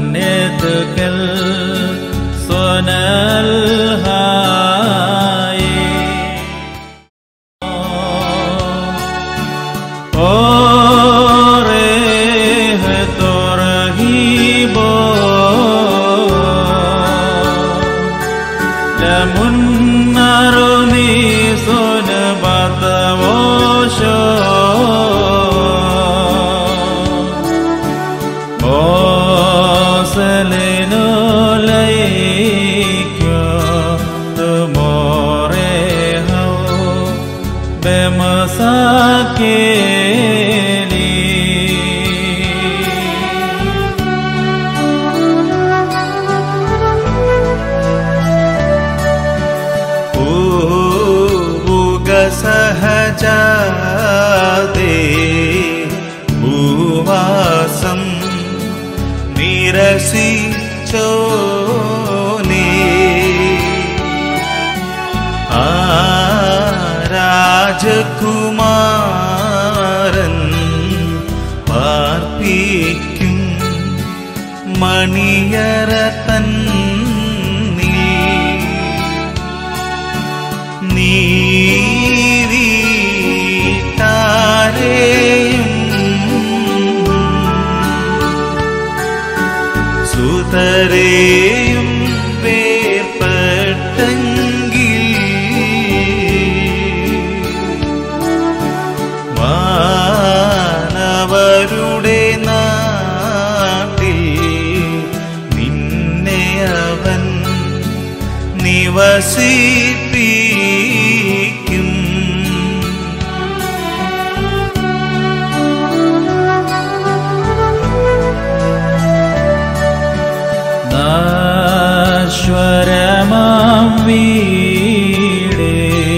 يتكل صنع الهاي أوريه ترهيبو لمن أرمي صنبت وشو Boselino leikyo tumore hao bemasakeli ഭൂക സഹജാതേ ഭൂവാസം നിരസിച്ചോനേ ആ രാജകുമാരൻ പാർപ്പിക്കും മണിയറ തന്നിൽ നീതിട്ടാരെയും സുതരെയും വേർപ്പെട്ടെങ്കിൽ മാനവരുടെ നാട്ടിൽ നിന്നെ അവൻ നിവസിപ്പിക്കും നാശ്വരമാം വീടേ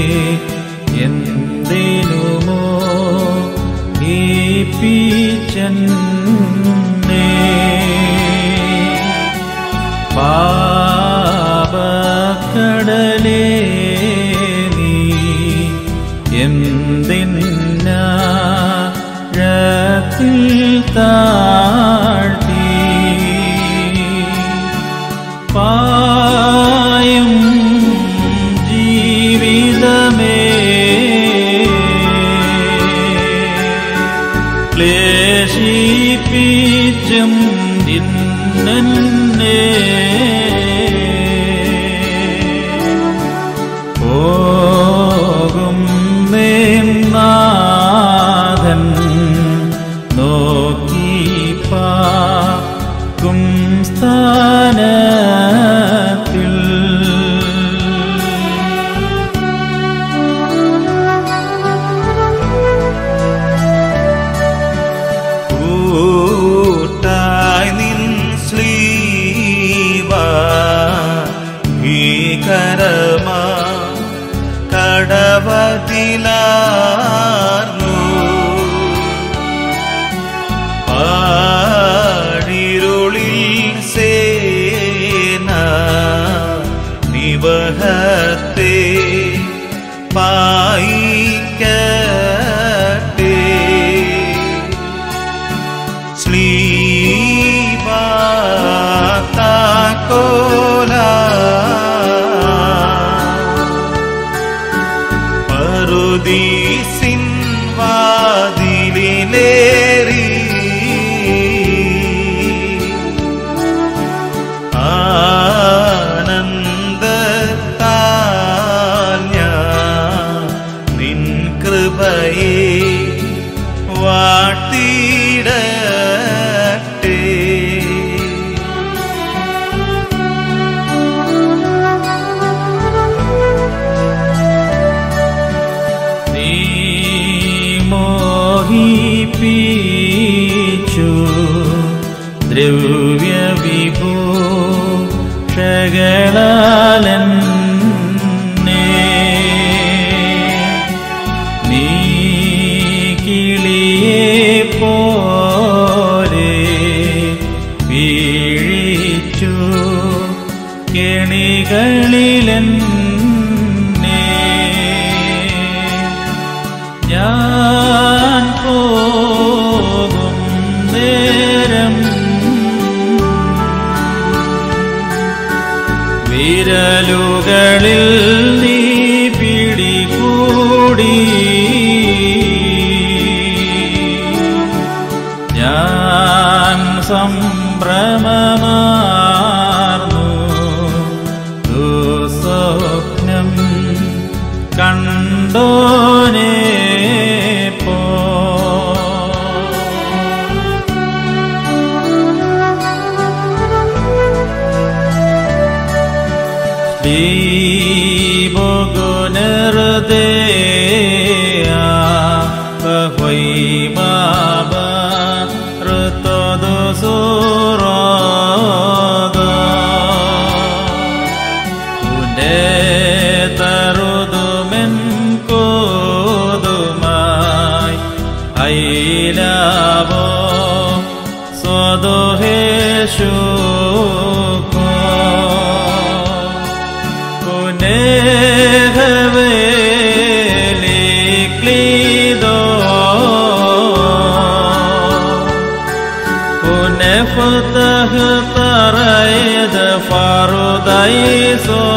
എന്തിനുമോ ഈപ്പിച്ചെന്നേ പാപക്കടലേ നീ എന്തിനാഴത്തിൽ താഴ്ത്തി പായും ജീവിതമേ ക്ലേശിപ്പിച്ചും ഇന്നെ പോകും നാഥൻ നോക്കി പാക്കും സ്ഥാനത്തിൽ കൂട്ടായി നിൻ സ്ലീവ ഭീകരമാ കടവതിലാർന്നു പാഴിരുളിൽ സേന നിവഹത്തെ പായിക്കട്ടെ ശ്ലീവാത്താക്കോല പറുദീസിൻ വാതിലിലേറി ആനന്ദത്താൽ ഞാൻ നിൻ കൃപയെ വാട്ടിടട്ടെ നീ മോഹിപ്പിച്ചു ദ്രവ്യവിഭൂ ഷകളാലെന്നെ നീ കിളിയെ പോലെ വീഴിച്ചു കെണികളിലെന്നെ ഞാൻ പോകും നേരം വിരലുകളിൽ നീ പിടികൂടി ഞാൻ സംഭ്രമമാർന്നു ദുസ്വപ്നം കണ്ടോനേ പോ Libogoneredea Bahwai Baba Retodo Surada Unde tarudumen kodumai Ailabo Sodohe Shuko Punehveliklido Punefutah taraid farudaiso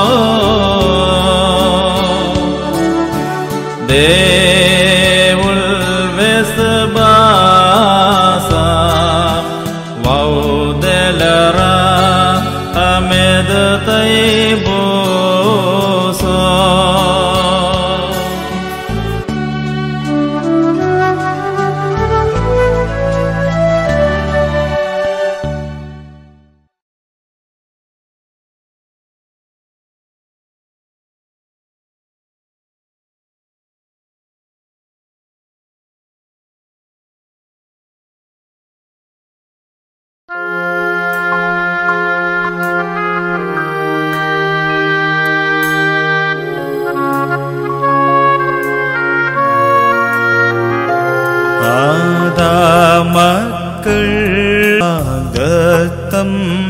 Devul vesbasa Waudelara Ahmed Taiboso ആദാമക്കൾ ആഗത്തം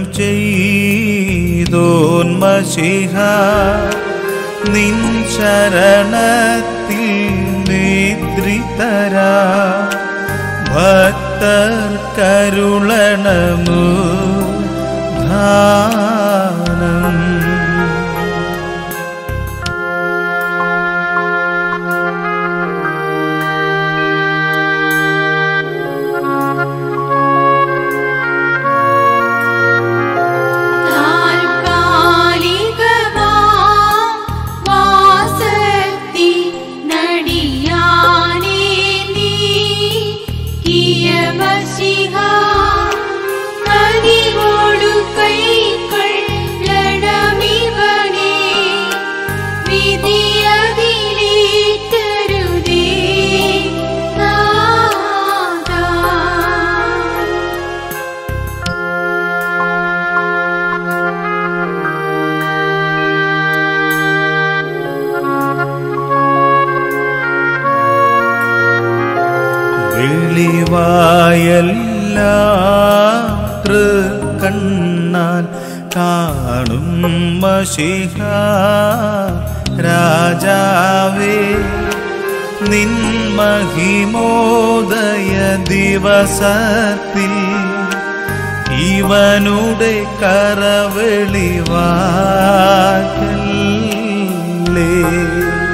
ചെയ്തോന്മശിഹ നിൻ ശരണത്തിൽ നിദ്രിതരാ ഭക്തർ കരുളണമു ധാനം താൽക്കാലികമാം വാസത്തി നടിയാനേ നീ കിയമസിഹ കനിവോടു കൈക്കൊള്ളണമിവനെ വിധിയതിലേറ്റരുതേ നാഥാ വെളിവായെല്ലാം തൃക്കണ്ണാൽ കാണും മഷിഹ രാജാവേ നിൻ മഹിമോദയ ദിവസത്തിൽ ഇവനുടെ കരവെളിവാക്കല്ലേ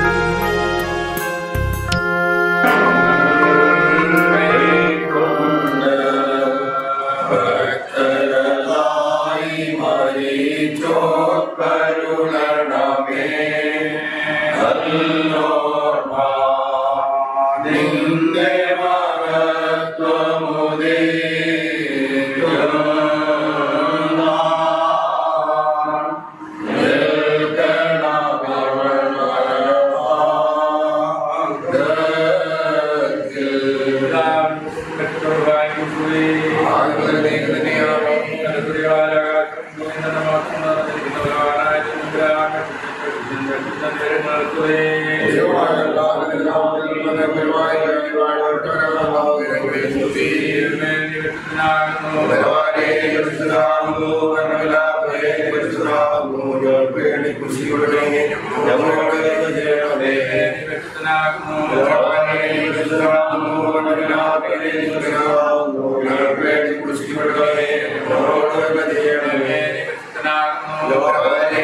ഞങ്ങളുടെ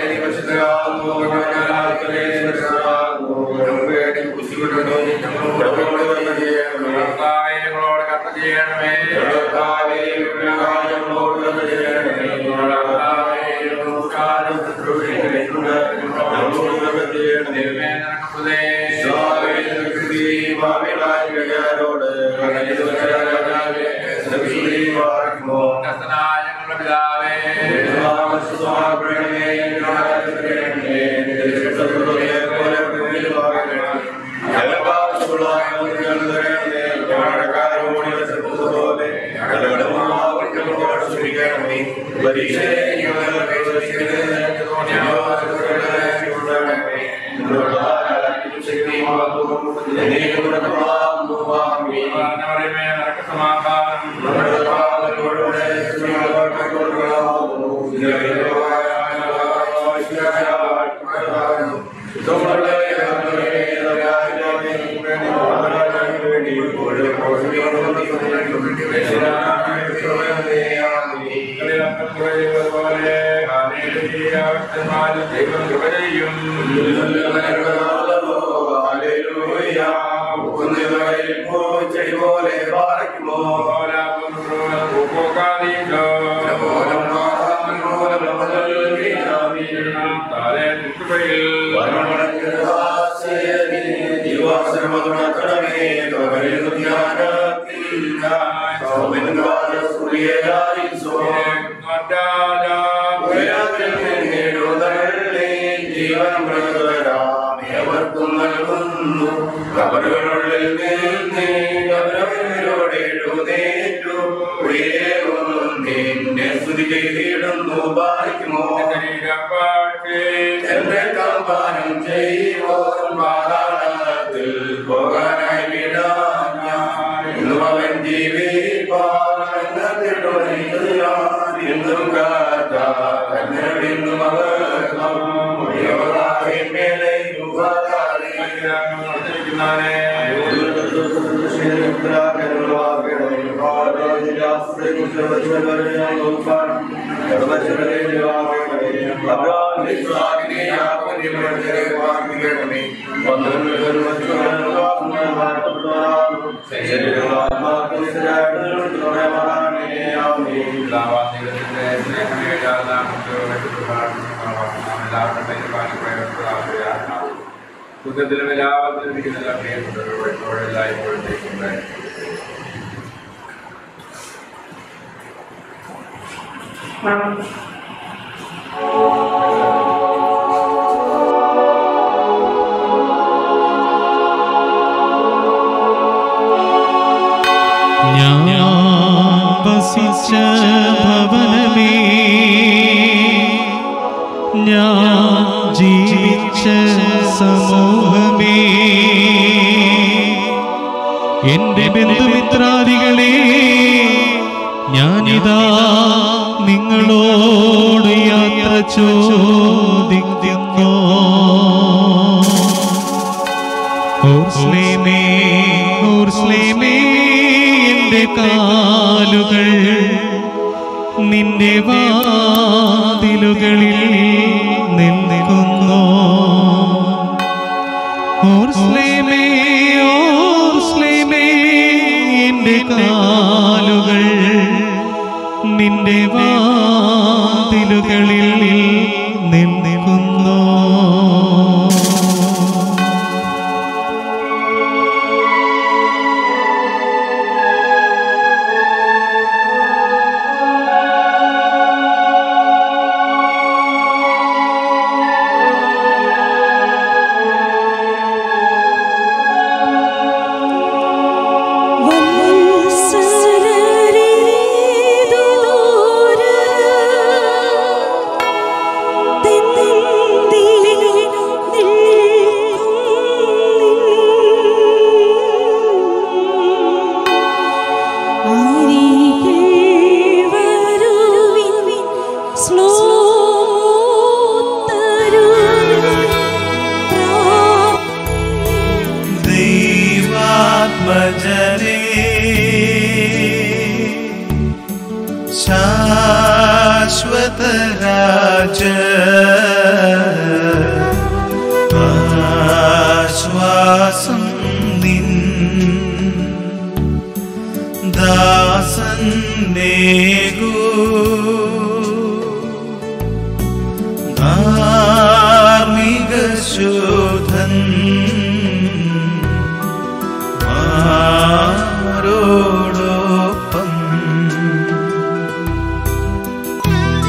കബറുകളിൽ നിന്ന് അവരവരോട് എഴുന്നേറ്റു ഉയരേറുന്നു നിന്നെ സ്തുതി ചെയ്തിടുന്നു പാലിക്കുമോ എന്റെ കമ്പാനം ചെയ്യുവോൻ പാതാളത്തിൽ പോകാനായി വിടാൻ ഞാൻ ഇന്നും അവൻ ജീവിപ്പാടും ഇന്നും കാത്ത കണ്ണിന്നും അവർ മേലെ ബുദ്ധത്തിലും എല്ലാവത്തിലും ഇരിക്കുന്ന പ്രിയപ്പെട്ടവരോടെല്ലായ്പ്പോഴത്തേക്കും ഞാൻ വസിച്ച ഭവനമേ ഞാൻ ജീവിച്ച സമൂഹമേ എന്റെ ബന്ധുമിത്രാദികളെ ഞാനിതാ നിങ്ങളോട് യാത്ര ചോദിക്കുന്നു ഓർസ്ലേമേ ഓർസ്ലേമേ എന്റെ കാലുകൾ നിന്റെ വാതിലുകളിൽ നിൽക്കുന്നു ഓർസ്ലേമേ ഓർസ്ലേമേ എന്റെ കാലുകൾ നിന്റെ വാതിലുകളിൽ നിൽക്കുന്നു ദൈവാത്മജനേ ശാശ്വത രാജ ആശ്വാസം നിൻ ദാസൻ നേകൂ ധാർമ്മിക ശോധൻ മാരോടൊപ്പം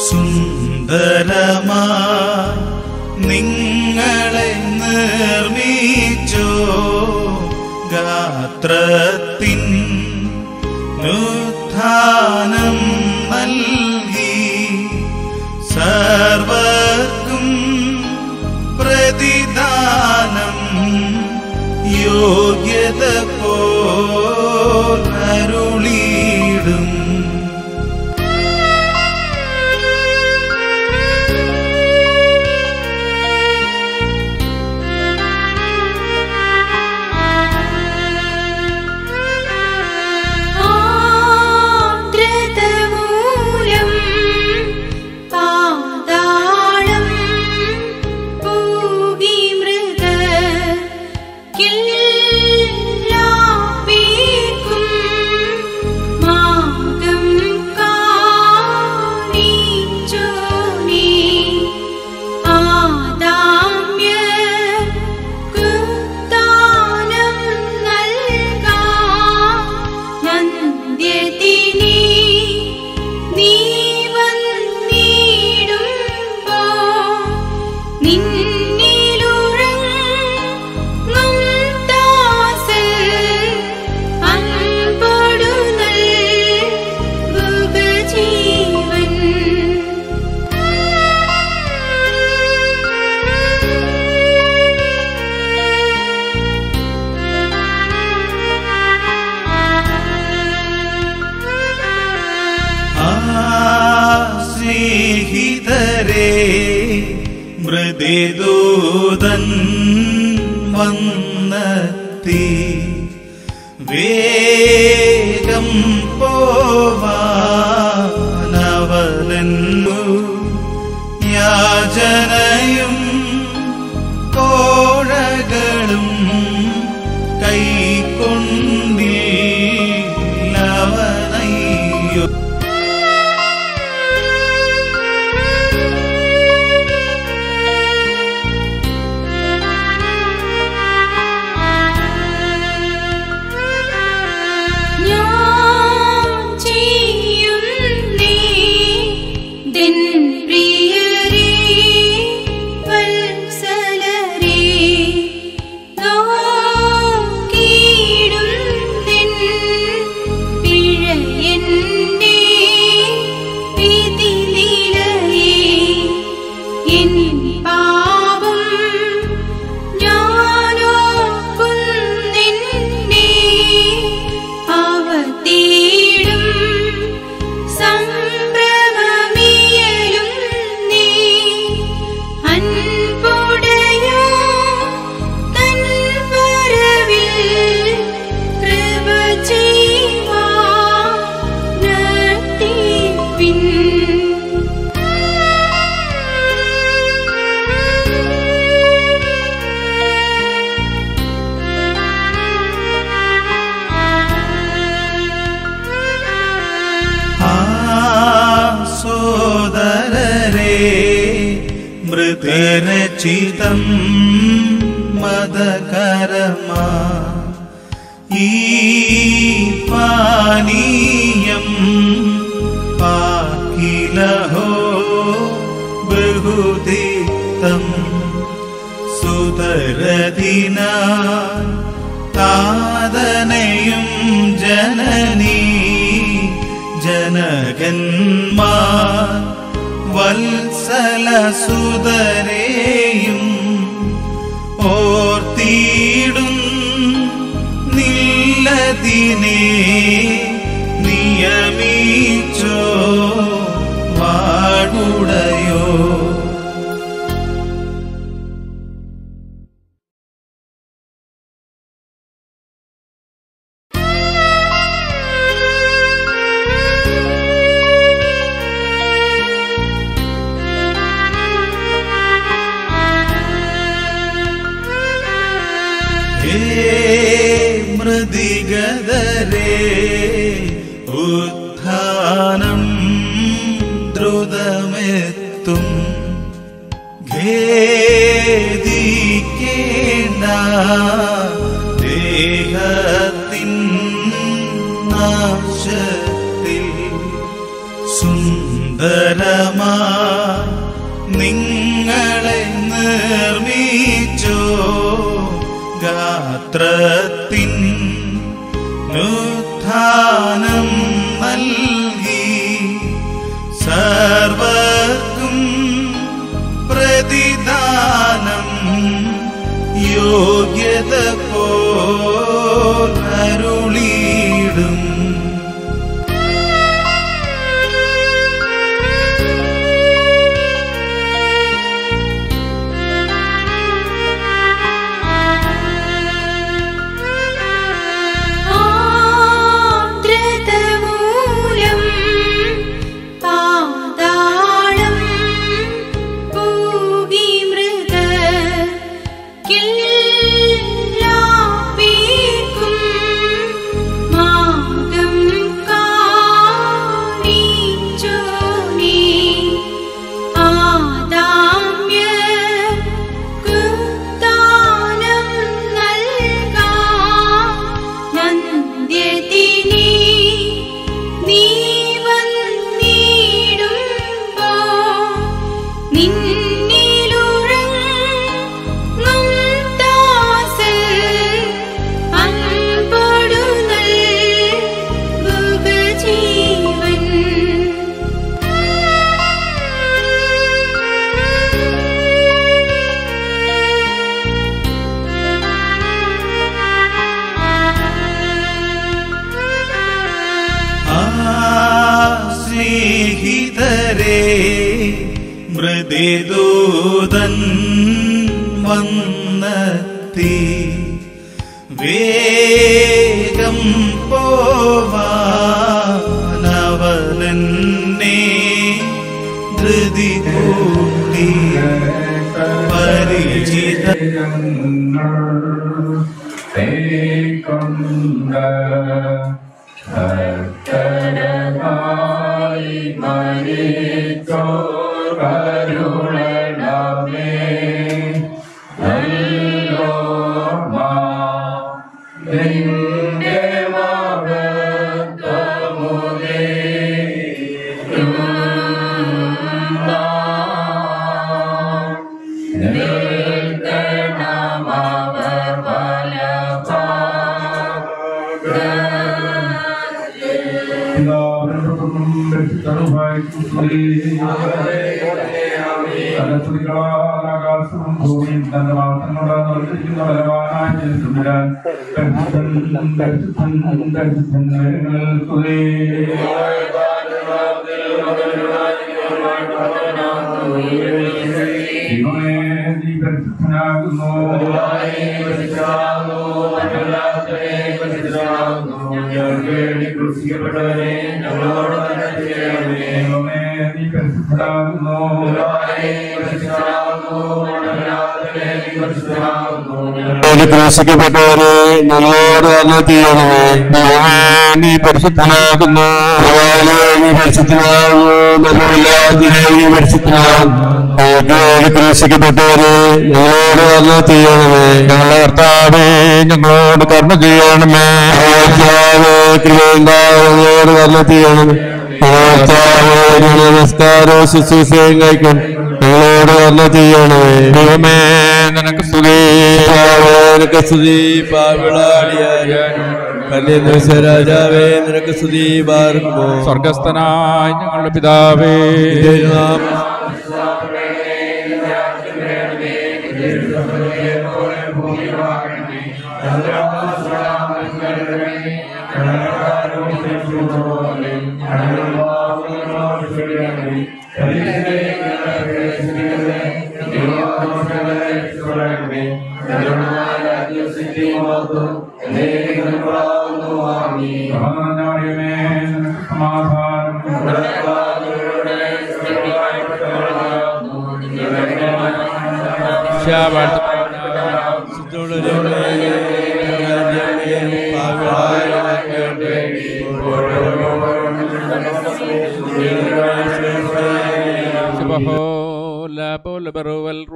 സുന്ദരമാ നിങ്ങളെ നിർമ്മിച്ചോ ഗാത്രത്തിൻ നുത്ഥാനം നൽകി സർവർക്കും പ്രതിദാനം യോഗ്യത പോലരുളിയിടും ആർദ്രതമൂലം പാതാളം പൂകി മൃഗ കില്ലാപ്പീക്കും മാഗം കാണിച്ചു നീ ആദാമ്യ കുത്താനം നൽകാ നന്ദ്യതിനി നീ വന്നിടുമ്പോ നിന്നിലുറങ്ങും ദാസൻ അൻപൊടു നൽകുക ജീവൻ ആ സ്നേഹിതരെ മൃദുദൂതൻ വന്നെത്തി വേഗം പോവാനവനെന്നു യാചനയും കോഴകളും കൈക്കൊണ്ടില്ലവനയ്യോ ഞാൻ ചെയ്യും നീ ദിൻ പ്രിയരേ വത്സലരേ നോക്കിയിടും നിൻ പിഴയെന്നെ വിധി നിലയേ എൻ പാപം ഞാനോക്കുന്നെന്നെ അവ തേടും സംഭ്രമമിയലും നീ അൻപുടയോ തൻ വരവിൽ കൃപ ചെയ്യുവാ നടത്തിപ്പിൻ ആ സോദരരെ മൃതരചിതം മദകരമാ ഈ പാനീയം പാക്കിലഹോ ബഹുദിത്തം സുതരദിന താതനയും ജനനീ ജനകന്മാർ വത്സല സുതരെയും ഓർത്തിയിടും നില്ലതിനെ നിയമിച്ചോ വാടുടയോ ഹേ മൃദിഗതരേ ഉത്ഥാനം ദ്രുതമെത്തും ഖേദിക്കേണ്ട ദേഹത്തിൻ നാശത്തിൽ സുന്ദരമാ സുന്ദരമാ നിങ്ങളെ നിർമ്മിച്ചോ ഗാത്രത്തിൻ നുത്ഥാനം നൽകി സർവർക്കും പ്രതിദാനം യോഗ്യത പോൽ അരുളിയിടും ആർദ്രതമൂലം പാതാളം പൂകി മൃഗ കില്ലാപ്പീക്കും മാഗം കാണിച്ചു നീ ആദാമ്യ കുത്താനം നൽകാ നന്ദ്യതിനി നീ വന്നിടുമ്പോ നിന്നിലുറങ്ങും ദാസൻ അൻപൊടു നൽകുക ജീവൻ ആ സ്നേഹിതരെ മൃദുദൂതൻ വന്നെത്തി വേഗം പോവാനവനെന്നെ ധൃതി കൂട്ടി പരിചിത ആകാശവും ഭൂമിയും തന്റെ വാസങ്ങളോട് നിർദ്ദേശിക്കുന്ന ബലവാനായ ജനിച്ചുമിടാൻ പരിശുദ്ധൻ പരിശുദ്ധൻ പരിശുദ്ധൻ സ്തുതി ദൈവമേ നീ പരിശുദ്ധനാകുന്നു ദൈവമേ നീ പരിശുദ്ധനാകുന്നു ക്രൂശിക്കപ്പെട്ടവരെ ഞങ്ങളോട് അന്നത്തിയണമേ ദൈവമേ നീ പരിശുദ്ധനാകുന്നു ഭഗവാനേ, നീ പരിശുദ്ധനാകുന്നു നല്ലമില്ലാതിനെ നീ പരിശുദ്ധനാകുന്നു ദൈവമേ, ക്രൂശിക്കപ്പെട്ടവരെ ഞങ്ങളോട് അന്നത്തിയണമേ ഞങ്ങളുടെ കർത്താവേ ഞങ്ങളോട് കർമ്മ ചെയ്യണമേ കർത്താവേ, കൃപയുണ്ടായി ഞങ്ങളോട് കർമ്മ ചെയ്യണമേ കർത്താവേ, ഞങ്ങളുടെ നമസ്കാരവും ശുശ്രൂഷയും കഴിക്കണം ഞങ്ങളോട് കർമ്മ ചെയ്യണമേ ദൈവമേ നിനക്ക് സ്തുതി നിനക്ക് സ്തുതി പാവിളാടിയായ രാജാവേ നിനക്ക് സ്തുതി പാർക്കുമോ സ്വർഗസ്ഥനായ ഞങ്ങളുടെ പിതാവേ നാം സമാധാനമേ നിനക്ക് സമാധാനം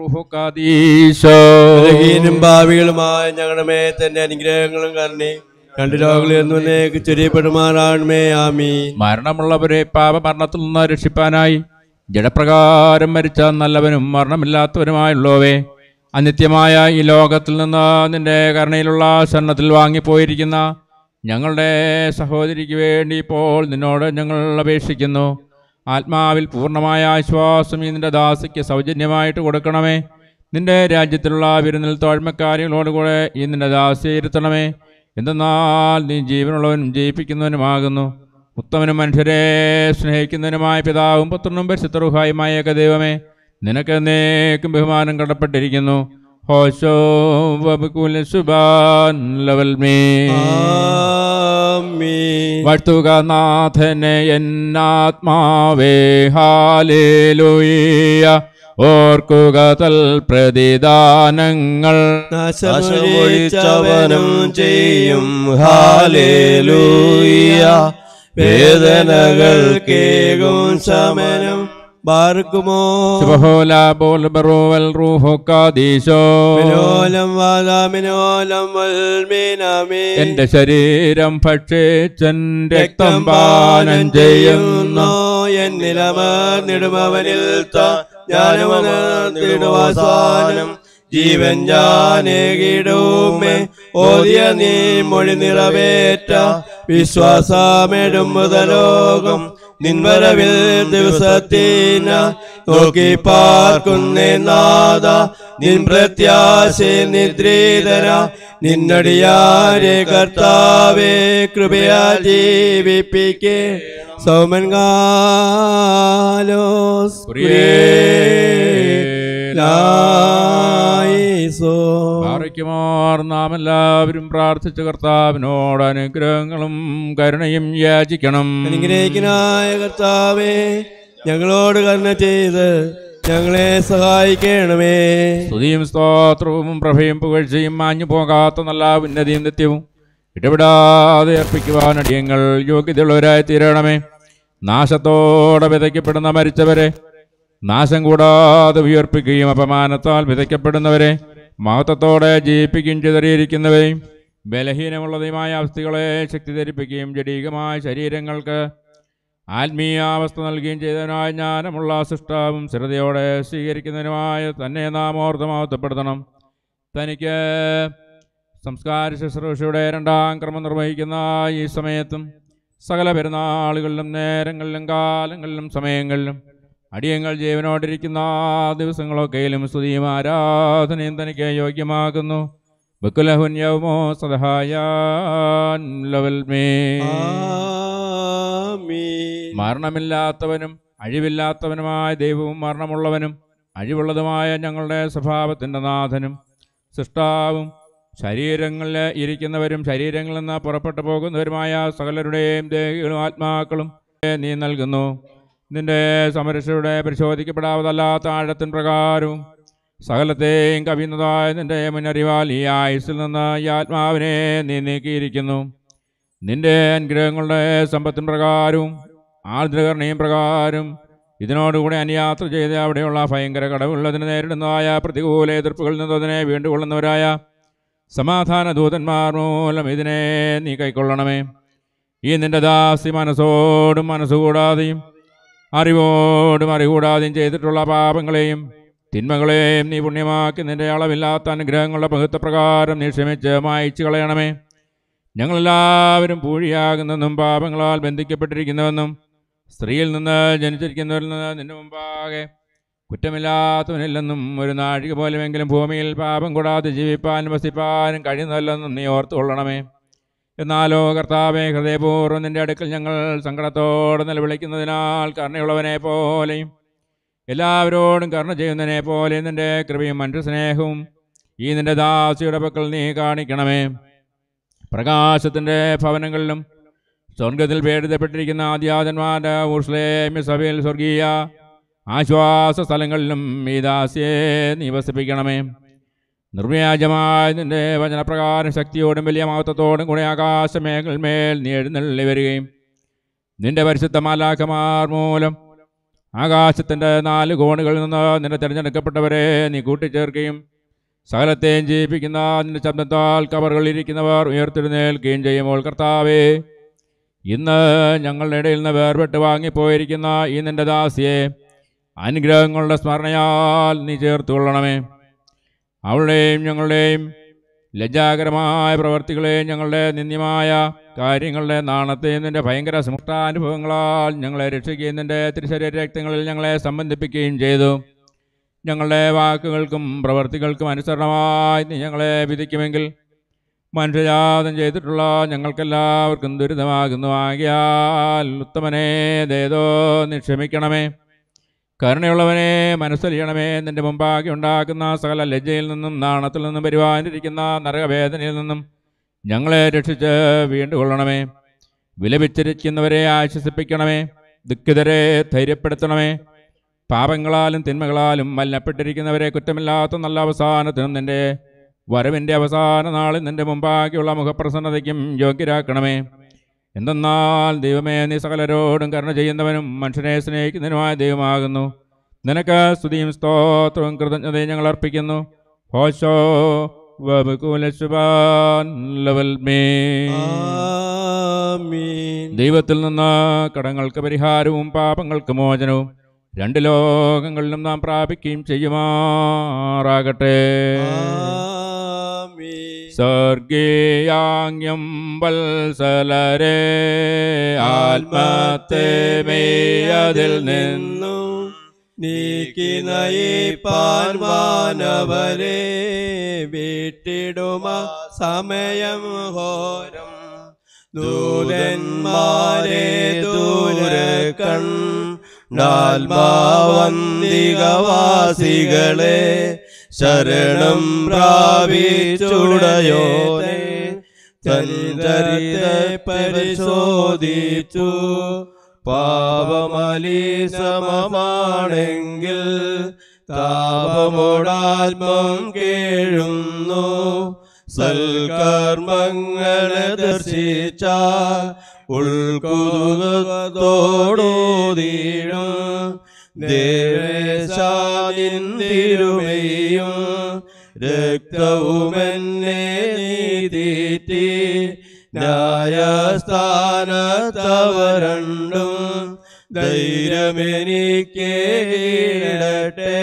ബലഹീനും ഭാവികളുമായ ഞങ്ങളുടെ മേ തന്നെ അനുഗ്രഹങ്ങളും കരുണി രണ്ട് രോഗികളിൽ നിന്നേക്ക് ചെറിയപ്പെടുമാറാണമേ ആമീ മരണമുള്ളവരെ പാപമരണത്തിൽ നിന്ന് രക്ഷിപ്പാനായി ജഡപ്രകാരം മരിച്ച നല്ലവനും മരണമില്ലാത്തവനുമായുള്ളവേ അനിത്യമായ ഈ ലോകത്തിൽ നിന്ന് നിന്റെ കരുണയിലുള്ള ശരണത്തിൽ വാങ്ങിപ്പോയിരിക്കുന്ന ഞങ്ങളുടെ സഹോദരിക്ക് വേണ്ടി ഇപ്പോൾ നിന്നോട് ഞങ്ങൾ അപേക്ഷിക്കുന്നു ആത്മാവിൽ പൂർണ്ണമായ ആശ്വാസം ഈ നിന്റെ ദാസിക്ക് സൗജന്യമായിട്ട് കൊടുക്കണമേ നിന്റെ രാജ്യത്തിലുള്ള വിരുന്നിൽ തോഴ്മക്കാരികളോടുകൂടെ ഈ നിന്റെ ദാസിയെ ഇരുത്തണമേ എന്തെന്നാൽ നീ ജീവനുള്ളവനും ജയിപ്പിക്കുന്നവനുമാകുന്നു ഉത്തമനും മനുഷ്യരെ സ്നേഹിക്കുന്നതിനുമായ പിതാവും പുത്രനും പരിശുദ്ധറുഹായുമായ ഏകദൈവമേ നിനക്ക് എന്നേക്കും ബഹുമാനം കടപ്പെട്ടിരിക്കുന്നു ഹോശോ വബുകുല സുബാൻ ലവൽ മേ ആമീൻ വാഴ്ത്തുക നാഥനെ എന്നാത്മാവേ ഹാലേലുയ്യ ഓർക്കുക തൽ പ്രതിദാനങ്ങൾ നാശമൊഴിച്ചവനും ചെയ്യും ഹാലേലൂയ വേദനകൾ കേകും ശമനം ബാർക്കുമോ ശുഭഹോല ബോൽ ബറോവൽ റൂഹോ കാദീശോ മിനോലം വാദാമിനോലം വൽമീനാമേ എന്റെ ശരീരം ഭക്ഷിച്ചൻ രക്തം പാനം ചെയ്യുന്നു എന്നിലമർന്നിടുമവനിൽ ജ്ഞാനമർന്നിടുവാസാനം ജീവൻ ഞാനേകിടുമേ ഓതിയ നീ മൊഴി നിറവേറ്റ വിശ്വാസമെടും മുതലോകം നിൻവരവിൽ ദിവസത്തിന നോക്കി പാർക്കുന്നേ നാദ നിൻ പ്രത്യാശ നിദ്രീതര നിന്നടിയാരെ കർത്താവേ കൃപയാ ജീവിപ്പിക്കേ സൗമൻ ഗാലോസ് ലായിസോ പാറയ്ക്കുമാർ നാം എല്ലാവരും പ്രാർത്ഥിച്ച കർത്താവിനോട് അനുഗ്രഹങ്ങളും കരുണയും യാചിക്കണം അനുഗ്രഹിക്കനായ കർത്താവേ ഞങ്ങളോട് കരുണ ചെയ്ത് ഞങ്ങളെ സഹായിക്കണമേ സ്തുതിയും സ്തോത്രവും പ്രഭയും പുകഴ്ചയും മാഞ്ഞു പോകാത്ത നല്ല ഉന്നതിയും നിത്യവും ഇടപെടാതെ അർപ്പിക്കുവാൻ അടിയങ്ങൾ യോഗ്യതയുള്ളവരായി തീരണമേ നാശത്തോടെ വിതയ്ക്കപ്പെടുന്ന മരിച്ചവരെ നാശം കൂടാതെ ഉയർപ്പിക്കുകയും അപമാനത്താൽ വിതയ്ക്കപ്പെടുന്നവരെ മഹത്വത്തോടെ ജീവിപ്പിക്കുകയും ചിതറിയിരിക്കുന്നവരെയും ബലഹീനമുള്ളതുമായ അവസ്ഥകളെ ശക്തി ധരിപ്പിക്കുകയും ജഡീകമായ ശരീരങ്ങൾക്ക് ആത്മീയാവസ്ഥ നൽകുകയും ചെയ്തതിനായ ജ്ഞാനമുള്ള സൃഷ്ടാവും സ്ഥിരതയോടെ സ്വീകരിക്കുന്നതിനുമായ തന്നെ നാം ഓർത്ത് മഹത്വപ്പെടുത്തണം തനിക്ക് സംസ്കാര ശുശ്രൂഷയുടെ രണ്ടാം ക്രമം നിർവഹിക്കുന്ന ഈ സമയത്തും സകല പെരുന്നാളുകളിലും നേരങ്ങളിലും കാലങ്ങളിലും സമയങ്ങളിലും അടിയങ്ങൾ ജീവനോടിരിക്കുന്ന ദിവസങ്ങളൊക്കെയിലും സ്തുതിയും ആരാധനയും തനിക്ക് യോഗ്യമാക്കുന്നു ബക്കുലഹുന്യവുമോ സദഹായാൻ ലവൽ മേ ആമീൻ മരണമില്ലാത്തവനും അഴിവില്ലാത്തവനുമായ ദൈവവും മരണമുള്ളവനും അഴിവുള്ളതുമായ ഞങ്ങളുടെ സ്വഭാവത്തിൻ്റെ നാഥനും സൃഷ്ടാവും ശരീരങ്ങളിൽ ഇരിക്കുന്നവരും ശരീരങ്ങളിൽ നിന്ന് പുറപ്പെട്ടു പോകുന്നവരുമായ സകലരുടെയും ദേഹികളും ആത്മാക്കളും നീ നൽകുന്നു നിന്റെ സമരക്ഷയുടെ പരിശോധിക്കപ്പെടാവതല്ലാത്ത ആഴത്തിൻ പ്രകാരവും സകലത്തെയും കവിയുന്നതായ നിന്റെ മുന്നറിവാൽ ഈ ആയുസ്സിൽ നിന്ന് ഈ ആത്മാവിനെ നീ നീക്കിയിരിക്കുന്നു നിന്റെ അനുഗ്രഹങ്ങളുടെ സമ്പത്തിൻ പ്രകാരവും ആർദ്രകരണയും പ്രകാരം ഇതിനോടുകൂടി അനുയാത്ര ചെയ്ത് അവിടെയുള്ള ഭയങ്കര കടവുള്ളതിന് നേരിടുന്നതായ പ്രതികൂല എതിർപ്പുകളിൽ നിന്ന് അതിനെ വീണ്ടുകൊള്ളുന്നവരായ സമാധാന ദൂതന്മാർ മൂലം ഇതിനെ നീ കൈക്കൊള്ളണമേ ഈ നിന്റെ ദാസി മനസ്സോടും മനസ്സുകൂടാതെയും അറിവോടും അറികൂടാതെയും ചെയ്തിട്ടുള്ള പാപങ്ങളെയും തിന്മകളെയും നീ പുണ്യമാക്കി നിന്റെ അളവില്ലാത്ത അനുഗ്രഹങ്ങളുടെ ബഹുത്വപ്രകാരം നീ ക്ഷമിച്ച് മായിച്ചു കളയണമേ ഞങ്ങളെല്ലാവരും പൂഴിയാകുന്നെന്നും പാപങ്ങളാൽ ബന്ധിക്കപ്പെട്ടിരിക്കുന്നുവെന്നും സ്ത്രീയിൽ നിന്ന് ജനിച്ചിരിക്കുന്നവരിൽ നിന്ന് നിന്റെ മുമ്പാകെ കുറ്റമില്ലാത്തവനില്ലെന്നും ഒരു നാഴിക പോലുമെങ്കിലും ഭൂമിയിൽ പാപം കൂടാതെ ജീവിപ്പാനും വസിപ്പാനും കഴിയുന്നതല്ലെന്നും നീ ഓർത്തുകൊള്ളണമേ എന്നാലോ കർത്താവെ ഹൃദയപൂർവ്വം നിന്റെ അടുക്കൽ ഞങ്ങൾ സങ്കടത്തോടെ നിലവിളിക്കുന്നതിനാൽ കരുണയുള്ളവനെ പോലെയും എല്ലാവരോടും കരുണ ചെയ്യുന്നതിനെ പോലെ നിന്റെ കൃപയും മനുഷ്യസ്നേഹവും ഈ നിന്റെ ദാസിയുടെ പക്കൽ നീ കാണിക്കണമേ പ്രകാശത്തിൻ്റെ ഭവനങ്ങളിലും സ്വർഗത്തിൽ പേടിതപ്പെട്ടിരിക്കുന്ന ആദ്യാതന്മാരുടെ ഊർസ്ലേമ്യ സഭയിൽ സ്വർഗീയ ആശ്വാസ സ്ഥലങ്ങളിലും ഈ ദാസിയെ നീ വസിപ്പിക്കണമേ നിർവ്യാജമായ നിന്റെ വചനപ്രകാരം ശക്തിയോടും വലിയ മഹത്വത്തോടും കൂടെ ആകാശമേഖൽമേൽ നീ എഴുന്നള്ളി വരികയും നിന്റെ പരിശുദ്ധ മാലാഖമാർ മൂലം ആകാശത്തിൻ്റെ നാല് കോണുകളിൽ നിന്ന് നിന്റെ തിരഞ്ഞെടുക്കപ്പെട്ടവരെ നീ കൂട്ടിച്ചേർക്കുകയും സകലത്തെയും ജീവിപ്പിക്കുന്ന നിന്റെ ശബ്ദത്താൽ കവറുകളിലിരിക്കുന്നവർ ഉയർത്തെഴുന്നേൽക്കുകയും ചെയ്യുമ്പോൾ കർത്താവേ ഇന്ന് ഞങ്ങളുടെ ഇടയിൽ നിന്ന് വേർപെട്ട് വാങ്ങിപ്പോയിരിക്കുന്ന ഈ നിന്റെ ദാസിയെ അനുഗ്രഹങ്ങളുടെ സ്മരണയാൽ നീ ചേർത്തുകൊള്ളണമേ അവളുടെയും ഞങ്ങളുടെയും ലജ്ജാകരമായ പ്രവർത്തികളെ ഞങ്ങളുടെ നിന്ദ്യമായ കാര്യങ്ങളുടെ നാണത്തെയും നിന്റെ ഭയങ്കര സമുഷ്ടാനുഭവങ്ങളാൽ ഞങ്ങളെ രക്ഷിക്കുകയും നിന്റെ തിരുശരീര രക്തങ്ങളിൽ ഞങ്ങളെ സംബന്ധിപ്പിക്കുകയും ചെയ്തു ഞങ്ങളുടെ വാക്കുകൾക്കും പ്രവർത്തികൾക്കും അനുസരണമായി നീ ഞങ്ങളെ വിധിക്കുമെങ്കിൽ മനുഷ്യജാതം ചെയ്തിട്ടുള്ള ഞങ്ങൾക്കെല്ലാവർക്കും ദുരിതമാകുന്നു ആകിയാൽ ഉത്തമനെ ദേതോ നീ ക്ഷമിക്കണമേ കരുണയുള്ളവനെ മനസ്സലിയണമേ നിന്റെ മുമ്പാകെ ഉണ്ടാക്കുന്ന സകല ലജ്ജയിൽ നിന്നും നാണത്തിൽ നിന്നും പരിപാലിരിക്കുന്ന നരകവേദനയിൽ നിന്നും ഞങ്ങളെ രക്ഷിച്ച് വീണ്ടുകൊള്ളണമേ വിലപിച്ചിരിക്കുന്നവരെ ആശ്വസിപ്പിക്കണമേ ദുഃഖിതരെ ധൈര്യപ്പെടുത്തണമേ പാപങ്ങളാലും തിന്മകളാലും മലിനപ്പെട്ടിരിക്കുന്നവരെ കുറ്റമില്ലാത്ത നല്ല അവസാനത്തിനും നിന്റെ വരവിൻ്റെ അവസാന നാളിൽ നിന്റെ മുമ്പാകെയുള്ള മുഖപ്രസന്നതയ്ക്കും യോഗ്യരാക്കണമേ എന്തെന്നാൽ ദൈവമേ നീ സകലരോടും കരുണ ചെയ്യുന്നവനും മനുഷ്യനെ സ്നേഹിക്കുന്നതിനുമായ ദൈവമാകുന്നു നിനക്ക് സ്തുതിയും സ്തോത്രവും കൃതജ്ഞതയും ഞങ്ങൾ അർപ്പിക്കുന്നു ഹോശോ വബുകുലശുഭാൻ ലവൽ മേ ആമീൻ ദൈവത്തിൽ നിന്ന് കടങ്ങൾക്ക് പരിഹാരവും പാപങ്ങൾക്ക് മോചനവും രണ്ട് ലോകങ്ങളിലും നാം പ്രാപിക്കുകയും ചെയ്യുമാറാകട്ടെ ആമീൻ സ്വർഗീയാങ്യം വത്സലരെ ആത്മത്തെ മേയതിൽ നിന്നു നീക്കി നയിപ്പാൻ വാനവരെ വിട്ടിടുമ സമയം ഘോരം ദൂതന്മാരെ ദൂരക്കൺ നാൽമാവന്തികവാസികളെ ശരണം പ്രാപിച്ചുടയോനെ ചരിതരിതെ പരിശോധിച്ചു പാപമലി സമമാണെങ്കിൽ താപമോടാത്മം കേഴുന്നു സൽക്കർമ്മങ്ങളെ ദർശിച്ച ഉൾക്കുതുകത്തോടോതീഴും ദേവേശാതിരുമയും രക്തവുമെന്നെ നീതീറ്റി ന്യായസ്ഥാനത്തവരണ്ടും ധൈര്യമെനിക്കേടട്ടെ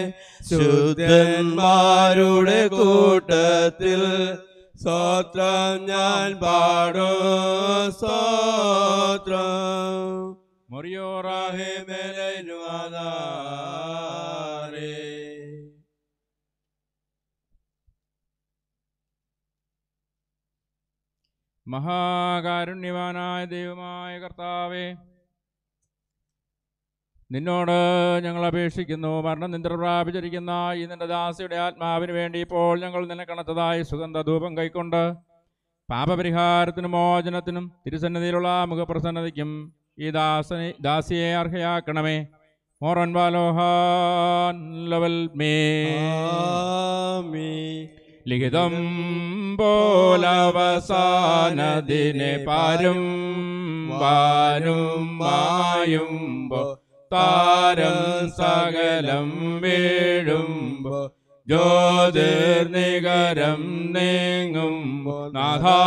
ശുദ്ധന്മാരുടെ കൂട്ടത്തിൽ സ്തോത്രം ഞാൻ പാടും സ്തോത്രം മൊറിയോറാഹേ മേലുമാതാരേ മഹാകാരുണ്യവാനായ ദൈവമായ കർത്താവേ നിന്നോട് ഞങ്ങൾ അപേക്ഷിക്കുന്നു മരണം നിന്ത്ര പ്രാപിച്ചിരിക്കുന്ന ഈ നിന്റെ ദാസിയുടെ ആത്മാവിന് വേണ്ടി ഇപ്പോൾ ഞങ്ങൾ നിനക്കണത്തതായി സുഗന്ധ ധൂപം കൈക്കൊണ്ട് പാപപരിഹാരത്തിനും മോചനത്തിനും തിരുസന്നിധിയിലുള്ള മുഖപ്രസന്നതയ്ക്കും ഈ ദാസനെ ദാസിയെ അർഹയാക്കണമേ മോറൻ ബാലോഹാൻ ലവൽ മേ ആമീൻ ലിഖിതം പോലവസാനദിനെ പാരും വാനും മായുമ്പോ താരം സകലം വീഴുമ്പോ ജ്യോതിർനികരം നീങ്ങുമ്പോ നാഥാ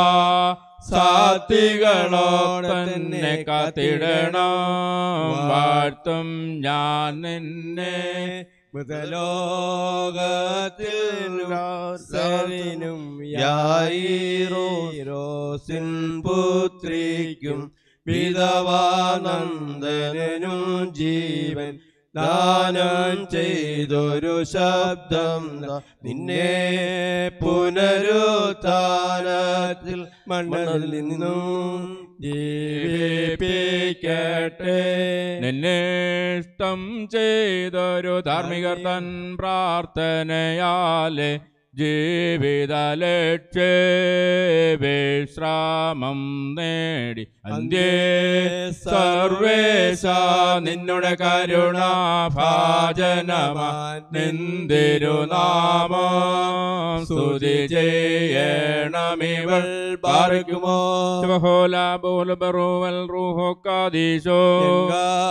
സാത്വികളോട് തന്നെ കാത്തിടണം വാഴ്ത്തും ഞാൻ നിന്നെ മുതലോകത്തിനും യായിറോസിൻ പുത്രിക്കും വിധവാനന്ദനും ജീവൻ ദാനം ചെയ്തൊരു ശബ്ദം ദാ നിന്നെ പുനരുത്ഥാനത്തിൽ മണ്ണിൽ നിന്നും ജീവിപ്പിക്കട്ടെ നിന്നിഷ്ടം ചെയ്തൊരു ധാർമ്മികർ തൻ പ്രാർത്ഥനയാലെ ജീവിത ലക്ഷ്യ വിശ്രാമം നേടി അന്ത്യേ സർവേശ നിന്നുടെ കരുണ ഭാജനമാ നിന്തിരുനാമം സ്തുതി ചെയ്യണമിവൾ പാർക്കുമോ ഹോല ബോല ബറുവൽ റൂഹോ കാദീശോ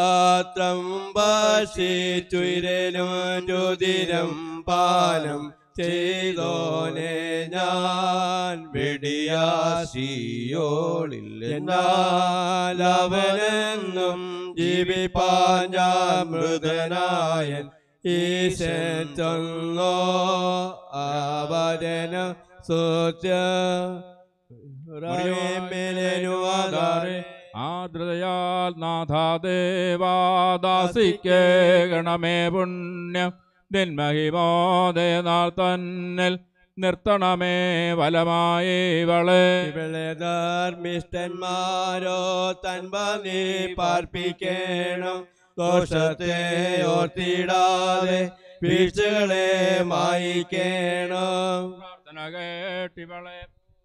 ഗാത്രം ഭാഷിച്ചുരലും രുതിരം പാനം ചെയ്തോനെ ഞാൻ വെടിയാശിയോളിൽ എന്നാൽ അവനെന്നും ജീവിപ്പാൻ ഞാൻ മൃതനായൻ ഈശൻ ചൊന്നോ അവരന സോച്ച മേലുവാദാറെ ആദ്രതയാൽ നാഥാദേവാദാസിക്ക് ഗണമേ പുണ്യം നിന്മഹിമോദയ നാൾ തന്നിൽ നിർത്തണമേ വലമായി വളെ ഇവളെ ധർമ്മിഷ്ഠന്മാരോ തൻപതി പാർപ്പിക്കണം ദോഷത്തെ ഓർത്തിടാതെ വീഴ്ചകളെ മായിക്കണം പ്രാർത്ഥന കേട്ടിവളെ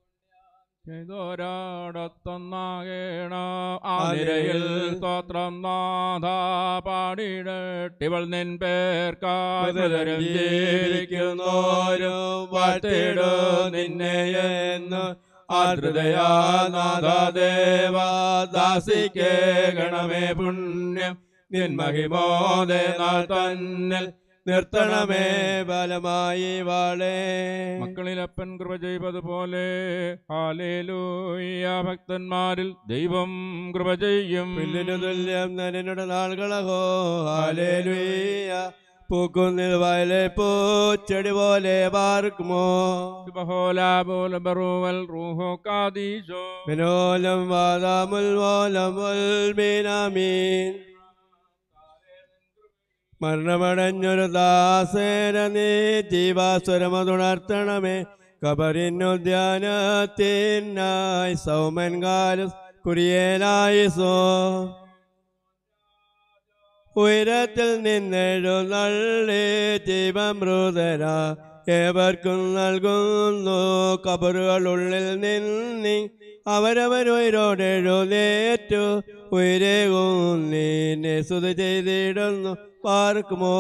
ചെയ്തോരാടത്തൊന്നാകേണം ആ നിരയിൽ സ്തോത്രം നാഥ പാടിയിട്ടിവൾ നിൻ പേർക്കാരും ജീവിക്കുന്നോരും വാഴ്ത്തിടു നിന്നെ എന്ന് ആർദ്രതയാ നാഥദേവ ദാസിക്ക് ഗണമേ പുണ്യം നിൻ മഹിമോദയ നാൾ തന്നിൽ നിർത്തണമേ ബലമായി വാളേ മക്കളിലപ്പൻ കൃപ ചെയ്തതുപോലെ ഹാലേലൂയ ഭക്തന്മാരിൽ ദൈവം കൃപ ചെയ്യും പില്ലിനു തുല്യം നരനുടെ നാളുകളഹോ ഹാലേലുയ്യ പൂക്കുന്നിൽ വയലെ പൂച്ചെടി പോലെ പാർക്കുമോ ബഹോലാബോല ബറുവൽ റൂഹോ കാദീശോ വിനോലം വാദാമുൽ മോലം മീനാമീൻ മരണമടഞ്ഞൊരു ദാസേന നീ ജീവാസ്വരമതുണർത്തണമേ കബറിനുദ്യാനത്തിനായി സൗമൻ കാലസ് കുരിയേനായി സോ ഉയരത്തിൽ നിന്നെഴുന്നള്ളി ജീവമൃതര ഏവർക്കും നൽകുന്നു കബറുകളുള്ളിൽ നിന്നി അവരവരുയരോടെഴുന്നേറ്റു ഉയരേകും നീനെ സ്തുതി ചെയ്തിടുന്നു പാർക്കുമോ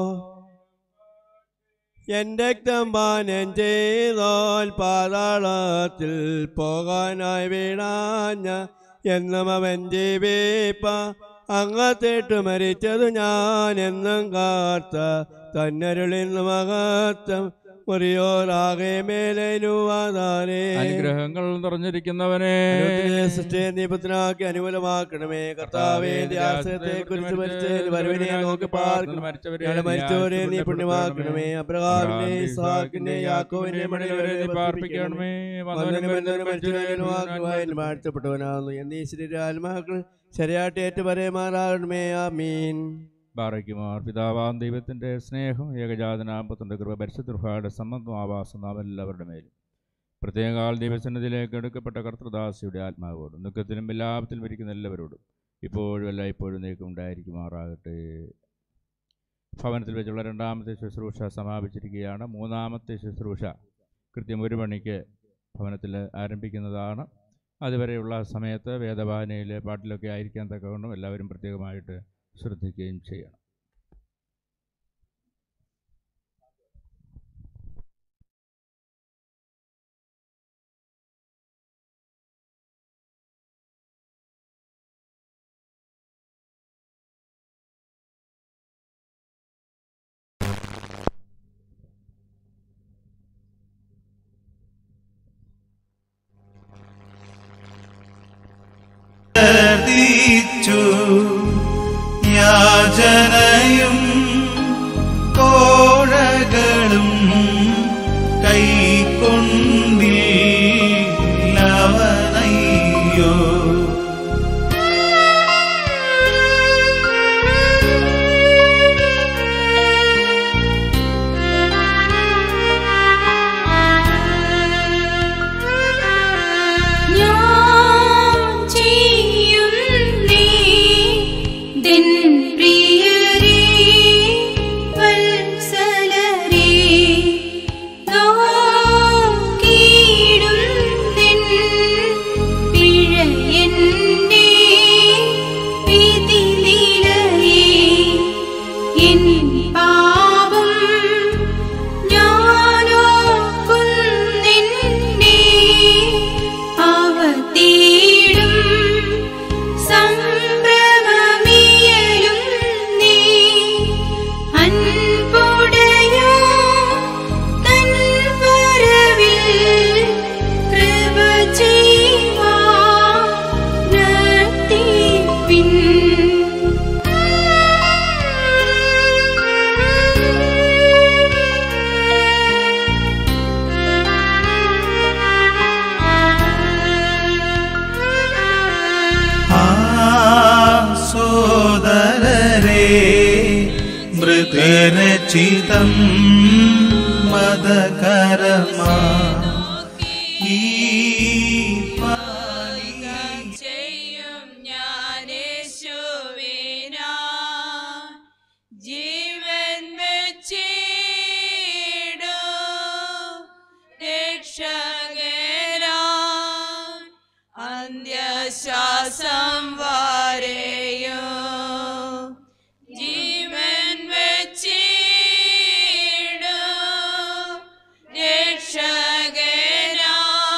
എന്റെ രക്തം പാനം ചെയ്തോൽ പാതാളത്തിൽ പോകാനായി വീണാഞ്ഞ എന്നും അവൻ ജീവിപ്പ അങ്ങത്തേട്ട് മരിച്ചതു ഞാൻ എന്നും കാത്ത തന്നരുളിന്ന് മഹത്വം മുറിയോറാകെ മേലുവാതാനേ അനുഗ്രഹങ്ങൾ നിറഞ്ഞിരിക്കുന്നവനെ നിപുത്രനാക്കി അനുകൂലമാക്കണമേ കർത്താവേ ആശ്രയത്തെ കുറിച്ച് മരിച്ചതിൽ വരവിനെ നോക്കി പാർക്കണം ഞങ്ങളെ മരിച്ചവരെ നീ പുണ്യമാക്കണമേ അബ്രഹാമിന്റെ ഇസ്ഹാക്കിന്റെ യാക്കോവിന്റെ മണിവരെ നീ പാർപ്പിക്കണമേ വന്നവനും വരുന്നവനും മരിച്ചവനും വാഴ്ത്തപ്പെട്ടവനാകുന്നു എന്നീ ശരീരാത്മാക്കൾ ശരിയായിട്ട് ഏറ്റുപറയുമാറാകണമേ ആ മീൻ ബാറയ്ക്കുമാർ പിതാവാം ദൈവത്തിൻ്റെ സ്നേഹം ഏകജാതനാമ്പത്തിൻ്റെ കൃപ പരിശുദ്ധയുടെ സംബന്ധം ആവാസം നാം എല്ലാവരുടെ മേലും പ്രത്യേകാൽ ദൈവസന്നിധിയിലേക്ക് എടുക്കപ്പെട്ട കർത്തൃദാസിയുടെ ആത്മാവോടും ദുഃഖത്തിലും വിലാപത്തിലും ഇരിക്കുന്ന എല്ലാവരോടും ഇപ്പോഴും എല്ലായ്പ്പോഴും നീക്കം ഉണ്ടായിരിക്കുമാറാകട്ടെ ഭവനത്തിൽ വെച്ചുള്ള രണ്ടാമത്തെ ശുശ്രൂഷ സമാപിച്ചിരിക്കുകയാണ് മൂന്നാമത്തെ ശുശ്രൂഷ കൃത്യം ഒരു മണിക്ക് ഭവനത്തിൽ ആരംഭിക്കുന്നതാണ് അതുവരെയുള്ള സമയത്ത് വേദവായനയിൽ പാട്ടിലൊക്കെ ആയിരിക്കാൻ തക്കവണ്ണം എല്ലാവരും പ്രത്യേകമായിട്ട് ശ്രദ്ധിക്കുകയും ചെയ്യണം വർദ്ധിച്ചു യാചനയും കോഴകളും കൈക്കൊണ്ടില്ലവനയ്യോ ഞാൻ ചെയ്യും നീ ദിൻ പ്രിയരേ മൃദരചിതം മതകരമാ ഈ ചെയ്യും ഞാനേശുവിനാ ജീവൻ വെച്ചിടൂ രക്ഷകരാ അന്ത്യശ്വാസം വരെയോ ജീവൻ വെച്ചിടൂ രക്ഷകരാ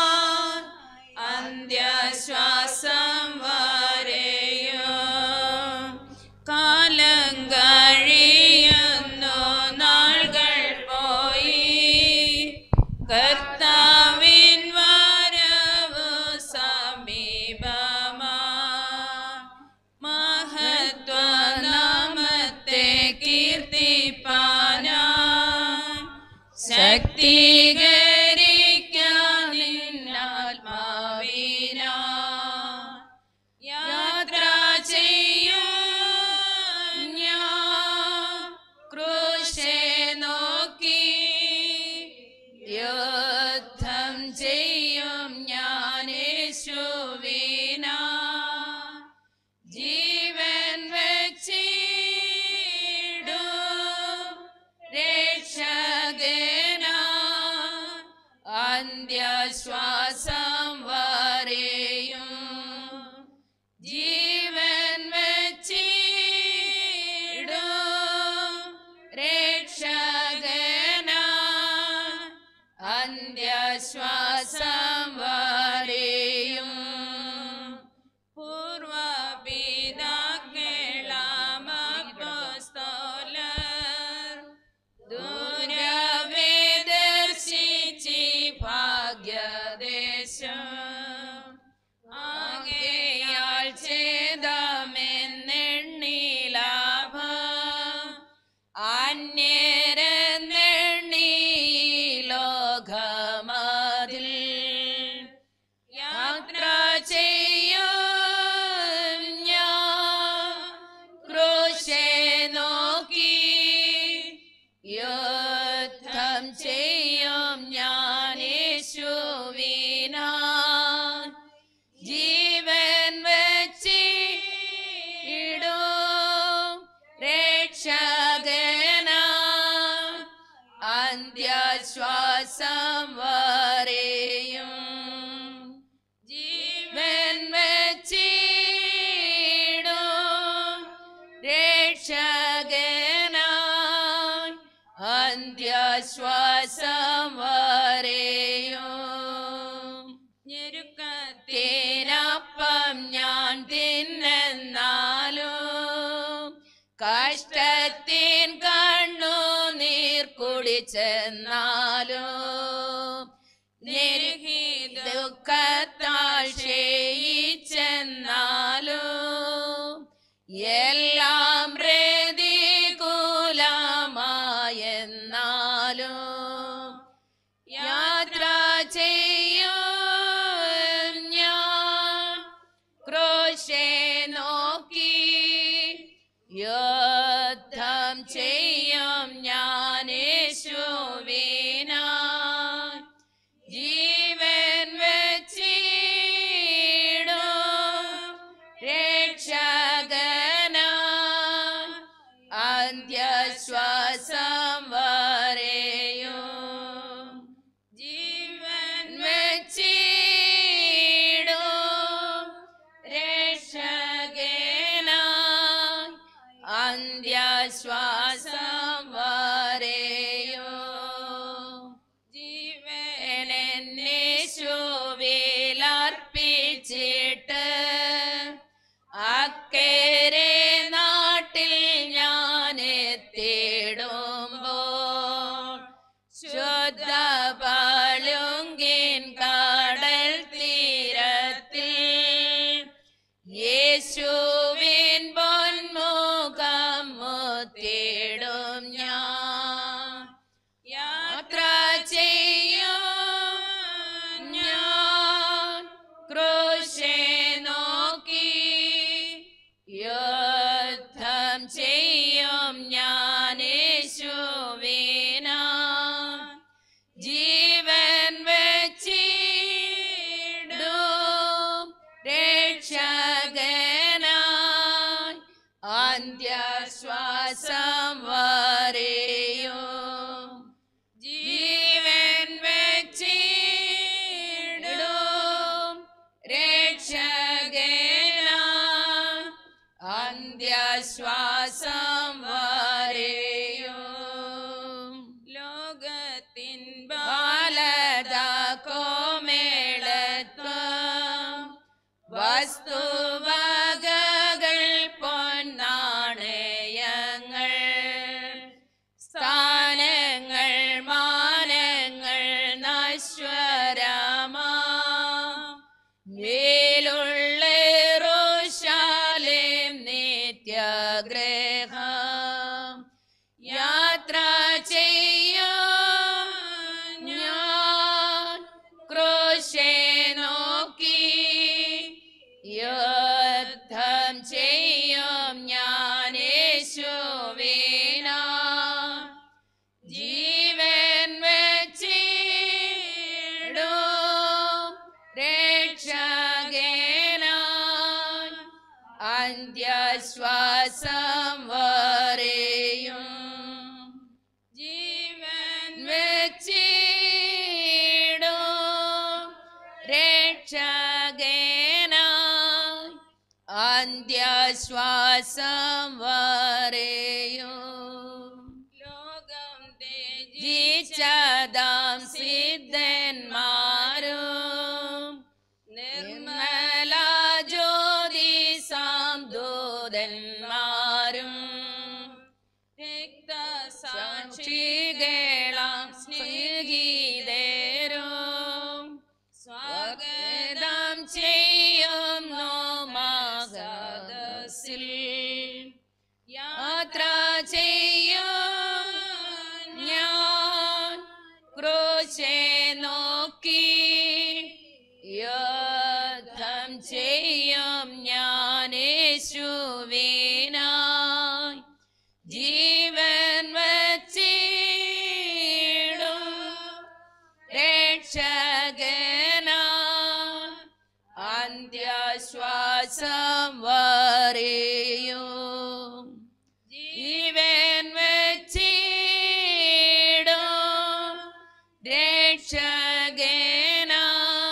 അന്ത്യശ്വാസം വരെയോ കാലം കഴിയുന്നു നാളുകൾ പോയി കർത്താവിൻ വരവ് സമീപമാ മഹത്വനാമത്തെ കീർത്തിപ്പാനാ ശക്തീകരിക്കാനിന്നാത്മാവിനാ യാത്ര ചെയ്യും ഞാൻ ക്രൂശെ നോക്കി യുദ്ധം ചെയ്യും ഞാൻ യേശുവിനാ ജീവൻ വെച്ചിടൂ രക്ഷകനാ അന്ത്യശ്വാസം വരെയും ജീവൻ വെച്ചിടൂ രക്ഷകനാ അന്ത്യശ്വാസം വരെയും പൂർവപിതാക്കളാമപ്പോസ്തോലർ ദൂരവേ ദർശിച്ചി ഭാഗ്യദേശം ആകയാൽ ഛേദമെന്നെണ്ണി ലാഭം അന്യരെന്നെണ്ണി ലോകമതിൽ യാത്ര ചെയ്യും ഞാൻ ക്രൂശെ നോക്കി യുദ്ധം ചെയ്യും ഞാൻ യേശുവിനാ ജീവൻ വെച്ചിടും രക്ഷകനാ അന്ത്യശ്വാസം വരെയും ജീവൻ വെച്ചിടും രക്ഷകനാ അന്ത്യശ്വാസം വരെയും ഞെരുക്കത്തിനപ്പം ഞാൻ തിന്നെന്നാലും കഷ്ടത്തിൻ കണ്ണു നീർ കുടിച്ചെന്നാലും നിരുഹി ദുഃഖത്താൽ ക്ഷയിച്ചെന്നാലും എല്ലാം പ്രതികൂലമായെന്നാലും യാത്ര ചെയ്യും ഞാൻ ക്രോശെ നോക്കി യുദ്ധം ചെയ്യും ഞാൻ യേശുവിനാ ജീവൻ വെച്ചിടും രക്ഷകനാ അന്ത്യശ്വാസം വരെയും ജീവൻ വെച്ചിടും രക്ഷകനാ അന്ത്യശ്വാസം വരെയും ജീവനെന്നേശുവിലർപ്പിച്ചിട്ട് അക്കേരെ നാട്ടിൽ ഞാൻ എത്തിടുമ്പോൾ ശുദ്ധ പളുങ്കിൻ കടൽ തീരത്തിൽ യേശുവിൻ പൊന്മുഖം മുത്തിടും ഞാൻ യാത്ര ചെയ്യും ഞാൻ ക്രൂശെ നോക്കി യുദ്ധം ചെയ്യും ഞാൻ സദാം സിദ്ധന്മാരും നിർമ്മല ജ്യോതി സാംദൂതന്മാരും രക്തസാക്ഷികളാം സ്നേഹിതരും സ്വാഗതം ചെയ്യുന്നു മാസദസ്സിൽ യാത്ര ചെയ്യും ഞാൻ ക്രൂശെ നോക്കി യുദ്ധം ചെയ്യും ഞാൻ യേശുവിനായി ജീവൻ വച്ചിടും രക്ഷകനാ അന്ത്യശ്വാസം വരെയും ജീവൻ വച്ചിടും രക്ഷകനാ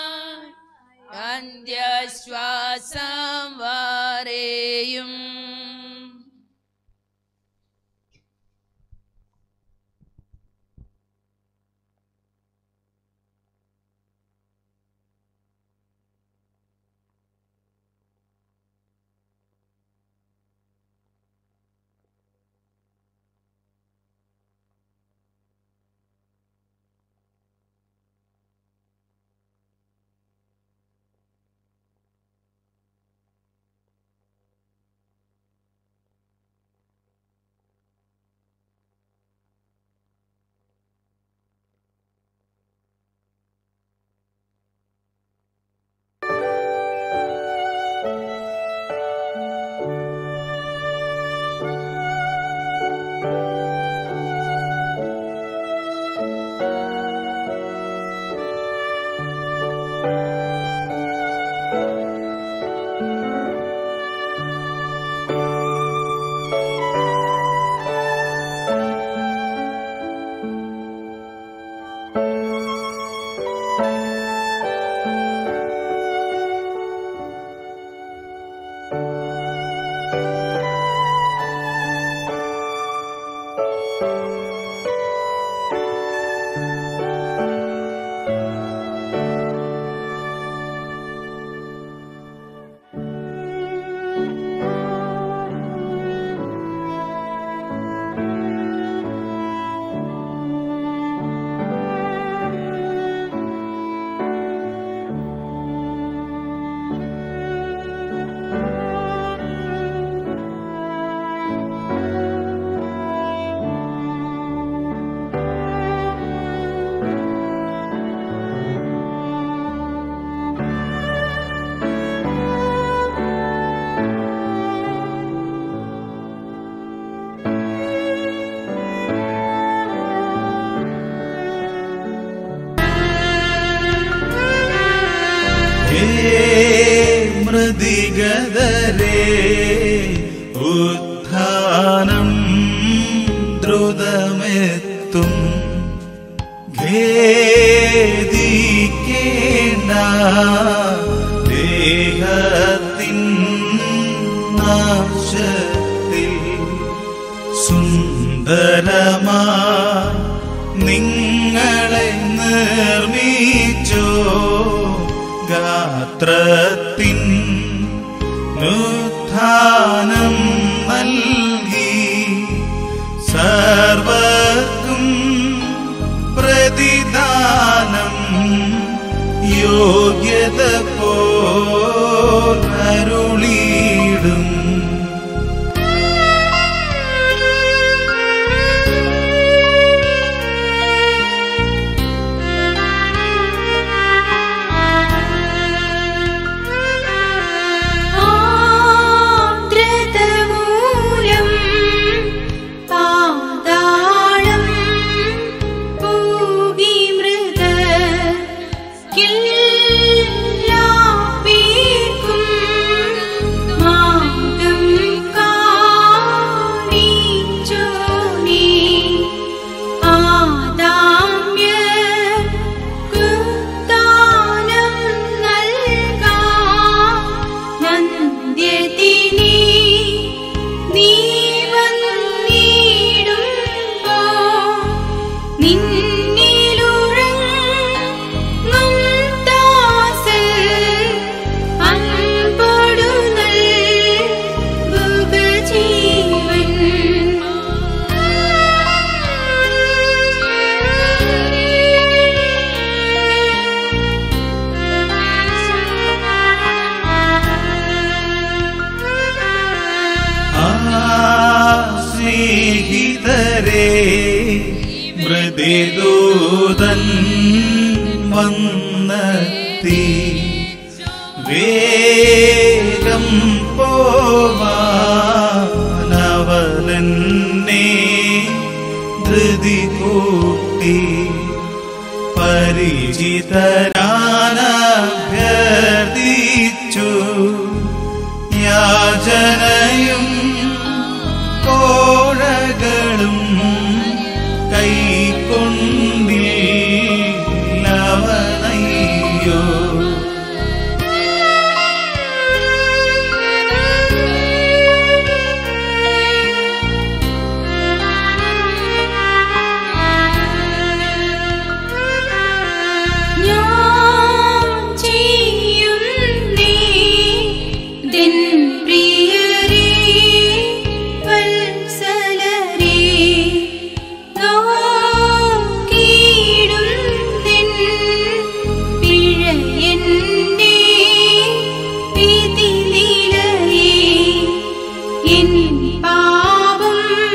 അന്ത്യശ്വാസം വരെയും ഹേ മൃദിഗതരേ ഉത്ഥാനം ദ്രുതമെത്തും ഖേദിക്കേണ്ട ദേഹത്തിൻ നാശത്തിൽ സുന്ദരമാ നിങ്ങളെ നിർമ്മിച്ചോ ഗാത്രത്തിൻ നുത്ഥാനം നൽകി സർവർക്കും പ്രതിദാനം യോഗ്യത പോരുളിടും ആർദ്രതമൂലം പാതാളം പൂകി മൃത കില്ലാ ദൂതൻ വന്നെത്തി വേഗം പോവാനവനെന്നെ ധൃതി കൂട്ടി പരിചിതരാനഭ്യർത്ഥിച്ചു യാചനയും കോഴകളും കൈക്കൊണ്ടില്ലവനയ്യോ ഞാൻ ചെയ്യും നീ ദിൻ പ്രിയരേ വത്സലരേ നോക്കിയിടും നിൻ പിഴയെന്നെ വിധി നിലയേ എൻ പാപം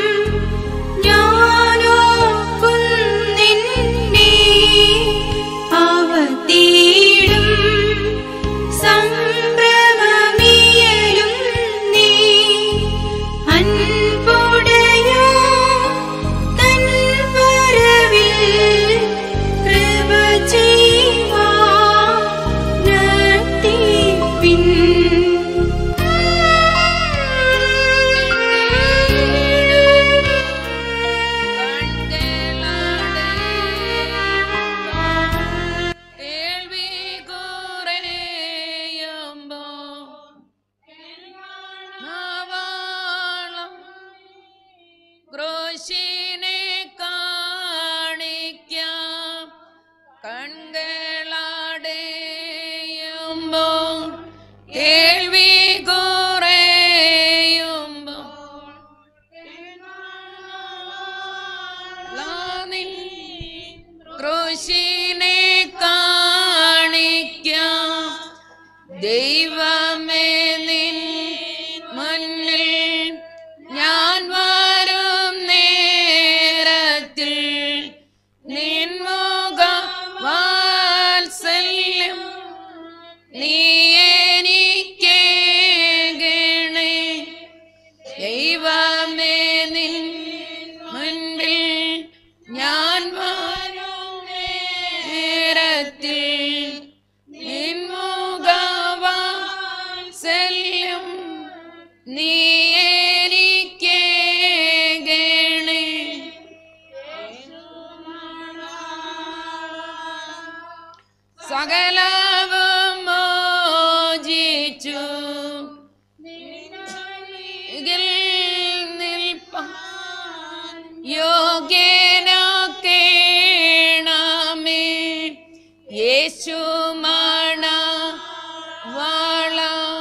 ഞാനോക്കുന്നിന്നെ അവ തേടും സംഭ്രമമിയലും നീ അൻപുടയോ തൻ വരവിൽ കൃപ ചെയ്യുവാൻ നടത്തിപ്പിൻ കേൾവി കുറയുമ്പോ നവാളം ക്രോശിനെ കാണിക്കാം കൺകളടയുമ്പോ കേൾവി കുറയുമ്പോ ലാനിൽ ക്രൂശിനെ കാണിക്കാം ദൈവമേ നിൻ മുന്നിൽ ഞാൻ വരും നേരത്തിൽ നിൻമുഖ വാത്സല്യം നീ എനിക്കേകണേ ദൈവമേ നിൻ മുൻപിൽ ഞാൻ വരും നേരത്തിൽ നിൻമുഖവാത്സല്യം നീ എനിക്കേകണേ സകലവും മോചിച്ചു ഇതിൽ നിൽപ്പാൻ യോഗ്യനാക്കേണമേ യേശുമണ വാള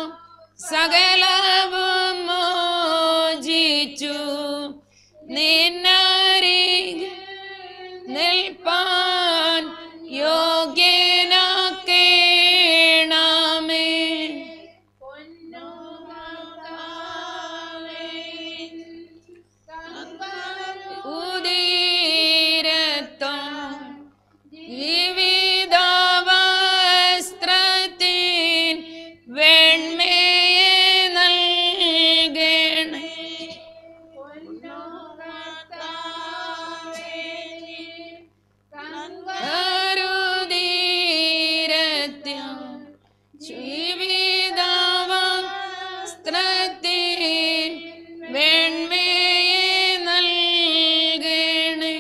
സകലവും മോചിച്ചു നിന്നരികിൽ നിൽപ്പാൻ യോഗ്യനാക്കേണമേ ഉദീരത്താം വിവിധ വസ്ത്രത്തിൻ വെണ്മയെ നൽകണേ കരുതീരത്യം ജീവിത വസ്ത്രത്തിൻ വെണ്മയെ നൽകണേ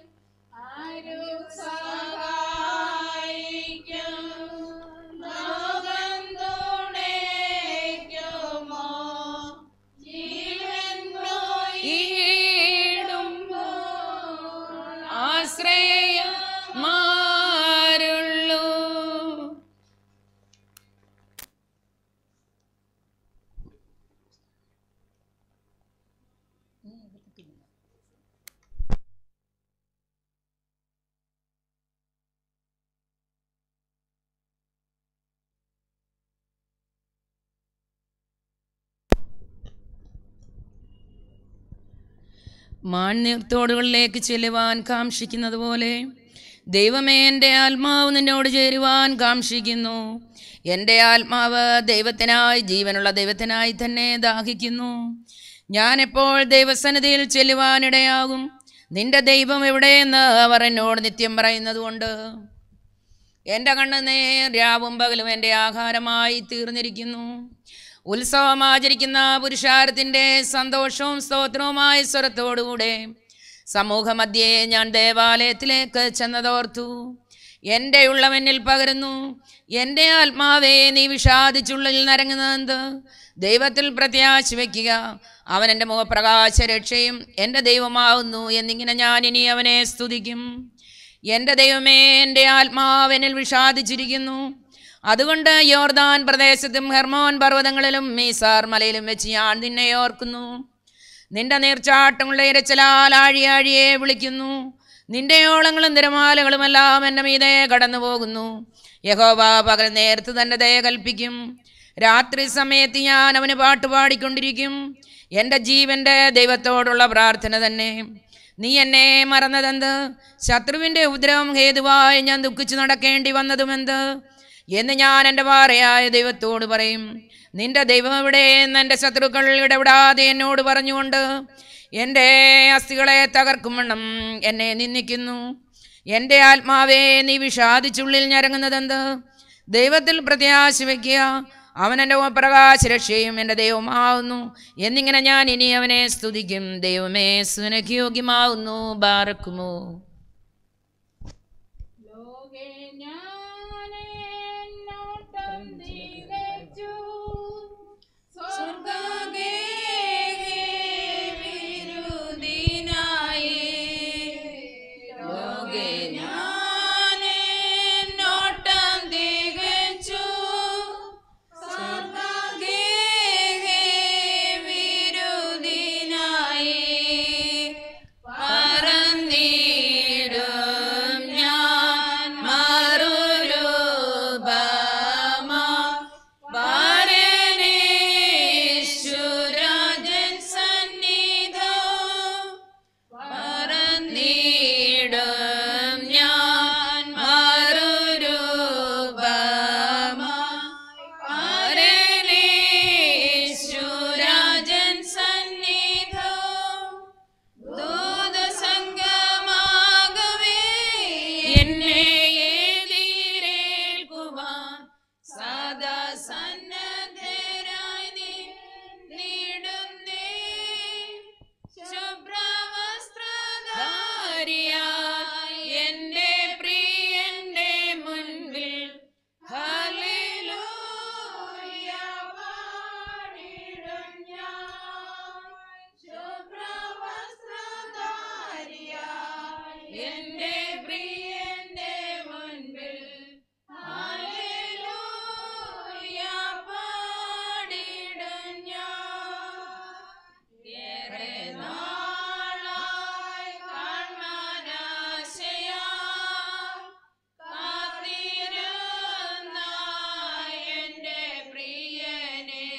ആശ്രയ മാരുള്ളൂ മാൻനീർത്തോടുകളിലേക്ക് ചെല്ലുവാൻ കാംക്ഷിക്കുന്നത് പോലെ ദൈവമേ എൻ്റെ ആത്മാവ് നിന്നോട് ചേരുവാൻ കാംക്ഷിക്കുന്നു എൻ്റെ ആത്മാവ് ദൈവത്തിനായി ജീവനുള്ള ദൈവത്തിനായി തന്നെ ദാഹിക്കുന്നു ഞാൻ എപ്പോൾ ദൈവസന്നിധിയിൽ ചെല്ലുവാനിടയാകും നിന്റെ ദൈവം എവിടെയെന്ന് അവർ എന്നോട് നിത്യം പറയുന്നതുകൊണ്ട് എൻ്റെ കണ്ണ് നേർ രാവും പകലും എൻ്റെ ആഹാരമായി തീർന്നിരിക്കുന്നു ഉത്സവം ആചരിക്കുന്ന പുരുഷാരത്തിൻ്റെ സന്തോഷവും സ്തോത്രവുമായ സ്വരത്തോടുകൂടെ സമൂഹമധ്യേ ഞാൻ ദേവാലയത്തിലേക്ക് ചെന്നതോർത്തു എൻ്റെ ഉള്ളവനിൽ പകരുന്നു എൻ്റെ ആത്മാവേ നീ വിഷാദിച്ചുള്ളിൽ നരങ്ങുന്നത് ദൈവത്തിൽ പ്രത്യാശ വയ്ക്കുക അവൻ എൻ്റെ മുഖപ്രകാശ രക്ഷയും എൻ്റെ ദൈവമാവുന്നു എന്നിങ്ങനെ ഞാൻ ഇനി അവനെ സ്തുതിക്കും എൻ്റെ ദൈവമേ എൻ്റെ ആത്മാവനിൽ വിഷാദിച്ചിരിക്കുന്നു അതുകൊണ്ട് യോർദാൻ പ്രദേശത്തും ഹെർമോൻ പർവ്വതങ്ങളിലും മീസാർ മലയിലും വെച്ച് ഞാൻ നിന്നെ ഓർക്കുന്നു നിന്റെ നീർച്ചാട്ടങ്ങളുടെ ഇരച്ചലാൽ ആഴിയാഴിയെ വിളിക്കുന്നു നിന്റെ ഓളങ്ങളും തിരമാലകളുമെല്ലാം എൻ്റെ മീതെ കടന്നു പോകുന്നു യഹോവ പകൽ നേരത്ത് തൻ്റെ ദയ കൽപ്പിക്കും രാത്രി സമയത്ത് ഞാൻ അവന് പാട്ട് പാടിക്കൊണ്ടിരിക്കും എൻ്റെ ജീവൻ്റെ ദൈവത്തോടുള്ള പ്രാർത്ഥന തന്നെ നീ എന്നെ മറന്നതെന്ത് ശത്രുവിൻ്റെ ഉപദ്രവം ഹേതുവായി ഞാൻ ദുഃഖിച്ചു നടക്കേണ്ടി വന്നതുമെന്ത് എന്ന് ഞാൻ എൻ്റെ പാറയായ ദൈവത്തോട് പറയും നിന്റെ ദൈവം എവിടെ എന്ന് എൻ്റെ ശത്രുക്കൾ ഇടപെടാതെ എന്നോട് പറഞ്ഞുകൊണ്ട് എൻ്റെ അസ്ഥികളെ തകർക്കും വണ്ണം എന്നെ നിന്ദിക്കുന്നു എൻ്റെ ആത്മാവേ നീ വിഷാദിച്ചുള്ളിൽ ഞരങ്ങുന്നതെന്ത് ദൈവത്തിൽ പ്രത്യാശ വയ്ക്കുക അവൻ എൻ്റെ പ്രകാശ രക്ഷയും എൻ്റെ ദൈവമാവുന്നു എന്നിങ്ങനെ ഞാൻ ഇനി അവനെ സ്തുതിക്കും ദൈവമേ സുനക്ക് യോഗ്യമാവുന്നു ബാറക്കുമോ എന്നെ എതിരേൽക്കുവാൻ സദാ സന്നദ്ധരായി നീ നീടുന്നേ ശുഭ്രവസ്ത്രധാരിയായി എൻ്റെ പ്രിയന്റെ മുൻപിൽ ഹല്ലേലൂയ പാടിടും ഞാൻ. ശുഭ്രവസ്ത്രധാരിയായി എൻ്റെ പ്രിയന്റെ മുൻപിൽ ഹല്ലേലൂയ പാടിടും ഞാൻ. ഏറെ നാളായി കാൺമാനാശയാ കാത്തിരുന്ന എൻ്റെ പ്രിയനെ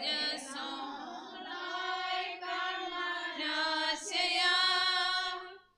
തേജസ്സോളായി കാൺമാനാശയാ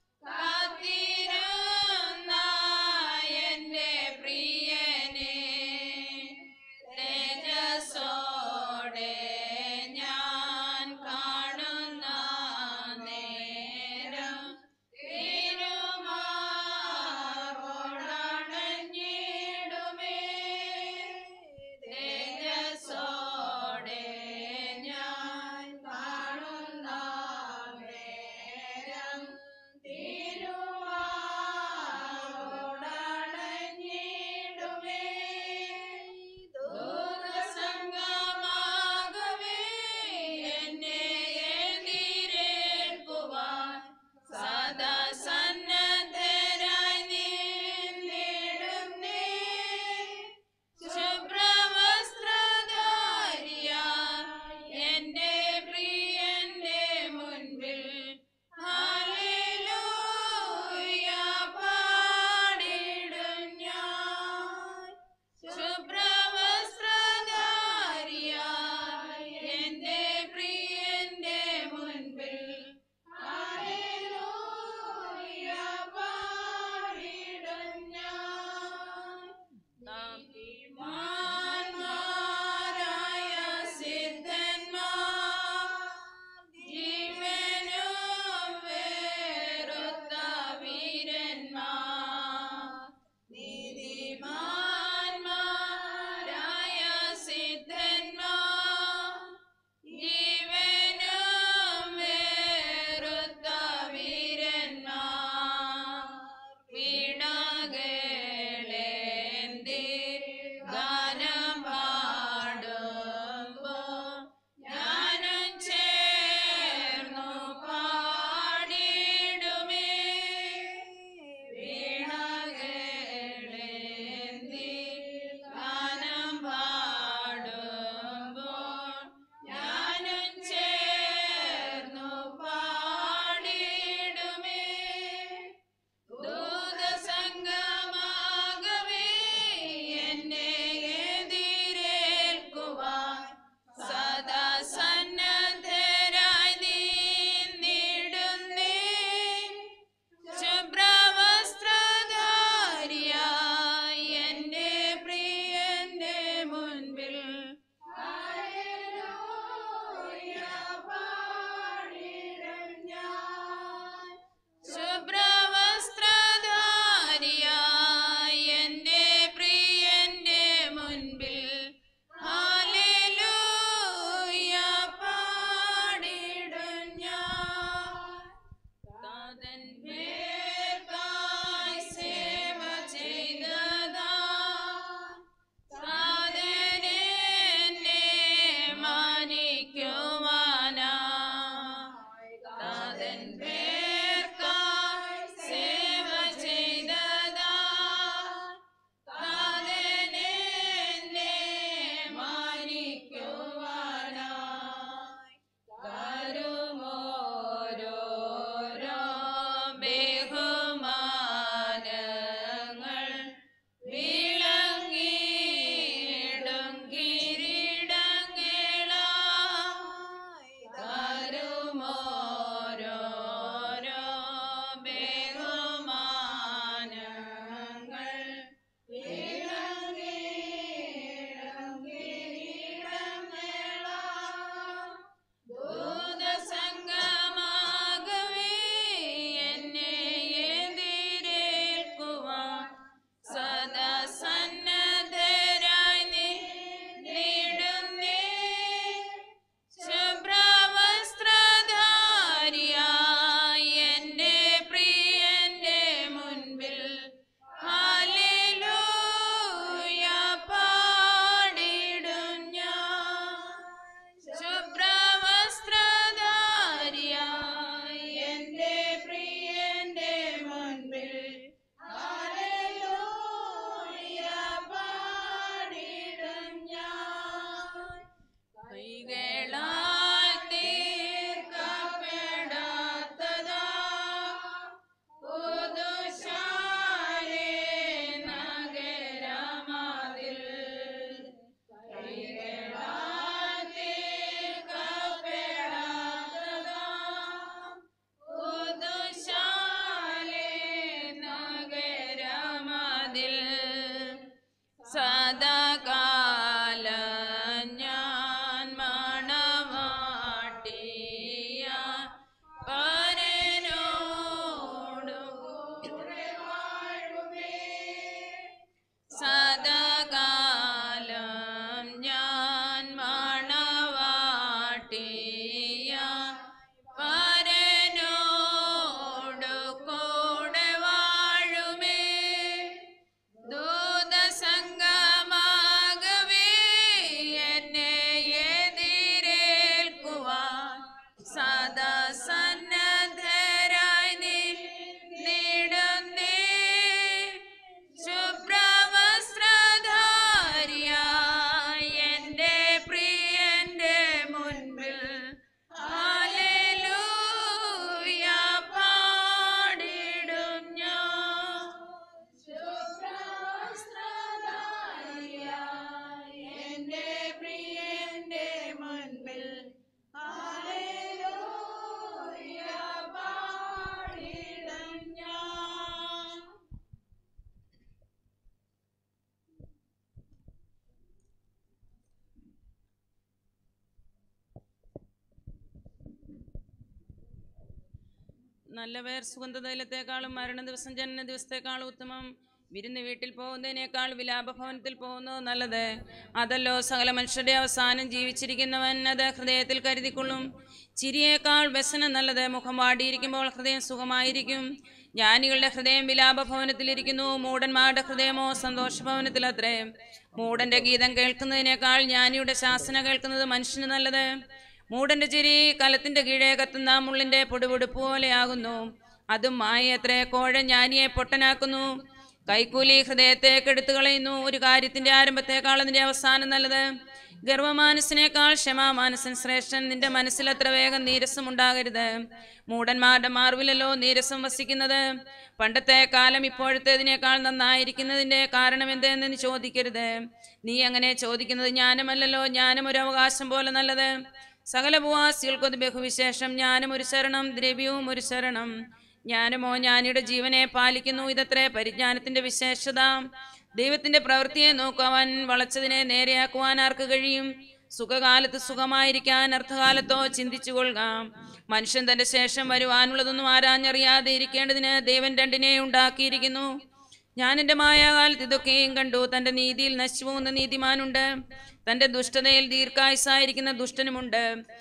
നല്ലവർ സുഗന്ധതൈലത്തെക്കാളും മരണ ദിവസം ജനന ദിവസത്തെക്കാളും ഉത്തമം വിരുന്ന് വീട്ടിൽ പോകുന്നതിനേക്കാൾ വിലാപഭവനത്തിൽ പോകുന്നത് നല്ലത് അതല്ലോ സകല മനുഷ്യരുടെ അവസാനം ജീവിച്ചിരിക്കുന്നവൻ അത് ഹൃദയത്തിൽ കരുതിക്കൊള്ളും ചിരിയേക്കാൾ വ്യസനം നല്ലത് മുഖം വാടിയിരിക്കുമ്പോൾ ഹൃദയം സുഖമായിരിക്കും ജ്ഞാനികളുടെ ഹൃദയം വിലാപഭവനത്തിലിരിക്കുന്നു മൂടന്മാരുടെ ഹൃദയമോ സന്തോഷഭവനത്തിലത്രേ മൂടന്റെ ഗീതം കേൾക്കുന്നതിനേക്കാൾ ജ്ഞാനിയുടെ ശാസന കേൾക്കുന്നത് മനുഷ്യന് നല്ലത് മൂടന്റെ ചിരി കലത്തിന്റെ കീഴേ കത്തുന്ന മുള്ളിന്റെ പൊടിപൊടുപ്പ് പോലെയാകുന്നു അതും മായത്രേ കോഴ ജ്ഞാനിയെ പൊട്ടനാക്കുന്നു കൈക്കൂലി ഹൃദയത്തെ കെടുത്തു കളയുന്നു ഒരു കാര്യത്തിന്റെ ആരംഭത്തെക്കാൾ അതിന്റെ അവസാനം നല്ലത് ഗർവമാനസിനേക്കാൾ ക്ഷമാമാനസൻ ശ്രേഷ്ഠൻ നിന്റെ മനസ്സിൽ അത്ര വേഗം നീരസം ഉണ്ടാകരുത് മൂടന്മാരുടെ മാർവിലല്ലോ നീരസം വസിക്കുന്നത് പണ്ടത്തെ കാലം ഇപ്പോഴത്തേതിനേക്കാൾ നന്നായിരിക്കുന്നതിന്റെ കാരണം എന്തെന്ന് നീ ചോദിക്കരുത് നീ അങ്ങനെ ചോദിക്കുന്നത് ജ്ഞാനമല്ലല്ലോ ജ്ഞാനം ഒരു അവകാശം പോലെ നല്ലത് സകല ഭൂവാസികൾക്കൊരു ബഹുവിശേഷം ജ്ഞാനം ഒരു ശരണം ദ്രവ്യവും ഒരു ശരണം ജ്ഞാനമോ ജ്ഞാനിയുടെ ജീവനെ പാലിക്കുന്നു ഇതത്രേ പരിജ്ഞാനത്തിന്റെ വിശേഷത ദൈവത്തിന്റെ പ്രവൃത്തിയെ നോക്കുവാൻ വളച്ചതിനെ നേരെയാക്കുവാൻ ആർക്ക് കഴിയും സുഖകാലത്ത് സുഖമായിരിക്കാൻ അർത്ഥകാലത്തോ ചിന്തിച്ചു കൊള്ളുക മനുഷ്യൻ തന്റെ ശേഷം വരുവാനുള്ളതൊന്നും ആരാഞ്ഞറിയാതെ ഇരിക്കേണ്ടതിന് ദൈവൻ രണ്ടിനെ ഉണ്ടാക്കിയിരിക്കുന്നു ഞാൻ എൻ്റെ മായാകാലത്ത് ഇതൊക്കെയും കണ്ടു തൻ്റെ നീതിയിൽ നശിച്ചു പോകുന്ന നീതിമാനുണ്ട് തൻ്റെ ദുഷ്ടതയിൽ ദീർഘായുസായിരിക്കുന്ന ദുഷ്ടനുമുണ്ട്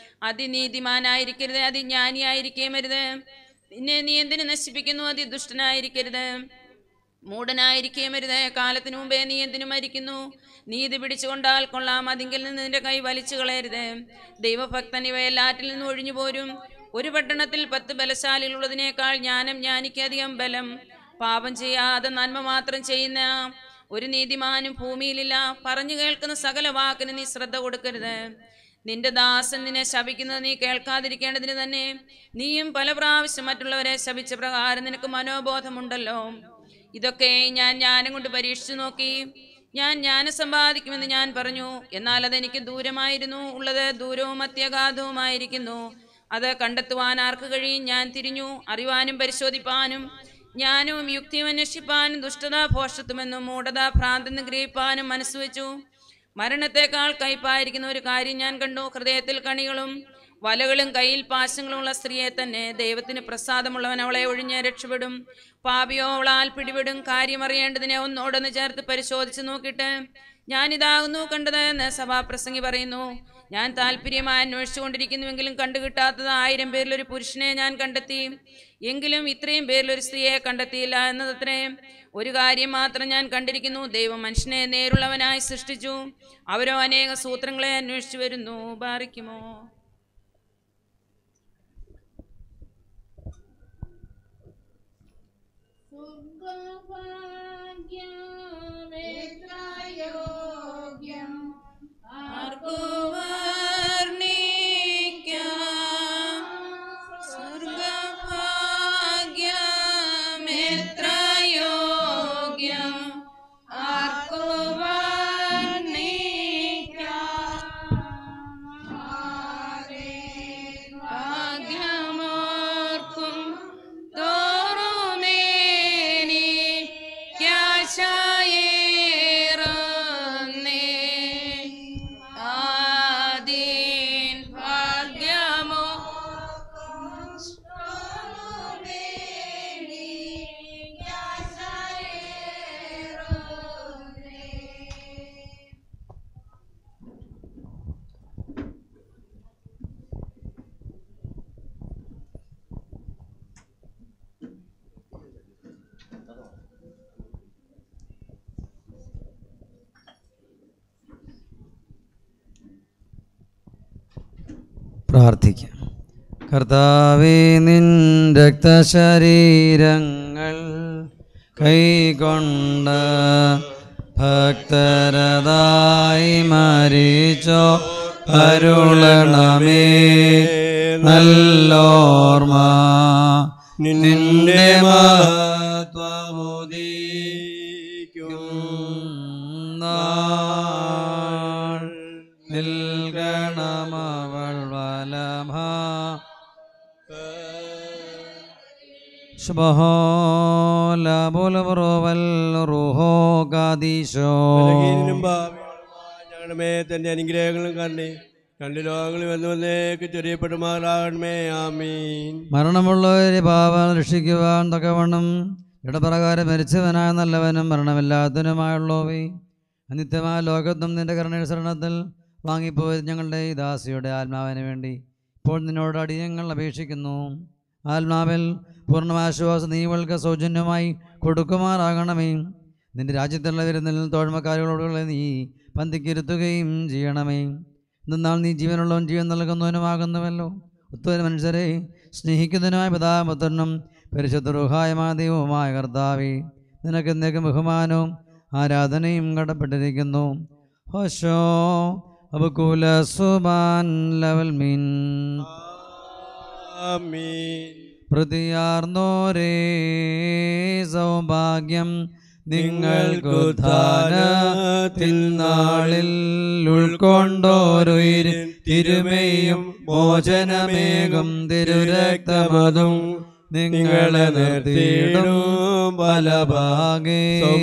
അതിനീതിമാനായിരിക്കരുത് അതിജ്ഞാനിയായിരിക്കേം അരുത് നിന്നെ നീ എന്തിനു നശിപ്പിക്കുന്നു അതിദുഷ്ടനായിരിക്കരുത് മൂടനായിരിക്കേം അരുത് കാലത്തിനു മുമ്പേ നീ എന്തിനു മരിക്കുന്നു നീതി പിടിച്ചുകൊണ്ടാൽ കൊള്ളാം അതിങ്കിൽ നിന്ന് നിന്റെ കൈ വലിച്ചു കളയരുത് ദൈവഭക്തൻ ഇവയെല്ലാറ്റിൽ നിന്ന് ഒഴിഞ്ഞു പോരും ഒരു പട്ടണത്തിൽ പത്ത് ബലശാലികളുള്ളതിനേക്കാൾ ജ്ഞാനം ജ്ഞാനിക്കധികം ബലം പാപം ചെയ്യാതെ നന്മ മാത്രം ചെയ്യുന്ന ഒരു നീതിമാനും ഭൂമിയിലില്ല പറഞ്ഞു കേൾക്കുന്ന സകല വാക്കിന് നീ ശ്രദ്ധ കൊടുക്കരുത് നിന്റെ ദാസൻ നിന്നെ ശപിക്കുന്നത് നീ കേൾക്കാതിരിക്കേണ്ടതിന് തന്നെ നീയും പല പ്രാവശ്യം മറ്റുള്ളവരെ ശപിച്ച പ്രകാരം നിനക്ക് മനോബോധമുണ്ടല്ലോ ഇതൊക്കെ ഞാൻ ജ്ഞാനം കൊണ്ട് പരീക്ഷിച്ചു നോക്കി ഞാൻ ജ്ഞാനം സമ്പാദിക്കുമെന്ന് ഞാൻ പറഞ്ഞു എന്നാൽ അതെനിക്ക് ദൂരമായിരുന്നു ഉള്ളത് ദൂരവും അത്യഗാധവുമായിരിക്കുന്നു അത് കണ്ടെത്തുവാൻ ആർക്ക് കഴിയും ഞാൻ തിരിഞ്ഞു അറിവാനും പരിശോധിപ്പാനും ജ്ഞാനവും യുക്തിയും അന്വേഷിപ്പാനും ദുഷ്ടത ഭോഷത്വമെന്നും മൂഢത ഭ്രാന്തെന്ന് ഗ്രഹിപ്പാനും മനസ്സ് വെച്ചു മരണത്തെക്കാൾ കയ്പായിരിക്കുന്ന ഒരു കാര്യം ഞാൻ കണ്ടു ഹൃദയത്തിൽ കണികളും വലകളും കയ്യിൽ പാശങ്ങളുമുള്ള സ്ത്രീയെ തന്നെ ദൈവത്തിന് പ്രസാദമുള്ളവൻ അവളെ ഒഴിഞ്ഞ് രക്ഷപ്പെടും പാപിയോ അവളാൽ പിടിപെടും കാര്യം അറിയേണ്ടതിനെ ഒന്നോടൊന്ന് ചേർത്ത് പരിശോധിച്ച് നോക്കിയിട്ട് ഞാനിതാകുന്നു കണ്ടത് എന്ന് സഭാപ്രസംഗി പറയുന്നു ഞാൻ താല്പര്യമായി അന്വേഷിച്ചുകൊണ്ടിരിക്കുന്നുവെങ്കിലും കണ്ടുകിട്ടാത്തത് ആയിരം പേരിൽ ഒരു പുരുഷനെ ഞാൻ കണ്ടെത്തി എങ്കിലും ഇത്രയും പേരിൽ ഒരു സ്ത്രീയെ കണ്ടെത്തിയില്ല എന്നതത്രേ ഒരു കാര്യം മാത്രം ഞാൻ കണ്ടിരിക്കുന്നു ദൈവം മനുഷ്യനെ നേരുള്ളവനായി സൃഷ്ടിച്ചു അവരോ അനേക സൂത്രങ്ങളെ അന്വേഷിച്ചു വരുന്നു ബാറിക്കുമോ പ്രാർത്ഥിക്കാം കർത്താവേ നിൻ രക്തശരീരങ്ങൾ കൈകൊണ്ട് ഭക്തരതായി മരിച്ചോ അരുളണമേ നല്ലോർമ്മ നിന്റെ മഹത്വമുദീക്കും നാൾ നിൽക്കണമവൾ വലഭ ശുഭഹോലബുലബ്രോവൽ റുഹോ ഗാദീശോ ബലഹീനനും പാപികളുമായ ഞങ്ങളുടെ മേൽ തന്റെ അനുഗ്രഹങ്ങളും കണ്ടേ രണ്ട് ലോകങ്ങളിൽ വന്നു വന്നേക്ക് ചെറിയപ്പെടുമാറാകണമേ ആമീൻ മരണമുള്ളവരെ പാപം രക്ഷിക്കുവാൻ തക്കവണ്ണം ഇടപ്രകാരം മരിച്ചവനായ നല്ലവനും മരണമില്ലാത്തവനുമായുള്ളവേ അനിത്യമായ ലോകത്തും നിന്റെ കരുണയുടെ ശരണത്തിൽ വാങ്ങിപ്പോയി ഞങ്ങളുടെ ഈ ദാസിയുടെ ആത്മാവിന് വേണ്ടി ഇപ്പോൾ നിന്നോട് അടിയങ്ങൾ അപേക്ഷിക്കുന്നു ആത്മാവിൽ പൂർണ്ണമാശ്വാസം നീവൾക്ക് സൗജന്യമായി കൊടുക്കുമാറാകണമേ നിന്റെ രാജ്യത്തുള്ള വിരുന്നിൽ തോഴ്മക്കാരികളോടുള്ള നീ പന്തിക്കിരുത്തുകയും ചെയ്യണമേ എന്നാൽ നീ ജീവനുള്ളവൻ ജീവൻ നൽകുന്നവനുമാകുന്നുവല്ലോ ഒത്തുവരും മനുഷ്യരെ സ്നേഹിക്കുന്നതിനുമായ പിതാപുത്രനും പരിശുദ്ധ റുഹായമായ ദൈവവുമായ കർത്താവേ നിനക്ക് എന്നേക്കും ബഹുമാനവും ആരാധനയും കടപ്പെട്ടിരിക്കുന്നു ഹോശോ അബുകൂല സുബാൻ ലവൽ മീൻ ആമീൻ പ്രതിയാർന്നോരേ സൗഭാഗ്യം നിങ്ങൾക്കു ധാനത്തിൽ നാളിൽ ഉൾക്കൊണ്ടോരുയിര് തിരുമയും മോചനമേകും തിരുരക്തമതും നിങ്ങളെ നിർത്തിയിടും ബലഭാഗേ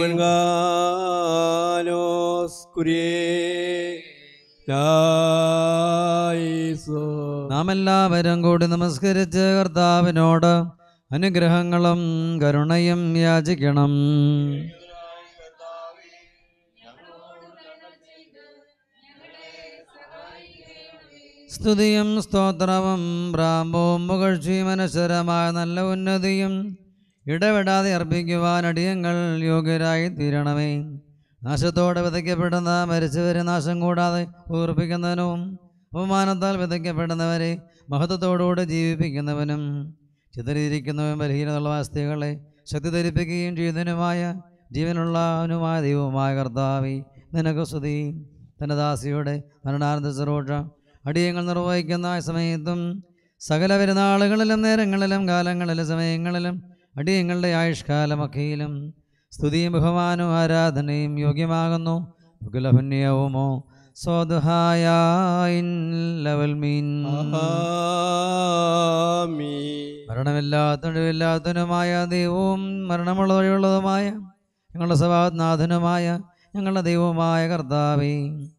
സൗമൻകാലോസ് കുരിയേ ലായിസോ നാം എല്ലാവരും കൂടി നമസ്കരിച്ച് കർത്താവിനോട് അനുഗ്രഹങ്ങളും കരുണയും യാചിക്കണം സ്തുതിയും സ്തോത്രവും പ്രാമ്പവും പുകഴ്ചയും അനശ്വരമായ നല്ല ഉന്നതിയും ഇടപെടാതെ അർപ്പിക്കുവാൻ അടിയങ്ങൾ യോഗ്യരായി തീരണമേ നാശത്തോടെ വിതയ്ക്കപ്പെടുന്ന മരിച്ചവരെ നാശം കൂടാതെ ഊർപ്പിക്കുന്നവനും അപമാനത്താൽ വിതയ്ക്കപ്പെടുന്നവരെ മഹത്വത്തോടുകൂടി ജീവിപ്പിക്കുന്നവനും ചിതറിയിരിക്കുന്നവൻ ബലഹീനതയുള്ള അസ്ഥികളെ ശക്തി ധരിപ്പിക്കുകയും ചെയ്യുന്നതിനുമായ ജീവനുള്ളവനുമായ ദൈവമായ കർത്താവി നിനക്ക് സ്തുതി തൻ്റെ ദാസിയുടെ മരണാനന്ദ സർവോഷ അടിയങ്ങൾ നിർവഹിക്കുന്ന ആ സമയത്തും സകല പെരുന്നാളുകളിലും നേരങ്ങളിലും കാലങ്ങളിലും സമയങ്ങളിലും അടിയങ്ങളുടെ ആയുഷ്കാലമൊക്കെയിലും സ്തുതിയും ബഹുമാനവും ആരാധനയും യോഗ്യമാകുന്നു മുകുലപുണ്യവുമോ സ്വതുഹായ ലവൽ മീൻ ആമീൻ മരണമില്ലാത്തതുമായ ദൈവവും മരണമുള്ള വഴിയുള്ളതുമായ ഞങ്ങളുടെ സ്വഭാവനാഥനുമായ ഞങ്ങളുടെ ദൈവവുമായ കർത്താവേ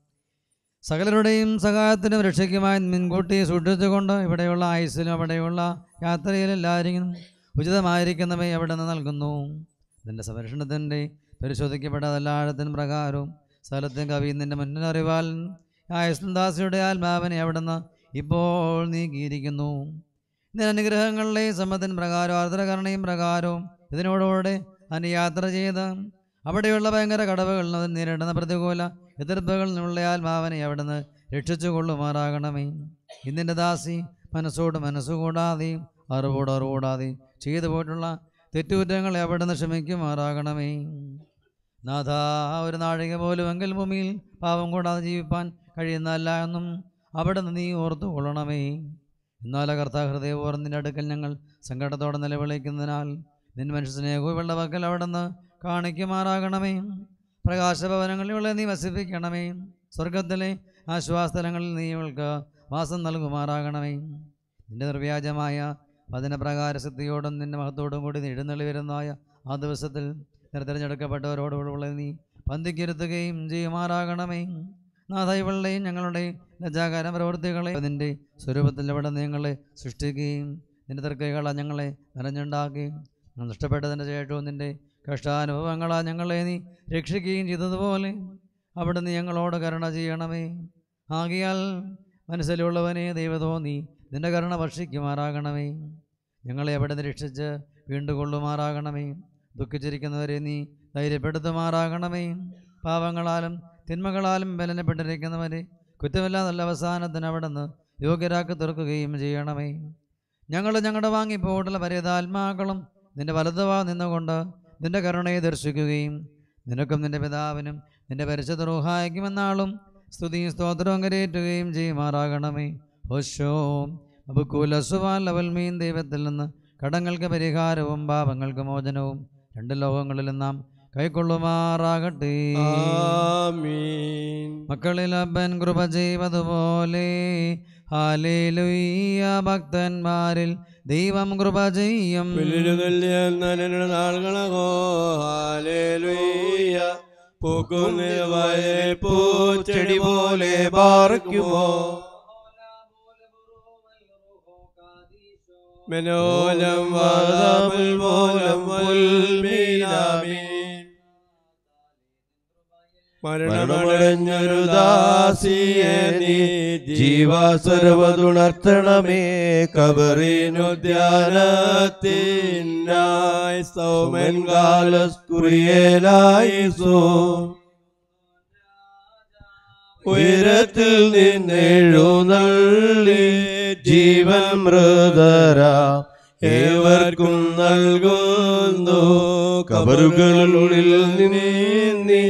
സകലരുടെയും സഹായത്തിനും രക്ഷയ്ക്കുമായി മുൻകൂട്ടി സൂക്ഷിച്ചുകൊണ്ട് ഇവിടെയുള്ള ആയുസ്സിലും അവിടെയുള്ള യാത്രയിലും എല്ലാവരും ഉചിതമായിരിക്കുന്നവയെ അവിടെ നിന്ന് നൽകുന്നു നിന്റെ സംരക്ഷണത്തിൻ്റെ പരിശോധിക്കപ്പെടാതെ എല്ലാഴത്തിനും പ്രകാരവും സ്ഥലത്തും കവിയുന്നതിൻ്റെ മുന്നറിവാൽ ആയുസ്സും ദാസിയുടെ ആത്മാവിനെ അവിടുന്ന് ഇപ്പോൾ നീക്കിയിരിക്കുന്നു ഇതിന് അനുഗ്രഹങ്ങളിലെ സമ്മതൻ പ്രകാരവും ആർദ്രകരണയും പ്രകാരവും ഇതിനോടുകൂടെ അതിന് യാത്ര ചെയ്ത് അവിടെയുള്ള ഭയങ്കര കടവുകളിൽ നിന്ന് നേരിടുന്ന പ്രതികൂല എതിർപ്പുകളിൽ നിന്നുള്ള ആത്മാവിനെ അവിടുന്ന് രക്ഷിച്ചു കൊള്ളുമാറാകണമേ ഇന്നിൻ്റെ ദാസി മനസ്സോട് മനസ്സുകൂടാതെയും അറിവോട് അറിവൂടാതെയും ചെയ്തു പോയിട്ടുള്ള തെറ്റുകുറ്റങ്ങളെ അവിടുന്ന് ക്ഷമിക്കുമാറാകണമേ നാഥ ഒരു നാഴിക പോലും എങ്കിൽ ഭൂമിയിൽ പാപം കൂടാതെ ജീവിപ്പാൻ കഴിയുന്നതല്ല എന്നും അവിടുന്ന് നീ ഓർത്തു കൊള്ളണമേ എന്നാൽ കർത്താ ഹൃദയപൂർവ്വം നിന്റെ അടുക്കൽ ഞങ്ങൾ സങ്കടത്തോടെ നിലവിളിക്കുന്നതിനാൽ നിൻ മനുഷ്യ സ്നേഹവും വെള്ളവക്കൽ അവിടുന്ന് കാണിക്കുമാറാകണമേ പ്രകാശഭവനങ്ങളിലുള്ള നീ വസിപ്പിക്കണമേ സ്വർഗത്തിലെ ആശ്വാസതലങ്ങളിൽ നീ ഇവൾക്ക് വാസം നൽകുമാറാകണമേ നിന്റെ നിർവ്യാജമായ വചനപ്രകാര ശക്തിയോടും നിന്റെ മഹത്തോടും കൂടി നീ എഴുന്നള്ളി വരുന്നതായ ആ ദിവസത്തിൽ നിന്നെ തിരഞ്ഞെടുക്കപ്പെട്ടവരോടുള്ള നീ പന്തിക്കിരുത്തുകയും ചെയ്യുമാറാകണമേ നാഥ ഇവളുടെയും ഞങ്ങളുടെ ലജ്ജാകാര പ്രവൃത്തികളെ നിന്റെ സ്വരൂപത്തിൽ അവിടെ ഞങ്ങളെ സൃഷ്ടിക്കുകയും നിന്റെ തർക്കൈകളാ ഞങ്ങളെ നിറഞ്ഞുണ്ടാക്കുകയും ഞങ്ങൾ നഷ്ടപ്പെട്ടതിൻ്റെ ശേഷവും നിന്റെ കഷ്ടാനുഭവങ്ങളാ ഞങ്ങളെ നീ രക്ഷിക്കുകയും ചെയ്തതുപോലെ അവിടെ നീ ഞങ്ങളോട് കരുണ ചെയ്യണമേ ആകിയാൽ മനസ്സിലുള്ളവനെ ദൈവതോ നീ നിന്റെ കരുണ ഭക്ഷിക്കുമാറാകണമേ ഞങ്ങളെ അവിടെ നിന്ന് രക്ഷിച്ച് വീണ്ടുകൊള്ളുമാറാകണമേ ദുഃഖിച്ചിരിക്കുന്നവരെ നീ ധൈര്യപ്പെടുത്തുമാറാകണമേ പാവങ്ങളാലും തിന്മകളാലും ബലനപ്പെട്ടിരിക്കുന്നവരെ കുറ്റമില്ലാതെ നല്ല അവസാനത്തിന് അവിടെ നിന്ന് യോഗ്യരാക്കി തീർക്കുകയും ചെയ്യണമേ ഞങ്ങൾ ഞങ്ങളുടെ വാങ്ങിപ്പോട്ടുള്ള പരിതാത്മാക്കളും നിന്റെ വലതുവാ നിന്നുകൊണ്ട് നിന്റെ കരുണയെ ദർശിക്കുകയും നിനക്കും നിന്റെ പിതാവിനും നിന്റെ പരിശുദ്ധ റൂഹായിക്കുമെന്നാളും സ്തുതിയും സ്തോത്രവും കരയേറ്റുകയും ചെയ്യുമാറാകണമേ ഹോശോ അബുക്കൂല സുവാൽ അവൽമീൻ ദൈവത്തിൽ നിന്ന് കടങ്ങൾക്ക് പരിഹാരവും പാപങ്ങൾക്ക് മോചനവും രണ്ട് ലോകങ്ങളിലും നാം കൈക്കൊള്ളുമാറാകട്ടെ ആമീൻ മക്കളിൽ അപ്പൻ കൃപ ചെയ്വതുപോലെ ഹാലേലുയ്യ ഭക്തന്മാരിൽ ദൈവം കൃപ ചെയ്യും നനയുടെ നാളുകളകോ ഹാലേലുയ്യ പൂക്കുന്ന വയലിൽ പൂച്ചെടി പോലെ പാർക്കുമോ മനോലം വാദമുൽ മൂലം മുൽമീനാമീൻ മരണമടഞ്ഞൊരു ദാസിയെ നീ ജീവാസർവതുണർത്തണമേ കബറിനുദ്യാനത്തിനായി സൗമൻ കാലസ്കുറിയേലായി സോ ഉയരത്തിൽ നിന്നെഴുന്നള്ളി ജീവൻ മൃതര ഏവർക്കും നൽകുന്നു കബറുകളിൽ നീ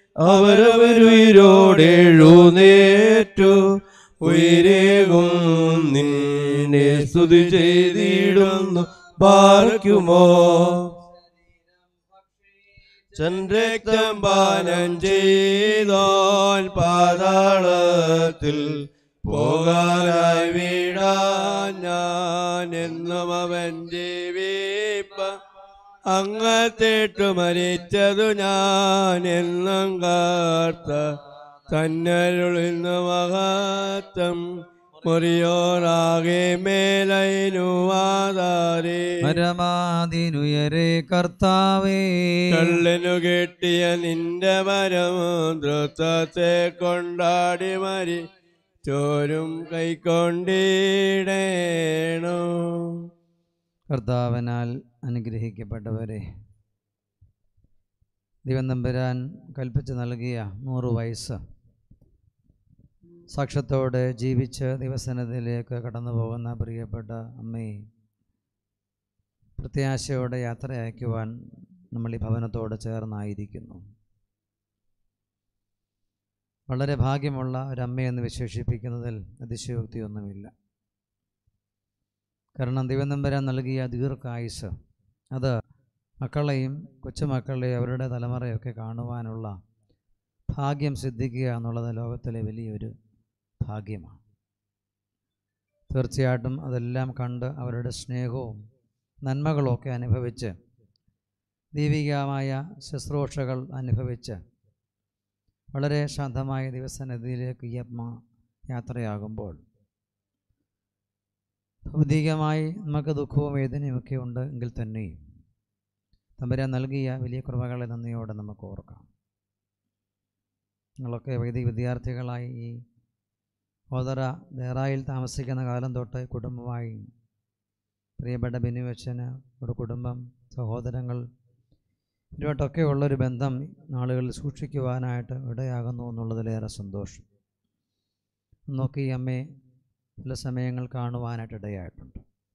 അവരവരുയിരോടെഴുന്നേറ്റു ഉയരേകും നിന്നെ സ്തുതി ചെയ്തിടുന്നു പാർക്കുമോ ചന്ദ്രക്തം പാനം ചെയ്തോൻ പാതാളത്തിൽ പോകാനായി വീടാൻ ഞാൻ എന്നും അവൻ ജീവിപ്പ അങ്ങത്തേട്ടു മരിച്ചതു ഞാൻ എന്നും കാർത്ത തന്നരുളിന്ന് മഹത്വം മുറിയോറാകെ മേലൈനുവാതാരേ പരമാതിനുയരെ കർത്താവേ കള്ളിനു കെട്ടിയ നിന്റെ മരം ദ്രുതത്തെ കൊണ്ടാടി മരി ചോരും കൈക്കൊണ്ടിടേണോ കർത്താവിനാൽ അനുഗ്രഹിക്കപ്പെട്ടവരെ ദൈവം തമ്പുരാൻ കൽപ്പിച്ച് നൽകിയ നൂറ് വയസ്സ് സാക്ഷ്യത്തോടെ ജീവിച്ച് ദൈവസന്നിധിയിലേക്ക് കടന്നു പോകുന്ന പ്രിയപ്പെട്ട അമ്മയെ പ്രത്യാശയോടെ യാത്ര അയക്കുവാൻ നമ്മൾ ഈ ഭവനത്തോട് ചേർന്നായിരിക്കുന്നു വളരെ ഭാഗ്യമുള്ള ഒരമ്മയെന്ന് വിശേഷിപ്പിക്കുന്നതിൽ അതിശയോക്തിയൊന്നുമില്ല കാരണം ദൈവനമ്പരാൻ നൽകിയ ദീർഘായുസ് അത് മക്കളെയും കൊച്ചുമക്കളെയും അവരുടെ തലമുറയൊക്കെ കാണുവാനുള്ള ഭാഗ്യം സിദ്ധിക്കുക എന്നുള്ളത് ലോകത്തിലെ വലിയൊരു ഭാഗ്യമാണ് തീർച്ചയായിട്ടും അതെല്ലാം കണ്ട് അവരുടെ സ്നേഹവും നന്മകളും ഒക്കെ അനുഭവിച്ച് ദൈവികമായ ശുശ്രൂഷകൾ അനുഭവിച്ച് വളരെ ശാന്തമായ ദിവസനദിയിലേക്ക് ഈ അമ്മ യാത്രയാകുമ്പോൾ ഭൗതികമായി നമുക്ക് ദുഃഖവും വേദനയുമൊക്കെ ഉണ്ട് എങ്കിൽ തന്നെയും തമ്പുരാൻ നൽകിയ വലിയ കൃപകളെ നന്ദിയോടെ നമുക്ക് ഓർക്കാം നിങ്ങളൊക്കെ വൈദിക വിദ്യാർത്ഥികളായി ഈ ഓതറ ദേറായിൽ താമസിക്കുന്ന കാലം തൊട്ട് കുടുംബമായി പ്രിയപ്പെട്ട ബിനുവച്ചന് ഒരു കുടുംബം സഹോദരങ്ങൾ ഇവരുമായിട്ടൊക്കെ ഉള്ളൊരു ബന്ധം നാളുകളിൽ സൂക്ഷിക്കുവാനായിട്ട് ഇടയാകുന്നു എന്നുള്ളതിലേറെ സന്തോഷം നോക്കി ഈ അമ്മയെ ചില സമയങ്ങൾ കാണുവാനായിട്ട് ഇടയായിട്ടുണ്ട്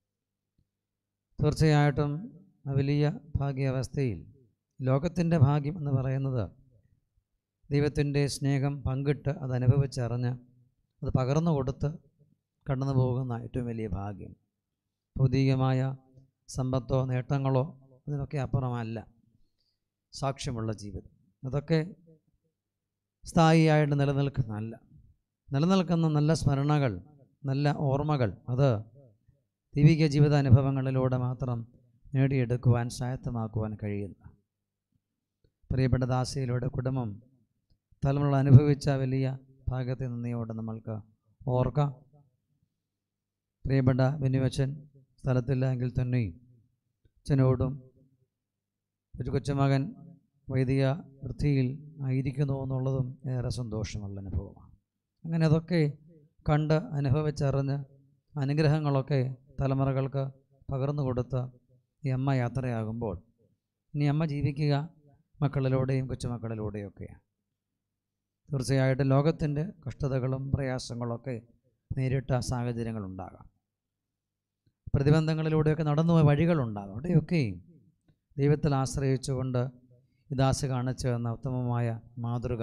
തീർച്ചയായിട്ടും ആ വലിയ ഭാഗ്യാവസ്ഥയിൽ ലോകത്തിൻ്റെ ഭാഗ്യം എന്ന് പറയുന്നത് ദൈവത്തിൻ്റെ സ്നേഹം പങ്കിട്ട് അത് അനുഭവിച്ചറിഞ്ഞ് അത് പകർന്നു കൊടുത്ത് കടന്നു പോകുന്ന ഏറ്റവും വലിയ ഭാഗ്യം ഭൗതികമായ സമ്പത്തോ നേട്ടങ്ങളോ അതിനൊക്കെ അപ്പുറമല്ല സാക്ഷ്യമുള്ള ജീവിതം അതൊക്കെ സ്ഥായിയായിട്ട് നിലനിൽക്കുന്നതല്ല നിലനിൽക്കുന്ന നല്ല സ്മരണകൾ നല്ല ഓർമ്മകൾ അത് ദൈവിക ജീവിതാനുഭവങ്ങളിലൂടെ മാത്രം നേടിയെടുക്കുവാൻ സ്വായത്തമാക്കുവാൻ കഴിയുന്ന പ്രിയപ്പെട്ട ദാസിയിലൂടെ കുടുംബം തലമുറ അനുഭവിച്ച വലിയ ഭാഗത്തെ നന്ദിയോടെ നമ്മൾക്ക് ഓർക്കാം പ്രിയപ്പെട്ട ബെന്നിവച്ചൻ സ്ഥലത്തില്ല എങ്കിൽ തന്നെയും അച്ഛനോടും ഒരു കൊച്ചുമകൻ വൈദിക വൃത്തിയിൽ ആയിരിക്കുന്നു എന്നുള്ളതും ഏറെ സന്തോഷമുള്ള അനുഭവമാണ് അങ്ങനെ അതൊക്കെ കണ്ട് അനുഭവിച്ചറിഞ്ഞ് അനുഗ്രഹങ്ങളൊക്കെ തലമുറകൾക്ക് പകർന്നു കൊടുത്ത ഈ അമ്മ യാത്രയാകുമ്പോൾ ഇനി അമ്മ ജീവിക്കുക മക്കളിലൂടെയും കൊച്ചുമക്കളിലൂടെയൊക്കെയാണ് തീർച്ചയായിട്ടും ലോകത്തിൻ്റെ കഷ്ടതകളും പ്രയാസങ്ങളൊക്കെ നേരിട്ട സാഹചര്യങ്ങളുണ്ടാകാം പ്രതിബന്ധങ്ങളിലൂടെയൊക്കെ നടന്നുപോയ വഴികളുണ്ടാകും അവിടെയൊക്കെയും ദൈവത്തിൽ ആശ്രയിച്ചുകൊണ്ട് ഈ ദാസ് കാണിച്ചു തന്ന ഉത്തമമായ മാതൃക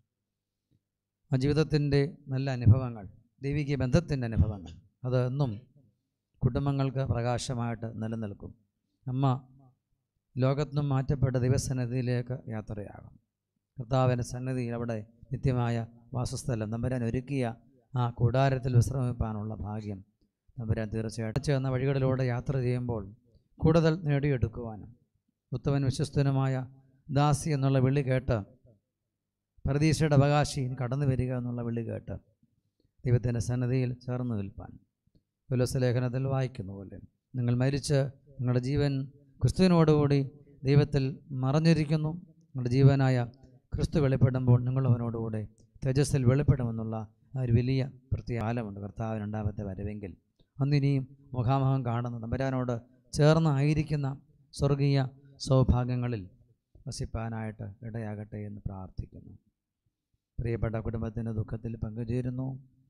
ആ ജീവിതത്തിൻ്റെ നല്ല അനുഭവങ്ങൾ ദൈവിക ബന്ധത്തിൻ്റെ അനുഭവങ്ങൾ അത് എന്നും കുടുംബങ്ങൾക്ക് പ്രകാശമായിട്ട് നിലനിൽക്കും അമ്മ ലോകത്തുനിന്നും മാറ്റപ്പെട്ട ദൈവസന്നിധിയിലേക്ക് യാത്രയാകും കർത്താവിൻ്റെ സന്നിധിയിൽ അവിടെ നിത്യമായ വാസസ്ഥലം നമ്പരാൻ ഒരുക്കിയ ആ കൂടാരത്തിൽ വിശ്രമിപ്പാനുള്ള ഭാഗ്യം നമ്പരാൻ തീർച്ചയായിട്ടും ചേർന്ന വഴികളിലൂടെ യാത്ര ചെയ്യുമ്പോൾ കൂടുതൽ നേടിയെടുക്കുവാനും ഉത്തമൻ വിശ്വസ്തനുമായ ദാസി എന്നുള്ള വിളി കേട്ട് പ്രതീക്ഷയുടെ അവകാശി കടന്നു വരിക എന്നുള്ള വിളി കേട്ട് ദൈവത്തിൻ്റെ സന്നദ്ധിയിൽ ചേർന്ന് നിൽപ്പാൻ പുലസ് ലേഖനത്തിൽ വായിക്കുന്ന പോലെ നിങ്ങൾ മരിച്ച് നിങ്ങളുടെ ജീവൻ ക്രിസ്തുവിനോടുകൂടി ദൈവത്തിൽ മറഞ്ഞിരിക്കുന്നു നിങ്ങളുടെ ജീവനായ ക്രിസ്തു വെളിപ്പെടുമ്പോൾ നിങ്ങൾ അവനോടുകൂടെ തേജസ്സിൽ വെളിപ്പെടുമെന്നുള്ള ആ ഒരു വലിയ പ്രത്യേക കാലമുണ്ട് കർത്താവ് രണ്ടാമത്തെ വരവെങ്കിൽ അന്നിനിയും മുഖാമുഖം കാണുന്ന തമ്പരാനോട് ചേർന്നായിരിക്കുന്ന സ്വർഗീയ സൗഭാഗ്യങ്ങളിൽ വസിപ്പാനായിട്ട് ഇടയാകട്ടെ എന്ന് പ്രാർത്ഥിക്കുന്നു പ്രിയപ്പെട്ട കുടുംബത്തിൻ്റെ ദുഃഖത്തിൽ പങ്കുചേരുന്നു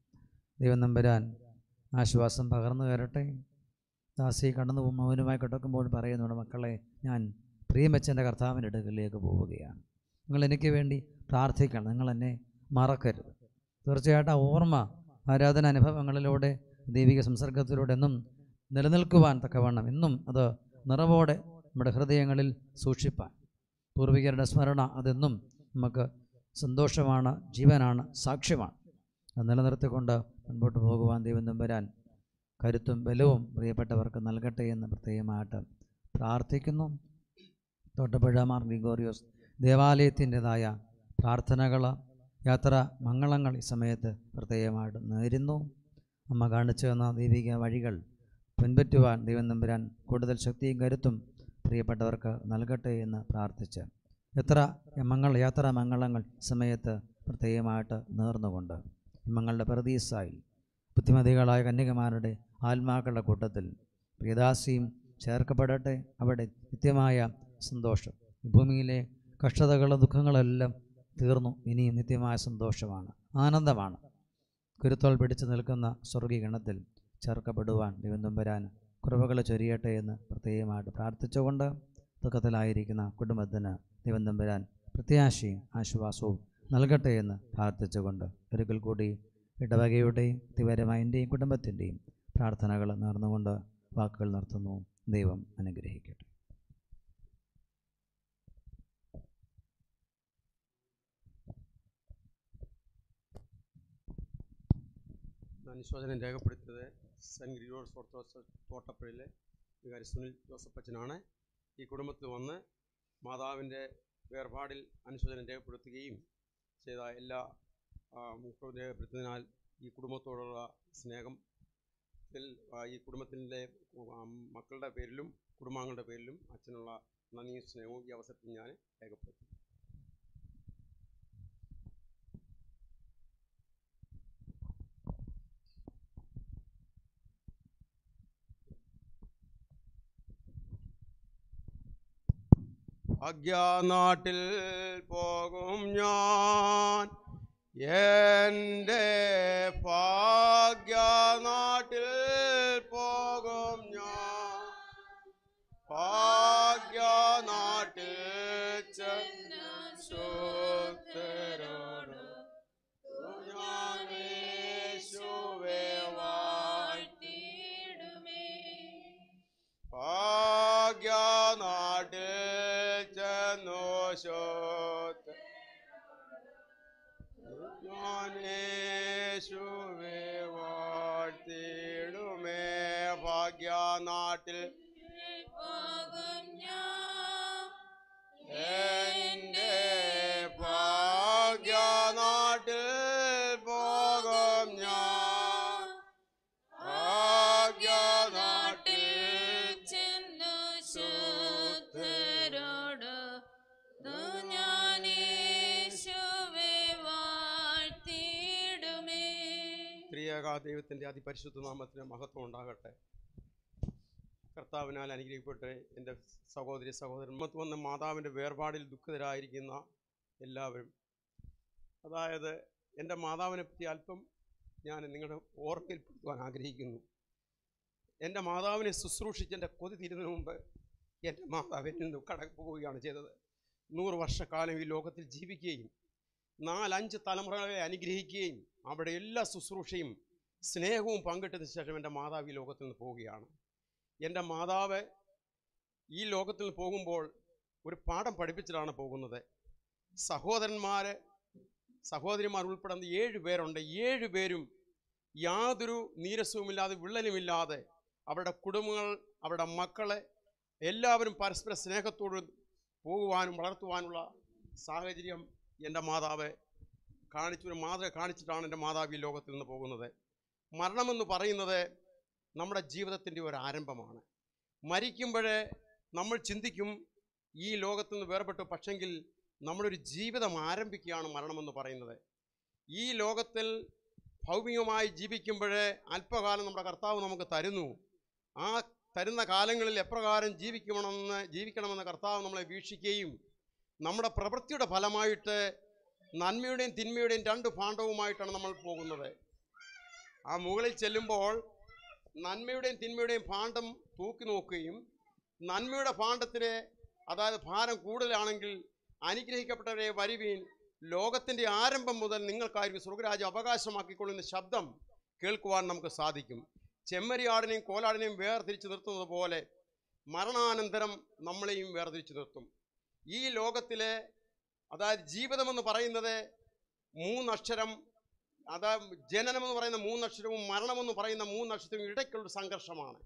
ദൈവം നമ്പരാൻ ആശ്വാസം പകർന്നു തരട്ടെ ദാസി കടന്നു പോകും മൗനമായി കിടക്കുമ്പോൾ പറയുന്നുണ്ട് മക്കളെ ഞാൻ പ്രിയമച്ചൻ്റെ കർത്താവിൻ്റെ അടുക്കലേക്ക് പോവുകയാണ് നിങ്ങൾ എനിക്ക് വേണ്ടി പ്രാർത്ഥിക്കണം നിങ്ങൾ എന്നെ മറക്കരുത് തീർച്ചയായിട്ടും ആ ഓർമ്മ ആരാധന അനുഭവങ്ങളിലൂടെ ദൈവിക സംസർഗത്തിലൂടെ എന്നും നിലനിൽക്കുവാൻ തക്കവണ്ണം എന്നും അത് നിറവോടെ നമ്മുടെ ഹൃദയങ്ങളിൽ സൂക്ഷിപ്പാൻ പൂർവികരുടെ സ്മരണ അതെന്നും നമുക്ക് സന്തോഷമാണ് ജീവനാണ് സാക്ഷ്യമാണ് അത് നിലനിർത്തിക്കൊണ്ട് മുൻപോട്ട് പോകുവാൻ ദൈവം തമ്പുരാൻ കരുത്തും ബലവും പ്രിയപ്പെട്ടവർക്ക് നൽകട്ടെ എന്ന് പ്രത്യേകമായിട്ട് പ്രാർത്ഥിക്കുന്നു തോട്ടപ്പുഴ മാർ ഗ്രിഗോറിയോസ് ദേവാലയത്തിൻ്റെതായ പ്രാർത്ഥനകൾ യാത്ര മംഗളങ്ങൾ ഈ സമയത്ത് പ്രത്യേകമായിട്ട് നേരുന്നു അമ്മ കാണിച്ചു തന്ന ദൈവിക വഴികൾ പിൻപറ്റുവാൻ ദൈവം തമ്പുരാൻ കൂടുതൽ ശക്തിയും കരുത്തും പ്രിയപ്പെട്ടവർക്ക് നൽകട്ടെ എന്ന് പ്രാർത്ഥിച്ച് എത്ര മംഗള യാത്രാ മംഗളങ്ങൾ ഈ സമയത്ത് പ്രത്യേകമായിട്ട് നേർന്നുകൊണ്ട് മങ്ങളുടെ പ്രതീസായി ബുദ്ധിമതികളായ കന്യകമാരുടെ ആത്മാക്കളുടെ കൂട്ടത്തിൽ പ്രിയദാസിയും ചേർക്കപ്പെടട്ടെ അവിടെ നിത്യമായ സന്തോഷം ഈ ഭൂമിയിലെ കഷ്ടതകളും ദുഃഖങ്ങളെല്ലാം തീർന്നു ഇനിയും നിത്യമായ സന്തോഷമാണ് ആനന്ദമാണ് കുരുത്തോൾ പിടിച്ചു നിൽക്കുന്ന സ്വർഗീയ ചേർക്കപ്പെടുവാൻ ദൈവം തമ്പുരാൻ കുറവുകൾ ചൊരിയട്ടെ എന്ന് പ്രത്യേകമായിട്ട് പ്രാർത്ഥിച്ചുകൊണ്ട് ദുഃഖത്തിലായിരിക്കുന്ന കുടുംബത്തിന് ദൈവം തമ്പുരാൻ പ്രത്യാശയും ആശ്വാസവും നൽകട്ടെ എന്ന് പ്രാർത്ഥിച്ചുകൊണ്ട് ഒരിക്കൽ കൂടി ഇടവകയുടെയും തിവരമായൻ്റെയും കുടുംബത്തിൻ്റെയും പ്രാർത്ഥനകൾ നേർന്നുകൊണ്ട് വാക്കുകൾ നിർത്തുന്നു ദൈവം അനുഗ്രഹിക്കട്ടെ അനുശോചനം രേഖപ്പെടുത്തിയത് സെൻറ്റ് ഗ്രിഗോർസ് ഓർത്തോസ് തോട്ടപ്പുഴയിലെ വികാരി സുനിൽ ജോസഫ് അച്ഛനാണ് ഈ കുടുംബത്തിൽ വന്ന് മാതാവിൻ്റെ വേർപാടിൽ അനുശോചനം രേഖപ്പെടുത്തുകയും ചെയ്ത എല്ലാ ആ, മുഖവും രേഖപ്പെടുത്തുന്നതിനാൽ ഈ കുടുംബത്തോടുള്ള സ്നേഹം ത്തിൽ, ആ, ഈ കുടുംബത്തിൻ്റെ മക്കളുടെ പേരിലും കുടുംബാംഗങ്ങളുടെ പേരിലും അച്ഛനുള്ള നന്ദിയും സ്നേഹവും ഈ അവസരത്തിൽ ഞാൻ രേഖപ്പെടുത്തും ഭാഗ്യനാട്ടിൽ പോകും ഞാൻ എൻ്റെ ഭാഗ്യനാട്ടിൽ പോകും ഞാൻ ഭാഗ്യനാട്ടിൽ ചെന്ന് ശുദ്ധരോട് ഞാൻ യേശുവേ വാഴ്ത്തിയിടുമേ ഭാഗ്യനാട്ടിൽ ചെന്നു ശോത്ത് ഞാൻ യേശുവേ വാഴ്ത്തിയിടുമേ ഭാഗ്യനാട്ടിൽ പോകും ഞാൻ എൻ്റെ ഭാഗ്യനാട്ടിൽ പോകും ഞാൻ ഭാഗ്യനാട്ടിൽ ചെന്നു ശുദ്ധരോട് ഞാൻ യേശുവേ വാഴ്ത്തിയിടുമേ ത്രിയേക ദൈവത്തിൻ്റെ അതിപരിശുദ്ധ നാമത്തിന് മഹത്വം ഉണ്ടാകട്ടെ കർത്താവിനാൽ അനുഗ്രഹിക്കപ്പെട്ട് എൻ്റെ സഹോദരി സഹോദരൻ നമുക്ക് വന്ന മാതാവിൻ്റെ വേർപാടിൽ ദുഃഖിതരായിരിക്കുന്ന എല്ലാവരും അതായത് എൻ്റെ മാതാവിനെ പറ്റി അല്പം ഞാൻ നിങ്ങളുടെ ഓർമ്മയിൽപ്പെടുത്തുവാൻ ആഗ്രഹിക്കുന്നു എൻ്റെ മാതാവിനെ ശുശ്രൂഷിച്ച് എൻ്റെ കൊതി തീരുന്നതിന് മുമ്പ് എൻ്റെ മാതാവ് എന്നിൽ നിന്ന് കടന്നു പോവുകയാണ് ചെയ്തത് നൂറ് വർഷക്കാലം ഈ ലോകത്തിൽ ജീവിക്കുകയും നാലഞ്ച് തലമുറകളെ അനുഗ്രഹിക്കുകയും അവിടെ എല്ലാ ശുശ്രൂഷയും സ്നേഹവും പങ്കിട്ടതിന് ശേഷം എൻ്റെ മാതാവ് ഈ ലോകത്തിൽ നിന്ന് പോവുകയാണ് എൻ്റെ മാതാവ് ഈ ലോകത്തിൽ നിന്ന് പോകുമ്പോൾ ഒരു പാഠം പഠിപ്പിച്ചിട്ടാണ് പോകുന്നത് സഹോദരന്മാരെ സഹോദരിമാർ ഉൾപ്പെടുന്ന ഏഴ് പേരുണ്ട് ഏഴ് പേരും യാതൊരു നീരസവുമില്ലാതെ വിള്ളലുമില്ലാതെ അവരുടെ കുടുംബങ്ങൾ അവരുടെ മക്കളെ എല്ലാവരും പരസ്പര സ്നേഹത്തോട് പോകുവാനും വളർത്തുവാനുള്ള സാഹചര്യം എൻ്റെ മാതാവ് കാണിച്ചു ഒരു മാതൃക കാണിച്ചിട്ടാണ് എൻ്റെ മാതാവ് ഈ ലോകത്തിൽ നിന്ന് പോകുന്നത് മരണമെന്ന് പറയുന്നത് നമ്മുടെ ജീവിതത്തിൻ്റെ ഒരു ആരംഭമാണ് മരിക്കുമ്പോഴേ നമ്മൾ ചിന്തിക്കും ഈ ലോകത്തു നിന്ന് വേർപെട്ടു പക്ഷെങ്കിൽ നമ്മളൊരു ജീവിതം ആരംഭിക്കുകയാണ് മരണമെന്ന് പറയുന്നത് ഈ ലോകത്തിൽ ഭൗമികമായി ജീവിക്കുമ്പോഴേ അല്പകാലം നമ്മുടെ കർത്താവ് നമുക്ക് തരുന്നു ആ തരുന്ന കാലങ്ങളിൽ എപ്രകാരം ജീവിക്കണമെന്ന് ജീവിക്കണമെന്ന് കർത്താവ് നമ്മളെ വീക്ഷിക്കുകയും നമ്മുടെ പ്രവൃത്തിയുടെ ഫലമായിട്ട് നന്മയുടെയും തിന്മയുടെയും രണ്ട് ഭാണ്ഡവുമായിട്ടാണ് നമ്മൾ പോകുന്നത് ആ മുകളിൽ ചെല്ലുമ്പോൾ നന്മയുടെയും തിന്മയുടെയും ഭാണ്ഡം തൂക്കി നോക്കുകയും നന്മയുടെ ഭാണ്ഡത്തിന് അതായത് ഭാരം കൂടുതലാണെങ്കിൽ അനുഗ്രഹിക്കപ്പെട്ടവരെ വരുവീൻ ലോകത്തിൻ്റെ ആരംഭം മുതൽ നിങ്ങൾക്കായിരിക്കും സ്വർഗരാജ്യം അവകാശമാക്കിക്കൊള്ളുന്ന ശബ്ദം കേൾക്കുവാൻ നമുക്ക് സാധിക്കും ചെമ്മരിയാടിനെയും കോലാടിനെയും വേർതിരിച്ച് നിർത്തുന്നത് പോലെ മരണാനന്തരം നമ്മളെയും വേർതിരിച്ച് നിർത്തും ഈ ലോകത്തിലെ അതായത് ജീവിതമെന്ന് പറയുന്നത് മൂന്നക്ഷരം അതാ ജനനമെന്ന് പറയുന്ന മൂന്നക്ഷരവും മരണമെന്ന് പറയുന്ന മൂന്നക്ഷരവും ഇടയ്ക്കുള്ളൊരു സംഘർഷമാണ്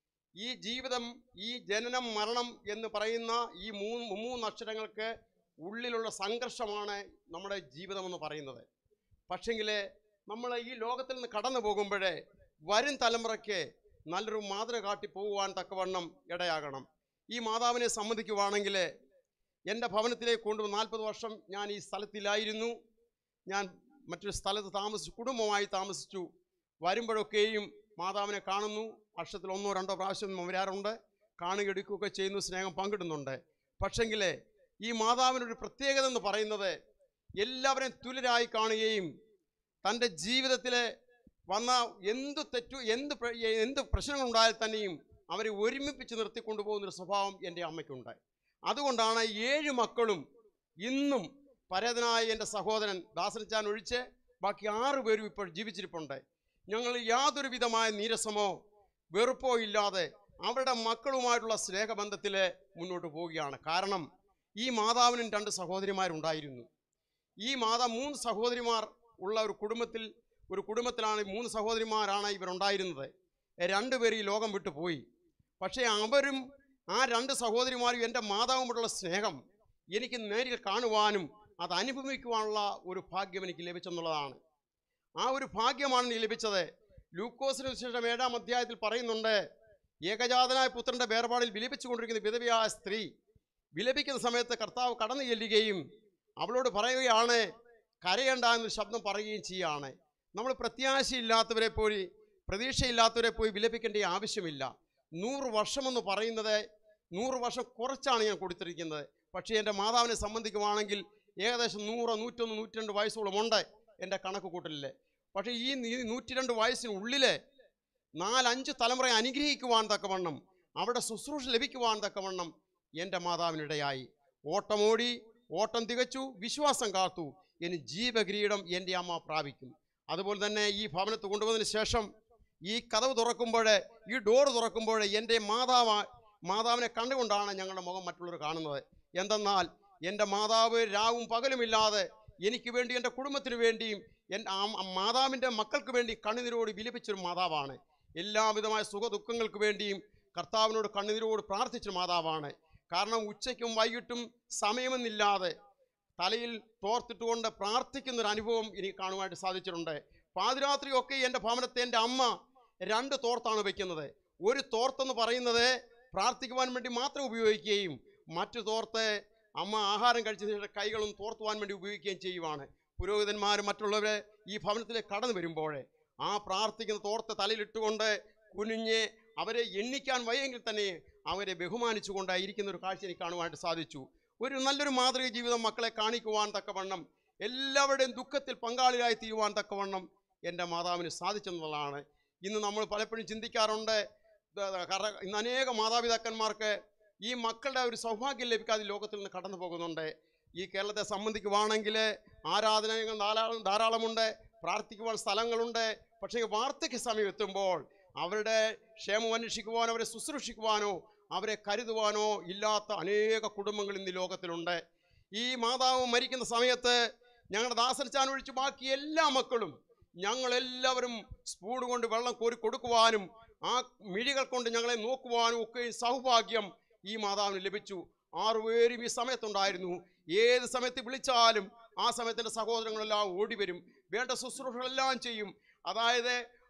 ഈ ജീവിതം ഈ ജനനം മരണം എന്ന് പറയുന്ന ഈ മൂന്ന് മൂന്നക്ഷരങ്ങൾക്ക് ഉള്ളിലുള്ള സംഘർഷമാണ് നമ്മുടെ ജീവിതമെന്ന് പറയുന്നത് പക്ഷെങ്കിൽ നമ്മൾ ഈ ലോകത്തിൽ നിന്ന് കടന്നു പോകുമ്പോഴേ വരും തലമുറയ്ക്ക് നല്ലൊരു മാതൃക കാട്ടി പോകുവാൻ തക്കവണ്ണം ഇടയാകണം ഈ മാതാവിനെ സംബന്ധിക്കുവാണെങ്കിൽ എൻ്റെ ഭവനത്തിലേക്ക് കൊണ്ടുവന്ന് നാൽപ്പത് വർഷം ഞാൻ ഈ സ്ഥലത്തിലായിരുന്നു ഞാൻ മറ്റൊരു സ്ഥലത്ത് താമസിച്ചു കുടുംബമായി താമസിച്ചു വരുമ്പോഴൊക്കെയും മാതാവിനെ കാണുന്നു വർഷത്തിൽ ഒന്നോ രണ്ടോ പ്രാവശ്യം വരാറുണ്ട് കാണുകയെടുക്കുകയൊക്കെ ചെയ്യുന്നു സ്നേഹം പങ്കിടുന്നുണ്ട് പക്ഷെങ്കിൽ ഈ മാതാവിനൊരു പ്രത്യേകത എന്ന് പറയുന്നത് എല്ലാവരെയും തുലരായി കാണുകയും തൻ്റെ ജീവിതത്തിലെ വന്ന എന്ത് തെറ്റു എന്ത് പ്ര- എന്ത് പ്രശ്നങ്ങളുണ്ടായാൽ തന്നെയും അവരെ ഒരുമിപ്പിച്ച് നിർത്തിക്കൊണ്ടുപോകുന്നൊരു സ്വഭാവം എൻ്റെ അമ്മയ്ക്കുണ്ട് അതുകൊണ്ടാണ് ഏഴ് മക്കളും ഇന്നും പരേതനായ എൻ്റെ സഹോദരൻ ദാസനച്ചാൻ ഒഴിച്ച് ബാക്കി ആറ് പേരും ഇപ്പോൾ ജീവിച്ചിരിപ്പുണ്ട് ഞങ്ങൾ യാതൊരു വിധമായ നീരസമോ വെറുപ്പോ ഇല്ലാതെ അവരുടെ മക്കളുമായിട്ടുള്ള സ്നേഹബന്ധത്തിൽ മുന്നോട്ട് പോവുകയാണ് കാരണം ഈ മാതാവിനും രണ്ട് സഹോദരിമാരുണ്ടായിരുന്നു ഈ മാതാ മൂന്ന് സഹോദരിമാർ ഉള്ള ഒരു കുടുംബത്തിൽ ഒരു കുടുംബത്തിലാണ് ഈ മൂന്ന് സഹോദരിമാരാണ് ഇവരുണ്ടായിരുന്നത് രണ്ടുപേരും ഈ ലോകം വിട്ടു പോയി പക്ഷേ അവരും ആ രണ്ട് സഹോദരിമാരും എൻ്റെ മാതാവുമായിട്ടുള്ള സ്നേഹം എനിക്ക് നേരിൽ കാണുവാനും അത് അനുഭവിക്കുവാനുള്ള ഒരു ഭാഗ്യം എനിക്ക് ലഭിച്ചെന്നുള്ളതാണ് ആ ഒരു ഭാഗ്യമാണ് എനിക്ക് ലഭിച്ചത് ലൂക്കോസിന് വിശേഷം ഏഴാം അധ്യായത്തിൽ പറയുന്നുണ്ട് ഏകജാതനായ പുത്രന്റെ വേർപാടിൽ വിലപിച്ചുകൊണ്ടിരിക്കുന്ന വിധവയായ സ്ത്രീ വിലപിക്കുന്ന സമയത്ത് കർത്താവ് കടന്നു ചെല്ലുകയും അവളോട് പറയുകയാണ് കരയണ്ട എന്നൊരു ശബ്ദം പറയുകയും ചെയ്യുകയാണ് നമ്മൾ പ്രത്യാശയില്ലാത്തവരെ പോയി പ്രതീക്ഷയില്ലാത്തവരെ പോയി വിലപിക്കേണ്ട ആവശ്യമില്ല നൂറ് വർഷമെന്ന് പറയുന്നത് നൂറ് വർഷം കുറച്ചാണ് ഞാൻ കൊടുത്തിരിക്കുന്നത് പക്ഷേ എൻ്റെ മാതാവിനെ സംബന്ധിക്കുവാണെങ്കിൽ ഏകദേശം നൂറ് നൂറ്റൊന്ന് നൂറ്റിരണ്ട് വയസ്സോളമുണ്ട് എൻ്റെ കണക്ക് കൂട്ടലിൽ പക്ഷേ ഈ നീ- നൂറ്റിരണ്ട് വയസ്സിനുള്ളിൽ നാലഞ്ച് തലമുറ അനുഗ്രഹിക്കുവാൻ തക്കവണ്ണം അവിടെ ശുശ്രൂഷ ലഭിക്കുവാൻ തക്കവണ്ണം എൻ്റെ മാതാവിനിടയായി ഓട്ടമോടി ഓട്ടം തികച്ചു വിശ്വാസം കാത്തു ഇനി ജീവകിരീടം എൻ്റെ അമ്മ പ്രാപിക്കും അതുപോലെ തന്നെ ഈ ഭവനത്ത് കൊണ്ടുവന്നതിന് ശേഷം ഈ കഥവ് തുറക്കുമ്പോൾ ഈ ഡോറ് തുറക്കുമ്പോൾ എൻ്റെ മാതാവ് മാതാവിനെ കണ്ടുകൊണ്ടാണ് ഞങ്ങളുടെ മുഖം മറ്റുള്ളവർ കാണുന്നത് എന്തെന്നാൽ എൻ്റെ മാതാവ് രാവും പകലുമില്ലാതെ എനിക്ക് വേണ്ടി എൻ്റെ കുടുംബത്തിന് വേണ്ടിയും എൻ്റെ ആ മാതാവിൻ്റെ മക്കൾക്ക് വേണ്ടി കണ്ണുനീരോട് വിലപിച്ചൊരു മാതാവാണ് എല്ലാവിധമായ സുഖദുഃഖങ്ങൾക്ക് വേണ്ടിയും കർത്താവിനോട് കണ്ണുനീരോട് പ്രാർത്ഥിച്ചൊരു മാതാവാണ് കാരണം ഉച്ചയ്ക്കും വൈകിട്ടും സമയമെന്നില്ലാതെ തലയിൽ തോർത്തിട്ടുകൊണ്ട് പ്രാർത്ഥിക്കുന്ന ഒരു അനുഭവം എനിക്ക് കാണുവാനായിട്ട് സാധിച്ചിട്ടുണ്ട് പാതിരാത്രിയൊക്കെ എൻ്റെ ഭവനത്തെ എൻ്റെ അമ്മ രണ്ട് തോർത്താണ് വെക്കുന്നത് ഒരു തോർത്തെന്ന് പറയുന്നത് പ്രാർത്ഥിക്കുവാൻ വേണ്ടി മാത്രം ഉപയോഗിക്കുകയും മറ്റു തോർത്ത് അമ്മ ആഹാരം കഴിച്ച ശേഷം കൈകളും തോർത്തുവാൻ വേണ്ടി ഉപയോഗിക്കുകയും ചെയ്യുവാണ് പുരോഹിതന്മാരും മറ്റുള്ളവരെ ഈ ഭവനത്തിലേക്ക് കടന്നു വരുമ്പോൾ ആ പ്രാർത്ഥിക്കുന്ന തോർത്ത് തലയിലിട്ടുകൊണ്ട് കുനിഞ്ഞ് അവരെ എണ്ണിക്കാൻ വയ്യെങ്കിൽ തന്നെ അവരെ ബഹുമാനിച്ചുകൊണ്ടായിരിക്കുന്ന ഒരു കാഴ്ച എനിക്ക് കാണുവാനായിട്ട് സാധിച്ചു ഒരു നല്ലൊരു മാതൃക ജീവിതം മക്കളെ കാണിക്കുവാൻ തക്കവണ്ണം എല്ലാവരുടെയും ദുഃഖത്തിൽ പങ്കാളിയായി തീരുവാൻ തക്കവണ്ണം എൻ്റെ മാതാവിന് സാധിച്ചെന്നുള്ളതാണ് ഇന്ന് നമ്മൾ പലപ്പോഴും ചിന്തിക്കാറുണ്ട് ദ- ദ- കാരണം ഇന്ന് അനേക മാതാപിതാക്കന്മാർക്ക് ഈ മക്കളുടെ ഒരു സൗഭാഗ്യം ലഭിക്കാതെ ഈ ലോകത്തിൽ നിന്ന് കടന്നു പോകുന്നുണ്ട് ഈ കേരളത്തെ സംബന്ധിക്കുവാണെങ്കിൽ ആരാധനകൾ ധാരാളം ധാരാളമുണ്ട് പ്രാർത്ഥിക്കുവാൻ സ്ഥലങ്ങളുണ്ട് പക്ഷേ ഈ വാർദ്ധക്യ സമയം എത്തുമ്പോൾ അവരുടെ ക്ഷേമം അന്വേഷിക്കുവാനോ അവരെ ശുശ്രൂഷിക്കുവാനോ അവരെ കരുതുവാനോ ഇല്ലാത്ത അനേക കുടുംബങ്ങൾ ഇന്ന് ഈ ലോകത്തിലുണ്ട് ഈ മാതാവ് മരിക്കുന്ന സമയത്ത് ഞങ്ങളുടെ ദാസർച്ചാൻ ഒഴിച്ച് ബാക്കി എല്ലാ മക്കളും ഞങ്ങളെല്ലാവരും സ്പൂൺ കൊണ്ട് വെള്ളം കോരി കൊടുക്കുവാനും ആ മിഴികൾ കൊണ്ട് ഞങ്ങളെ നോക്കുവാനും ഒക്കെ സൗഭാഗ്യം ഈ മാതാവിന് ലഭിച്ചു ആറുപേരും ഈ സമയത്തുണ്ടായിരുന്നു ഏത് സമയത്ത് വിളിച്ചാലും ആ സമയത്തിൻ്റെ സഹോദരങ്ങളെല്ലാം ഓടി വരും വേണ്ട ശുശ്രൂഷകളെല്ലാം ചെയ്യും അതായത്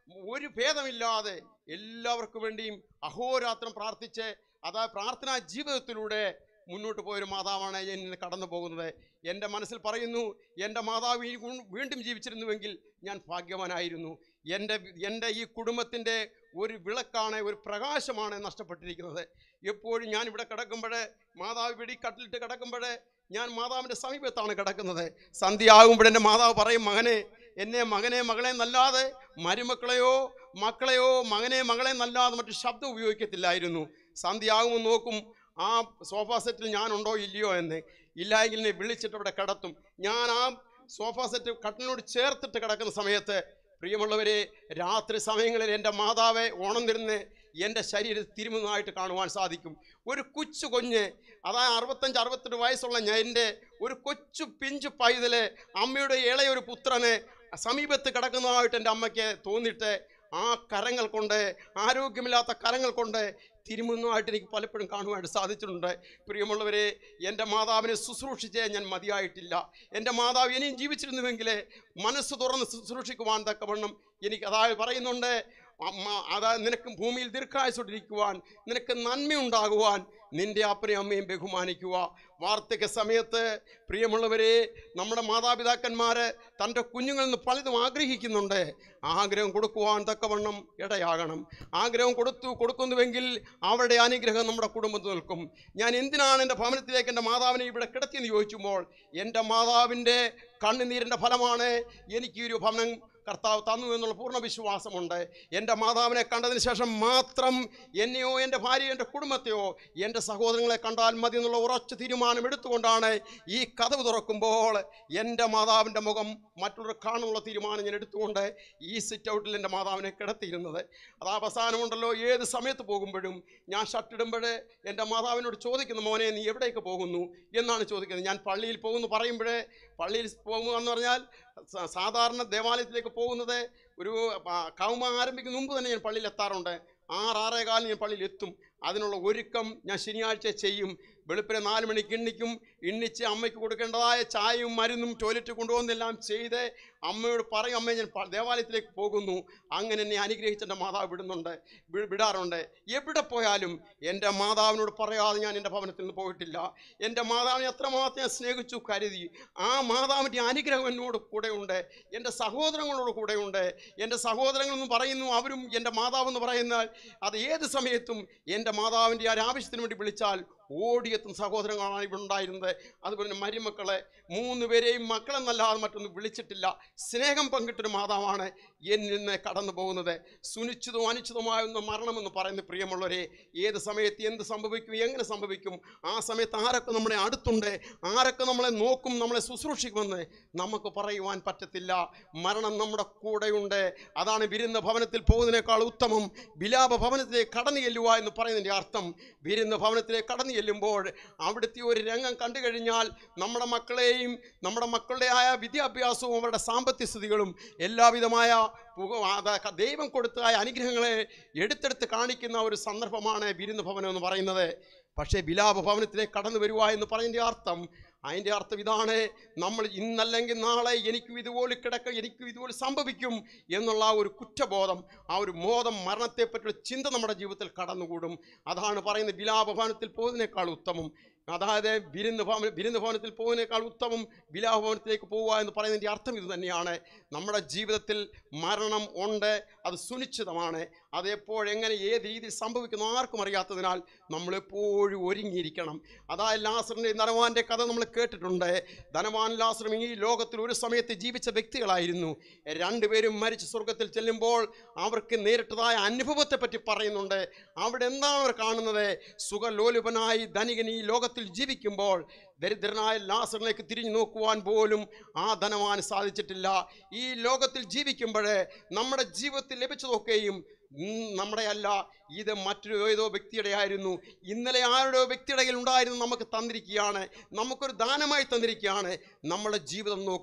ഒരു ഭേദമില്ലാതെ എല്ലാവർക്കും വേണ്ടിയും അഹോരാത്രം പ്രാർത്ഥിച്ച് അതാ പ്രാർത്ഥനാ ജീവിതത്തിലൂടെ മുന്നോട്ട് പോയൊരു മാതാവാണ് ഞാൻ ഇന്ന് കടന്നു പോകുന്നത് എൻ്റെ മനസ്സിൽ പറയുന്നു എൻ്റെ മാതാവ് ഈ ഗുൺ- വീണ്ടും ജീവിച്ചിരുന്നുവെങ്കിൽ ഞാൻ ഭാഗ്യവാനായിരുന്നു എൻ്റെ എൻ്റെ ഈ കുടുംബത്തിൻ്റെ ഒരു വിളക്കാണ് ഒരു പ്രകാശമാണ് നഷ്ടപ്പെട്ടിരിക്കുന്നത് എപ്പോഴും ഞാൻ ഇവിടെ കിടക്കുമ്പോൾ മാതാവ് വെടി കട്ടിലിട്ട് കിടക്കുമ്പോൾ ഞാൻ മാതാവിൻ്റെ സമീപത്താണ് കിടക്കുന്നത് സന്ധ്യയാകുമ്പോൾ എൻ്റെ മാതാവ് പറയും മകനെ എന്നെ മകനെ മകളെ എന്നല്ലാതെ മരുമക്കളെയോ മക്കളെയോ മകനെ മകളെ എന്നല്ലാതെ മറ്റു ശബ്ദം ഉപയോഗിക്കത്തില്ലായിരുന്നു സന്ധ്യയാകുമ്പോൾ നോക്കും ആ സോഫ സെറ്റിൽ ഞാനുണ്ടോ ഇല്ലയോ എന്ന് ഇല്ല എങ്കിൽ എന്നെ വിളിച്ചിട്ട് അവിടെ കിടത്തും ഞാൻ ആ സോഫ സെറ്റ് കട്ടിലിനോട് ചേർത്തിട്ട് കിടക്കുന്ന സമയത്ത് പ്രിയമുള്ളവരെ രാത്രി സമയങ്ങളിൽ എൻ്റെ മാതാവെ ഉണർന്നിരുന്ന് എൻ്റെ ശരീരത്തിൽ തിരുമുന്നതായിട്ട് കാണുവാൻ സാധിക്കും ഒരു കൊച്ചു കുഞ്ഞ് അതായത് അറുപത്തഞ്ച് അറുപത്തെട്ട് വയസ്സുള്ള ഞാൻ എൻ്റെ ഒരു കൊച്ചു പിഞ്ചു പൈതല് അമ്മയുടെ ഇളയൊരു പുത്രന് സമീപത്ത് കിടക്കുന്നതായിട്ട് എൻ്റെ അമ്മയ്ക്ക് തോന്നിയിട്ട് ആ കരങ്ങൾ കൊണ്ട് ആരോഗ്യമില്ലാത്ത കരങ്ങൾ കൊണ്ട് തിരുമുന്നതായിട്ട് എനിക്ക് പലപ്പോഴും കാണുവാനായിട്ട് സാധിച്ചിട്ടുണ്ട് പ്രിയമുള്ളവരെ എൻ്റെ മാതാവിനെ ശുശ്രൂഷിച്ചേ ഞാൻ മതിയായിട്ടില്ല എൻ്റെ മാതാവ് ഇനിയും ജീവിച്ചിരുന്നുവെങ്കിൽ മനസ്സ് തുറന്ന് ശുശ്രൂഷിക്കുവാൻ തക്കവണ്ണം എനിക്ക് അതായത് പറയുന്നുണ്ട് അമ്മ അതായത് നിനക്ക് ഭൂമിയിൽ ദീർഘായുസോട്ടിരിക്കുവാൻ നിനക്ക് നന്മയുണ്ടാകുവാൻ നിന്റെ അപ്പനെയും അമ്മയും ബഹുമാനിക്കുക വാർദ്ധക്യ സമയത്ത് പ്രിയമുള്ളവരെ നമ്മുടെ മാതാപിതാക്കന്മാർ തൻ്റെ കുഞ്ഞുങ്ങളിൽ നിന്ന് പലതും ആഗ്രഹിക്കുന്നുണ്ട് ആഗ്രഹം കൊടുക്കുവാൻ തക്കവണ്ണം ഇടയാകണം ആഗ്രഹം കൊടുത്തു കൊടുക്കുന്നുവെങ്കിൽ അവരുടെ അനുഗ്രഹം നമ്മുടെ കുടുംബത്തിൽ നിൽക്കും ഞാൻ എന്തിനാണ് എൻ്റെ ഭവനത്തിലേക്ക് എൻ്റെ മാതാവിനെ ഇവിടെ കിടത്തിയെന്ന് ചോദിക്കുമ്പോൾ എൻ്റെ മാതാവിൻ്റെ കണ്ണുനീരിൻ്റെ ഫലമാണ് എനിക്ക് ഈ ഒരു ഭവനം കർത്താവ് തന്നു എന്നുള്ള പൂർണ്ണ വിശ്വാസമുണ്ട് എൻ്റെ മാതാവിനെ കണ്ടതിന് ശേഷം മാത്രം എന്നെയോ എൻ്റെ ഭാര്യയോ എൻ്റെ കുടുംബത്തെയോ എൻ്റെ സഹോദരങ്ങളെ കണ്ടാൽ മതി എന്നുള്ള ഉറച്ച തീരുമാനം എടുത്തുകൊണ്ടാണ് ഈ കഥവ് തുറക്കുമ്പോൾ എൻ്റെ മാതാവിൻ്റെ മുഖം മറ്റുള്ളവർ കാണുന്നുള്ള തീരുമാനം ഞാൻ എടുത്തുകൊണ്ട് ഈ സിറ്റ് ഔട്ടിൽ എൻ്റെ മാതാവിനെ കിടത്തിയിരുന്നത് അത് അവസാനമുണ്ടല്ലോ ഏത് സമയത്ത് പോകുമ്പോഴും ഞാൻ ഷർട്ട് ഇടുമ്പോൾ എൻ്റെ മാതാവിനോട് ചോദിക്കുന്നു മോനെ നീ എവിടേക്ക് പോകുന്നു എന്നാണ് ചോദിക്കുന്നത് ഞാൻ പള്ളിയിൽ പോകുന്നു പറയുമ്പോഴേ പള്ളിയിൽ പോകുക എന്ന് പറഞ്ഞാൽ സ- സാധാരണ ദേവാലയത്തിലേക്ക് പോകുന്നത് ഒരു ആ, കൗമ ആരംഭിക്കുന്ന മുമ്പ് തന്നെ ഞാൻ പള്ളിയിൽ എത്താറുണ്ട് ആറ് ആറേ കാലിന് ഞാൻ പള്ളിയിൽ എത്തും അതിനുള്ള ഒരുക്കം ഞാൻ ശനിയാഴ്ച ചെയ്യും വെളുപ്പിനെ നാല് മണിക്ക് എണ്ണിക്കും എണ്ണിച്ച് അമ്മയ്ക്ക് കൊടുക്കേണ്ടതായ ചായയും മരുന്നും ടോയ്ലറ്റ് കൊണ്ടുപോകുന്നെല്ലാം ചെയ്ത് അമ്മയോട് പറയും അമ്മ ഞാൻ പ- ദേവാലയത്തിലേക്ക് പോകുന്നു അങ്ങനെ എന്നെ അനുഗ്രഹിച്ച് എൻ്റെ മാതാവ് വിടുന്നുണ്ട് വി- വിടാറുണ്ട് എവിടെ പോയാലും എൻ്റെ മാതാവിനോട് പറയാതെ ഞാൻ എൻ്റെ ഭവനത്തിൽ നിന്ന് പോയിട്ടില്ല എൻ്റെ മാതാവിനെ എത്രമാത്രം ഞാൻ സ്നേഹിച്ചു കരുതി ആ മാതാവിൻ്റെ അനുഗ്രഹം എന്നോട് കൂടെയുണ്ട് എൻ്റെ സഹോദരങ്ങളോട് കൂടെയുണ്ട് എൻ്റെ സഹോദരങ്ങളെന്ന് പറയുന്നു അവരും എൻ്റെ മാതാവെന്ന് പറയുന്നാൽ അത് ഏത് സമയത്തും എൻ്റെ മാതാവിൻ്റെ ആ ഒരു ആവശ്യത്തിന് വേണ്ടി വിളിച്ചാൽ ഓടിയെത്തുന്ന സഹോദരങ്ങളാണ് ഇവിടെ ഉണ്ടായിരുന്നത് അതുപോലെ തന്നെ മരുമക്കളെ മൂന്ന് പേരെയും മക്കളെന്നല്ലാതെ മറ്റൊന്നും വിളിച്ചിട്ടില്ല സ്നേഹം പങ്കിട്ടൊരു മാതാവാണ് എന്നിൽ നിന്ന് കടന്നു പോകുന്നത് സുനിശ്ചിതവും അനിശ്ചിതമായ ഒന്ന് മരണമെന്ന് പറയുന്ന പ്രിയമുള്ളവരെ ഏത് സമയത്ത് എന്ത് സംഭവിക്കും എങ്ങനെ സംഭവിക്കും ആ സമയത്ത് ആരൊക്കെ നമ്മുടെ അടുത്തുണ്ട് ആരൊക്കെ നമ്മളെ നോക്കും നമ്മളെ ശുശ്രൂഷിക്കുമെന്ന് നമുക്ക് പറയുവാൻ പറ്റത്തില്ല മരണം നമ്മുടെ കൂടെയുണ്ട് അതാണ് വിരുന്ന ഭവനത്തിൽ പോകുന്നതിനേക്കാൾ ഉത്തമം വിലാപ ഭവനത്തിലേക്ക് കടന്നു ചെല്ലുക എന്ന് പറയുന്നതിൻ്റെ അർത്ഥം വിരുന്ന ഭവനത്തിലേക്ക് കടന്നു ചെല്ലുമ്പോൾ അവിടുത്തെ ഒരു രംഗം കണ്ടു കഴിഞ്ഞാൽ നമ്മുടെ മക്കളെയും നമ്മുടെ മക്കളുടെ ആയ വിദ്യാഭ്യാസവും അവരുടെ സാമ്പത്തിക സ്ഥിതികളും എല്ലാവിധമായ പുക- അത- ദൈവം കൊടുത്തതായ അനുഗ്രഹങ്ങളെ എടുത്തെടുത്ത് കാണിക്കുന്ന ഒരു സന്ദർഭമാണ് വിരുന്ന് ഭവനം എന്ന് പറയുന്നത് പക്ഷേ വിലാപ ഭവനത്തിലേക്ക് കടന്നു വരുക എന്ന് പറയുന്നതിൻ്റെ അർത്ഥം അതിൻ്റെ അർത്ഥം ഇതാണ് നമ്മൾ ഇന്നല്ലെങ്കിൽ നാളെ എനിക്കും ഇതുപോലെ കിടക്ക എനിക്കും ഇതുപോലെ സംഭവിക്കും എന്നുള്ള ആ ഒരു കുറ്റബോധം ആ ഒരു മോദം മരണത്തെപ്പറ്റിയുള്ള ചിന്ത നമ്മുടെ ജീവിതത്തിൽ കടന്നുകൂടും അതാണ് പറയുന്നത് വിലാപഭവനത്തിൽ പോകുന്നതിനേക്കാൾ ഉത്തമം അതായത് വിരുന്ന് ഭവന വിരുന്ന് ഭവനത്തിൽ പോകുന്നതിനേക്കാൾ ഉത്തമം വിലാപഭവനത്തിലേക്ക് പോവുക എന്ന് പറയുന്നതിൻ്റെ അർത്ഥം ഇത് തന്നെയാണ് നമ്മുടെ ജീവിതത്തിൽ മരണം ഉണ്ട് അത് സുനിശ്ചിതമാണ് അത് എപ്പോഴെങ്ങനെ ഏത് രീതിയിൽ സംഭവിക്കുന്നു ആർക്കും അറിയാത്തതിനാൽ നമ്മളെപ്പോഴും ഒരുങ്ങിയിരിക്കണം അതായത് ലാസറിൻ്റെ ധനവാന്റെ കഥ നമ്മൾ കേട്ടിട്ടുണ്ട് ധനവാൻ ലാസറും ഈ ലോകത്തിൽ ഒരു സമയത്ത് ജീവിച്ച വ്യക്തികളായിരുന്നു രണ്ടുപേരും മരിച്ച് സ്വർഗത്തിൽ ചെല്ലുമ്പോൾ അവർക്ക് നേരിട്ടതായ അനുഭവത്തെ പറ്റി പറയുന്നുണ്ട് അവിടെ എന്താണ് അവർ കാണുന്നത് സുഖലോലുപനായി ധനികൻ ഈ ലോകത്തിൽ ജീവിക്കുമ്പോൾ ദരിദ്രനായ ലാസറിലേക്ക് തിരിഞ്ഞു നോക്കുവാൻ പോലും ആ ധനവാന് സാധിച്ചിട്ടില്ല ഈ ലോകത്തിൽ ജീവിക്കുമ്പോൾ നമ്മുടെ ജീവിതത്തിൽ ലഭിച്ചതൊക്കെയും ഉം, നമ്മുടെ അല്ല ഇത് മറ്റൊരു ഏതോ വ്യക്തിയുടെ ആയിരുന്നു ഇന്നലെ ആരുടെ വ്യക്തിയുടെ കയ്യിൽ ഉണ്ടായിരുന്നു നമുക്ക് തന്നിരിക്കുകയാണ് നമുക്കൊരു ദാനമായി തന്നിരിക്കുകയാണ് നമ്മുടെ ജീവിതം നോക്കും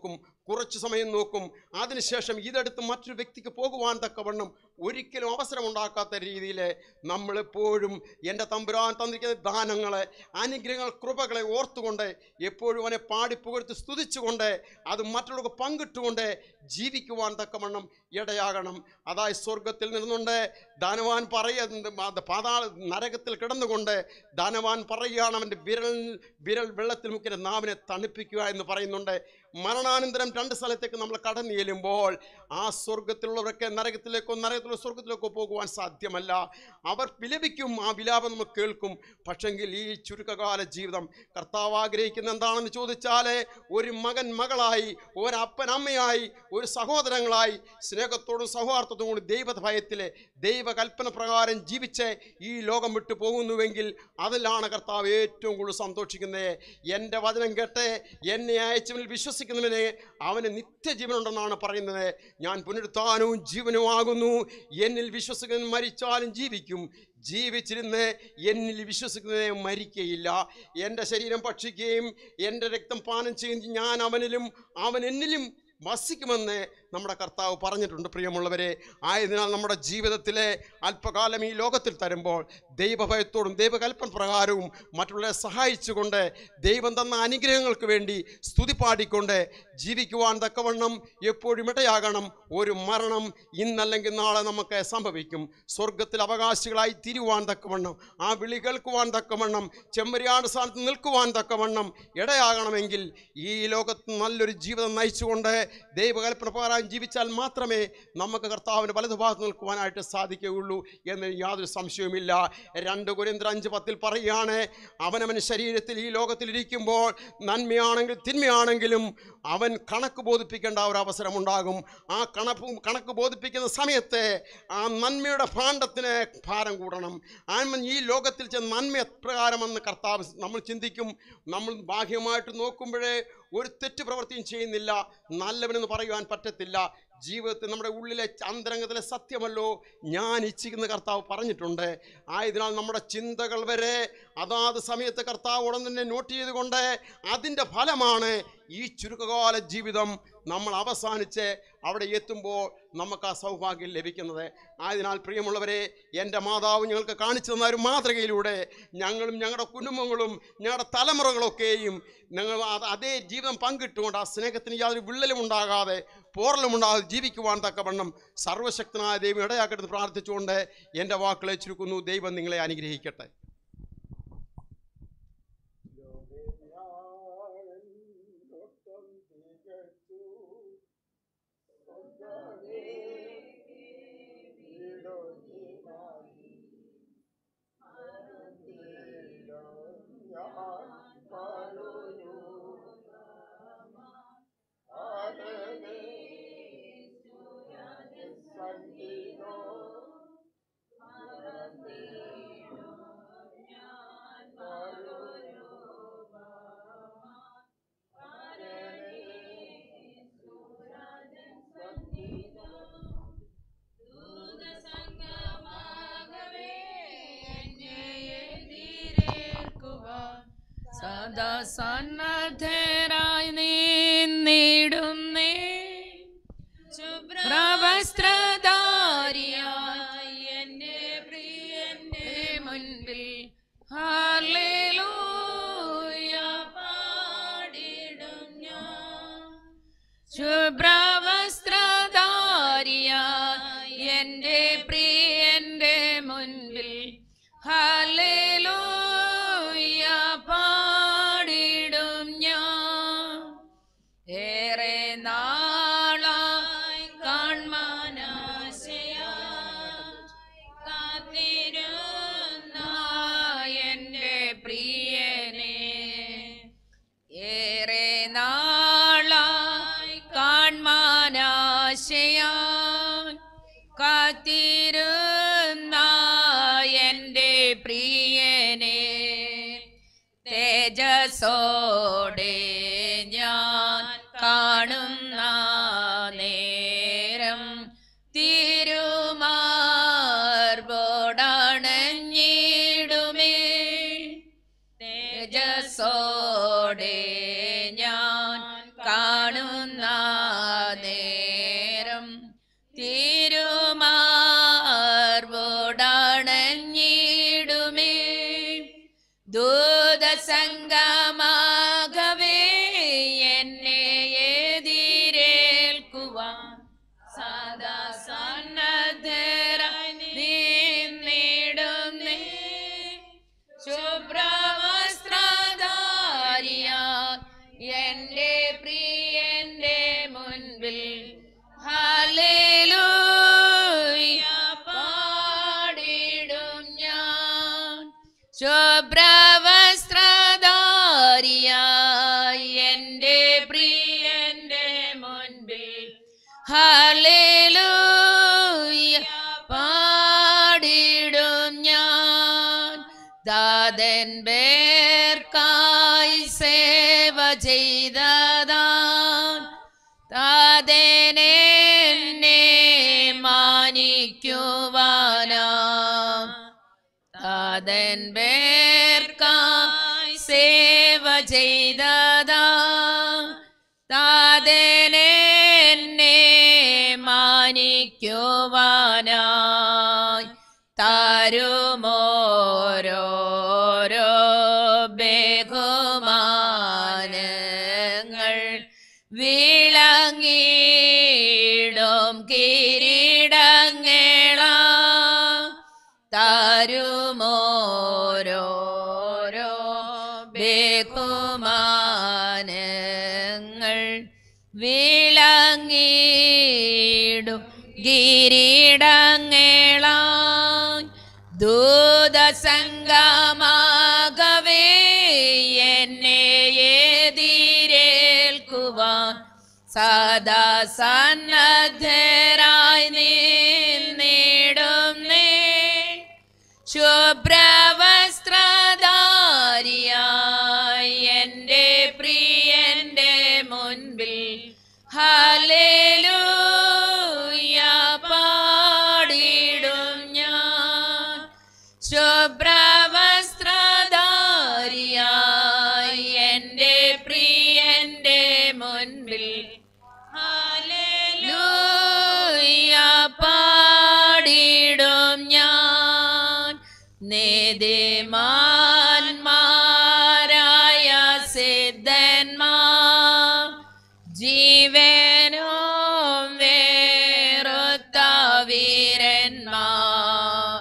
കുറച്ചു സമയം നോക്കും അതിനുശേഷം ഇതെടുത്ത് മറ്റൊരു വ്യക്തിക്ക് പോകുവാൻ തക്കവണ്ണം ഒരിക്കലും അവസരം ഉണ്ടാക്കാത്ത രീതിയിൽ നമ്മളെപ്പോഴും എൻ്റെ തമ്പുരാൻ തന്നിരിക്കുന്ന ദാനങ്ങളെ അനുഗ്രഹങ്ങൾ കൃപകളെ ഓർത്തുകൊണ്ട് എപ്പോഴും അവനെ പാടി പുകഴ്ത്തി സ്തുതിച്ചുകൊണ്ട് അത് മറ്റുള്ളവർക്ക് പങ്കിട്ടുകൊണ്ട് ജീവിക്കുവാൻ തക്കവണ്ണം ഇടയാകണം അതായത് സ്വർഗത്തിൽ നിന്നുകൊണ്ട് ധനവാൻ പറയുന്നത് പാതാള നരകത്തിൽ കിടന്നുകൊണ്ട് ധനവാൻ പറയുകയാണ് അവൻ്റെ വിരൽ വിരൽ വെള്ളത്തിൽ മുക്കിയ നാവിനെ തണുപ്പിക്കുക എന്ന് പറയുന്നുണ്ട് മരണാനന്തരം രണ്ട് സ്ഥലത്തേക്ക് നമ്മൾ കടന്നു ചെല്ലുമ്പോൾ ആ സ്വർഗത്തിലുള്ളവരൊക്കെ നരകത്തിലേക്കോ നരകത്തിലോ സ്വർഗത്തിലേക്കോ പോകുവാൻ സാധ്യമല്ല അവർ വിലപിക്കും ആ വിലാപം നമ്മൾ കേൾക്കും പക്ഷെങ്കിൽ ഈ ചുരുക്കകാല ജീവിതം കർത്താവ് ആഗ്രഹിക്കുന്ന എന്താണെന്ന് ചോദിച്ചാൽ ഒരു മകൻ മകളായി ഒരപ്പൻ അമ്മയായി ഒരു സഹോദരങ്ങളായി സ്നേഹത്തോടും സൗഹാർദ്ദത്തോടും കൂടി ദൈവഭയത്തിലെ ദൈവകൽപ്പന പ്രകാരം ജീവിച്ച് ഈ ലോകം വിട്ടു പോകുന്നുവെങ്കിൽ അതിലാണ് കർത്താവ് ഏറ്റവും കൂടുതൽ സന്തോഷിക്കുന്നത് എൻ്റെ വചനം കേട്ട് എന്നെ അയച്ചവനിൽ വിശ്വസിക്കുന്നവനെ അവന് നിത്യജീവനുണ്ടെന്നാണ് പറയുന്നത് ഞാൻ പുനരുത്ഥാനവും ജീവനുമാകുന്നു എന്നിൽ വിശ്വസിക്കുന്നവൻ മരിച്ചാലും ജീവിക്കും ജീവിച്ചിരുന്ന് എന്നിൽ വിശ്വസിക്കുന്നതിനെ മരിക്കയില്ല എൻ്റെ ശരീരം ഭക്ഷിക്കുകയും എൻ്റെ രക്തം പാനം ചെയ്യുകയും ഞാൻ അവനിലും അവൻ എന്നിലും വസിക്കുമെന്ന് നമ്മുടെ കർത്താവ് പറഞ്ഞിട്ടുണ്ട് പ്രിയമുള്ളവരെ ആയതിനാൽ നമ്മുടെ ജീവിതത്തിലെ അല്പകാലം ഈ ലോകത്തിൽ തരുമ്പോൾ ദൈവഭയത്തോടും ദൈവകൽപ്പന പ്രകാരവും മറ്റുള്ളവരെ സഹായിച്ചുകൊണ്ട് ദൈവം തന്ന അനുഗ്രഹങ്ങൾക്ക് വേണ്ടി സ്തുതി പാടിക്കൊണ്ട് ജീവിക്കുവാൻ തക്കവണ്ണം എപ്പോഴും ഇടയാകണം ഒരു മരണം ഇന്നല്ലെങ്കിൽ നാളെ നമുക്ക് സംഭവിക്കും സ്വർഗത്തിൽ അവകാശികളായി തിരുവാൻ തക്കവണ്ണം ആ വിളി കേൾക്കുവാൻ തക്കവണ്ണം ചെമ്മരിയാട് സ്ഥാനത്ത് നിൽക്കുവാൻ തക്കവണ്ണം ഇടയാകണമെങ്കിൽ ഈ ലോകത്ത് നല്ലൊരു ജീവിതം നയിച്ചുകൊണ്ട് ദൈവകൽപ്പന പ്രകാരം ജീവിച്ചാൽ മാത്രമേ നമുക്ക് കർത്താവിൻ്റെ വലതുഭാഗത്ത് നിൽക്കുവാനായിട്ട് സാധിക്കുകയുള്ളൂ എന്ന് യാതൊരു സംശയവുമില്ല രണ്ട് കുരിന്ത്ര അഞ്ച് പത്തിൽ പറയുകയാണ് അവനവൻ ശരീരത്തിൽ ഈ ലോകത്തിലിരിക്കുമ്പോൾ നന്മയാണെങ്കിൽ തിന്മയാണെങ്കിലും അവൻ കണക്ക് ബോധിപ്പിക്കേണ്ട ഒരു അവസരമുണ്ടാകും ആ കണക്ക് കണക്ക് ബോധിപ്പിക്കുന്ന സമയത്ത് ആ നന്മയുടെ ഭാണ്ഡത്തിന് ഭാരം കൂടണം ആൻമൻ ഈ ലോകത്തിൽ ചെന്ന് നന്മ എപ്രകാരമെന്ന് കർത്താവ് നമ്മൾ ചിന്തിക്കും നമ്മൾ ബാഹ്യമായിട്ട് നോക്കുമ്പോഴേ ഒരു തെറ്റ് പ്രവൃത്തിയും ചെയ്യുന്നില്ല നല്ലവനെന്ന് പറയുവാൻ പറ്റത്തില്ല ജീവിതത്തിൽ നമ്മുടെ ഉള്ളിലെ അന്തരംഗത്തിലെ സത്യമല്ലോ ഞാൻ ഇച്ഛിക്കുന്ന കർത്താവ് പറഞ്ഞിട്ടുണ്ട് ആയതിനാൽ നമ്മുടെ ചിന്തകൾ വരെ അതാത് സമയത്ത് കർത്താവ് ഉടൻ തന്നെ നോട്ട് ചെയ്തുകൊണ്ട് അതിൻ്റെ ഫലമാണ് ഈ ചുരുക്കകാല ജീവിതം നമ്മൾ അവസാനിച്ച് അവിടെ എത്തുമ്പോൾ നമുക്ക് ആ സൗഭാഗ്യം ലഭിക്കുന്നത് ആയതിനാൽ പ്രിയമുള്ളവരെ എൻ്റെ മാതാവ് ഞങ്ങൾക്ക് കാണിച്ചു തന്ന ഒരു മാതൃകയിലൂടെ ഞങ്ങളും ഞങ്ങളുടെ കുടുംബങ്ങളും ഞങ്ങളുടെ തലമുറകളൊക്കെയും ഞങ്ങൾ അത് അതേ ജീവിതം പങ്കിട്ടുകൊണ്ട് ആ സ്നേഹത്തിന് യാതൊരു വിള്ളലും ഉണ്ടാകാതെ പോറലും ഉണ്ടാകാതെ ജീവിക്കുവാൻ തക്കവണ്ണം സർവശക്തനായ ദൈവം ഇടയാക്കട്ടെ എന്ന് പ്രാർത്ഥിച്ചുകൊണ്ട് എൻ്റെ വാക്കുകളെ ചുരുക്കുന്നു ദൈവം നിങ്ങളെ അനുഗ്രഹിക്കട്ടെ സദാ സന്നദ്ധരായി നീന്നിടുന്നേ ശുഭ്രവസ്ത്രധാരിയായി എന്റെ പ്രിയന്റെ മുൻപിൽ ഹാലേലൂയ പാടിടും ഞാൻ ശുഭ്രവസ്ത്രധാരിയായി എന്റെ പ്രിയന്റെ മുൻപിൽ ഹാലേലൂയ പാടിടും ഞാൻ ഏറെ നാളായി കാൺമാനാശയായി കാത്തിരുന്ന എന്റെ പ്രിയനെ ഏറെ നാളായി കാൺമാനാശയായി കാത്തിരുന്ന എന്റെ പ്രിയനെ തേജസ്സോടെ ഞാൻ കാണുന്ന നേരം തിരുമാർബോടണഞ്ഞിടുമേ തേജസ്സോടെ ഞാൻ കാണുന്ന ദൂതസംഗമാകവേ എന്നെ എതിരേൽക്കുവാൻ സദാ സന്നദ്ധരായി നിന്നിടുന്നേ ശുഭ്രവസ്ത്രധാരിയ എന്റെ പ്രിയന്റെ മുൻപിൽ ഹല്ലേലൂയ പാടിടും ഞാൻ ശുഭ്രവസ്ത്രധാരിയ എന്റെ പ്രിയന്റെ മുൻപിൽ ഹല്ലേലൂയ പാടിടും ഞാൻ ദാതൻ പേർക്കായി സേവ ചെയ്തതാൻ താതനെ മാനിക്കുവാനാ താതൻ പേർക്കായി സേവ ചെയ്തതാ താതനെ മാനിക്കുവാനായി താരുമോരോരോ ബഹുമാനങ്ങൾ വിളങ്ങിടും കിരീടങ്ങള താരുമോരോരോ ബഹുമാനങ്ങൾ വിളങ്ങിടും കിരീടങ്ങളായി ദൂതസംഗമാകവേ എന്നെ എതിരേൽക്കുവാൻ സദാ സന്നദ്ധരായി നിന്നിടുന്നേ ശുഭ്രവസ്ത്രധാരിയായി എൻ്റെ പ്രിയന്റെ മുൻപിൽ ഹല്ലേലൂയ പാടിടും ഞാൻ ശുഭ്രവസ്ത്രധാരിയായി എൻ്റെ പ്രിയന്റെ മുൻപിൽ ഹല്ലേലൂയ പാടിടും ഞാൻ നീതിമാന്മാരായ സിദ്ധന്മാർ ജീവനും വേറുത്ത വീരന്മാർ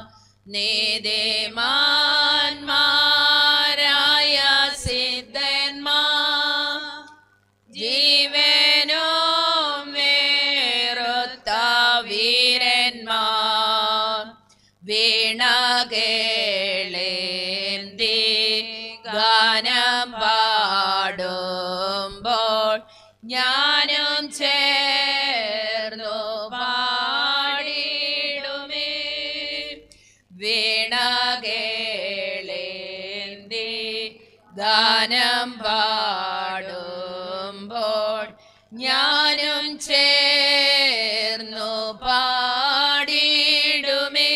നീതിമാന്മാരായ സിദ്ധന്മാർ ജീവനും വേറുത്ത വീരന്മാർ വീണകേളേന്തി ഗാനം പാടുമ്പോൾ ഞാനും ചേർന്നു പാടിടുമേ വീണകേളേന്തി ഗാനം പാടുമ്പോൾ ഞാനും ചേർന്നു പാടിടുമേ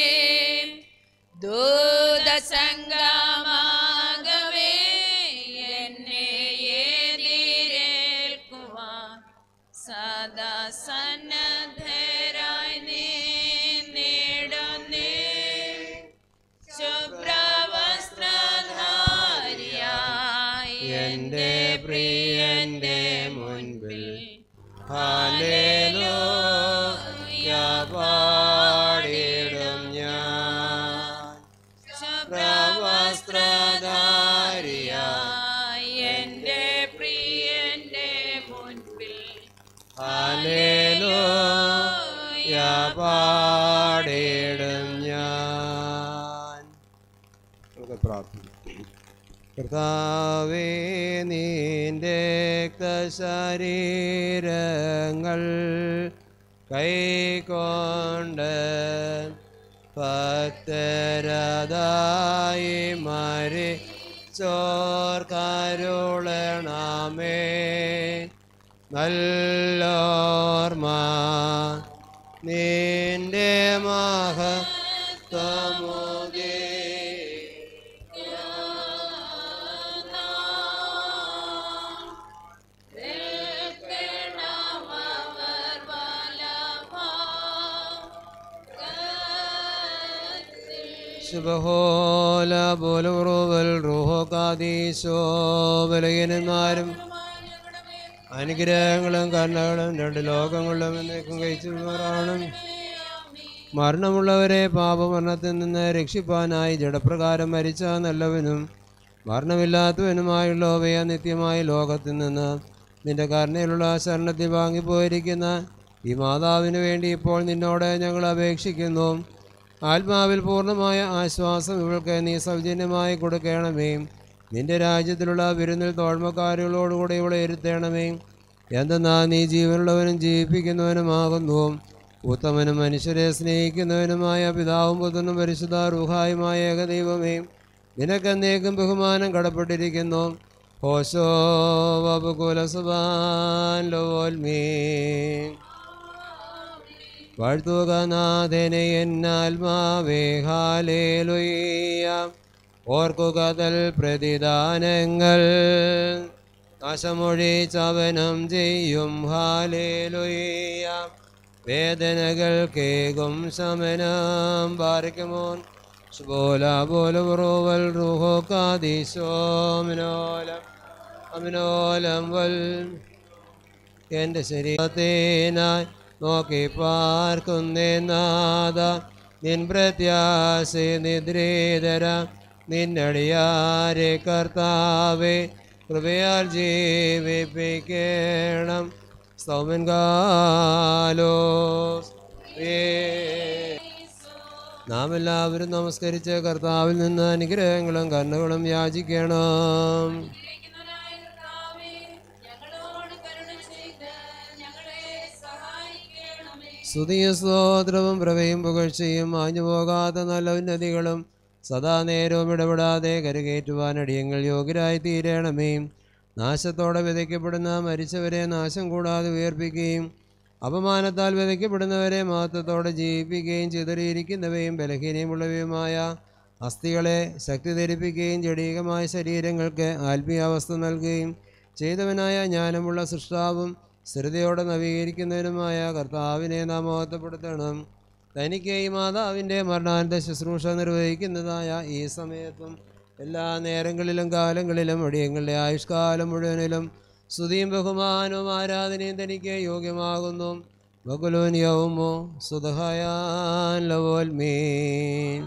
ദൂതസംഗമാകവേ എന്നെ എതിരേൽക്കുവാൻ സദാ സന്നദ്ധരായി നിന്നിടുന്നേ ശുഭ്രവസ്ത്രധാരിയായി എൻ്റെ പ്രിയന്റെ മുൻപിൽ ഹാലേലൂയ പാടിടും ഞാൻ പ്രവസ്ത്രധാരിയായി എൻ്റെ പ്രിയന്റെ മുൻപിൽ ഹാലേലൂയ പാടിടും ഞാൻ നമുക്ക് പ്രാർത്ഥിക്കാം കർത്താവേ നീൻ്റെ ശരീരങ്ങൾ കൈക്കൊണ്ട് ഭക്തരതായി മരി ചോർക്കരുളണമേ നല്ലോർമ്മ നിന്റെ മഹത്വമുദേ سبحول بلغرب الروح കാതീശോ ബലഹീനന്മാരും അനുഗ്രഹങ്ങളും കരുണകളും രണ്ട് ലോകങ്ങളിലും എന്നേക്കും കഴിച്ചുമാറാണ് മരണമുള്ളവരെ പാപമരണത്തിൽ നിന്ന് രക്ഷിപ്പാനായി ജഡപ്രകാരം മരിച്ച നല്ലവനും മരണമില്ലാത്തവനുമായുള്ളവയ നിത്യമായ ലോകത്തിൽ നിന്ന് നിന്റെ കരുണയിലുള്ള ശരണത്തിൽ വാങ്ങിപ്പോയിരിക്കുന്ന ഈ മാതാവിന് വേണ്ടി ഇപ്പോൾ നിന്നോട് ഞങ്ങൾ അപേക്ഷിക്കുന്നു ആത്മാവിൽ പൂർണ്ണമായ ആശ്വാസം ഇവൾക്ക് നീ സൗജന്യമായി കൊടുക്കണമേ നിന്റെ രാജ്യത്തിലുള്ള വിരുന്നിൽ തോഴ്മക്കാരുകളോടുകൂടി ഇവളെ ഇരുത്തണമേ എന്തെന്നാ നീ ജീവനുള്ളവനും ജീവിപ്പിക്കുന്നവനുമാകുന്നു ഉത്തമനും മനുഷ്യരെ സ്നേഹിക്കുന്നവനുമായ പിതാവും പുത്രനും പരിശുദ്ധ റുഹായുമായ ഏകദൈവമേ നിനക്കെന്നേക്കും ബഹുമാനം കടപ്പെട്ടിരിക്കുന്നു ഹോശോ വപുകുലസുബാൻ ലോൽമീ വാഴ്ത്തുക നാഥനെ എന്നാൽമാവേ ഹാലേലുയ്യ ഓർക്കുക തൽ പ്രതിദാനങ്ങൾ നാശമൊഴി ചവനം ചെയ്യും ഹാലേലുയ്യ വേദനകൾ കേകും ശമനം പാറിക്കുമോൻ ശുബോല പോല റോവൽ റുഹോ കാദീശോമിനോലം അമിനോലം വൽ എൻ്റെ ശരീരത്തേനായി നോക്കി പാർക്കുന്നേ നാദ നിൻ പ്രത്യാശ നിദ്രേതര നിന്നടിയാരെ കർത്താവേ കൃപയാൽ ജീവിപ്പിക്കണം സൗമൻ കാലോ നാം എല്ലാവരും നമസ്കരിച്ച് കർത്താവിൽ നിന്ന് അനുഗ്രഹങ്ങളും കണ്ണുകളും യാചിക്കണം സ്തുതിയും സ്തോത്രവും പ്രഭയും പുകഴ്ചയും മാഞ്ഞു പോകാത്ത നല്ല ഉന്നതികളും സദാ നേരവും ഇടപെടാതെ കരുകേറ്റുവാൻ അടിയങ്ങൾ യോഗ്യരായി തീരണമേ നാശത്തോടെ വിതയ്ക്കപ്പെടുന്ന മരിച്ചവരെ നാശം കൂടാതെ ഉയർപ്പിക്കുകയും അപമാനത്താൽ വിതയ്ക്കപ്പെടുന്നവരെ മഹത്വത്തോടെ ജീവിപ്പിക്കുകയും ചിതറിയിരിക്കുന്നവയും ബലഹീനമുള്ളവയുമായ അസ്ഥികളെ ശക്തി ധരിപ്പിക്കുകയും ജടീകമായ ശരീരങ്ങൾക്ക് ആത്മീയാവസ്ഥ നൽകുകയും ചെയ്തവനായ ജ്ഞാനമുള്ള സൃഷ്ടാവും സ്ഥിരതയോടെ നവീകരിക്കുന്നതിനുമായ കർത്താവിനെ നാം മഹത്വപ്പെടുത്തണം തനിക്ക് ഈ മാതാവിൻ്റെ മരണാനന്ത ശുശ്രൂഷ നിർവഹിക്കുന്നതായ ഈ സമയത്തും എല്ലാ നേരങ്ങളിലും കാലങ്ങളിലും അടിയങ്ങളുടെ ആയുഷ്കാലം മുഴുവനിലും സ്തുതിയും ബഹുമാനവും ആരാധനയും തനിക്ക് യോഗ്യമാകുന്നു ബകുലോനിയവുമോ സുതഹയാൻ ലവോൽമീൻ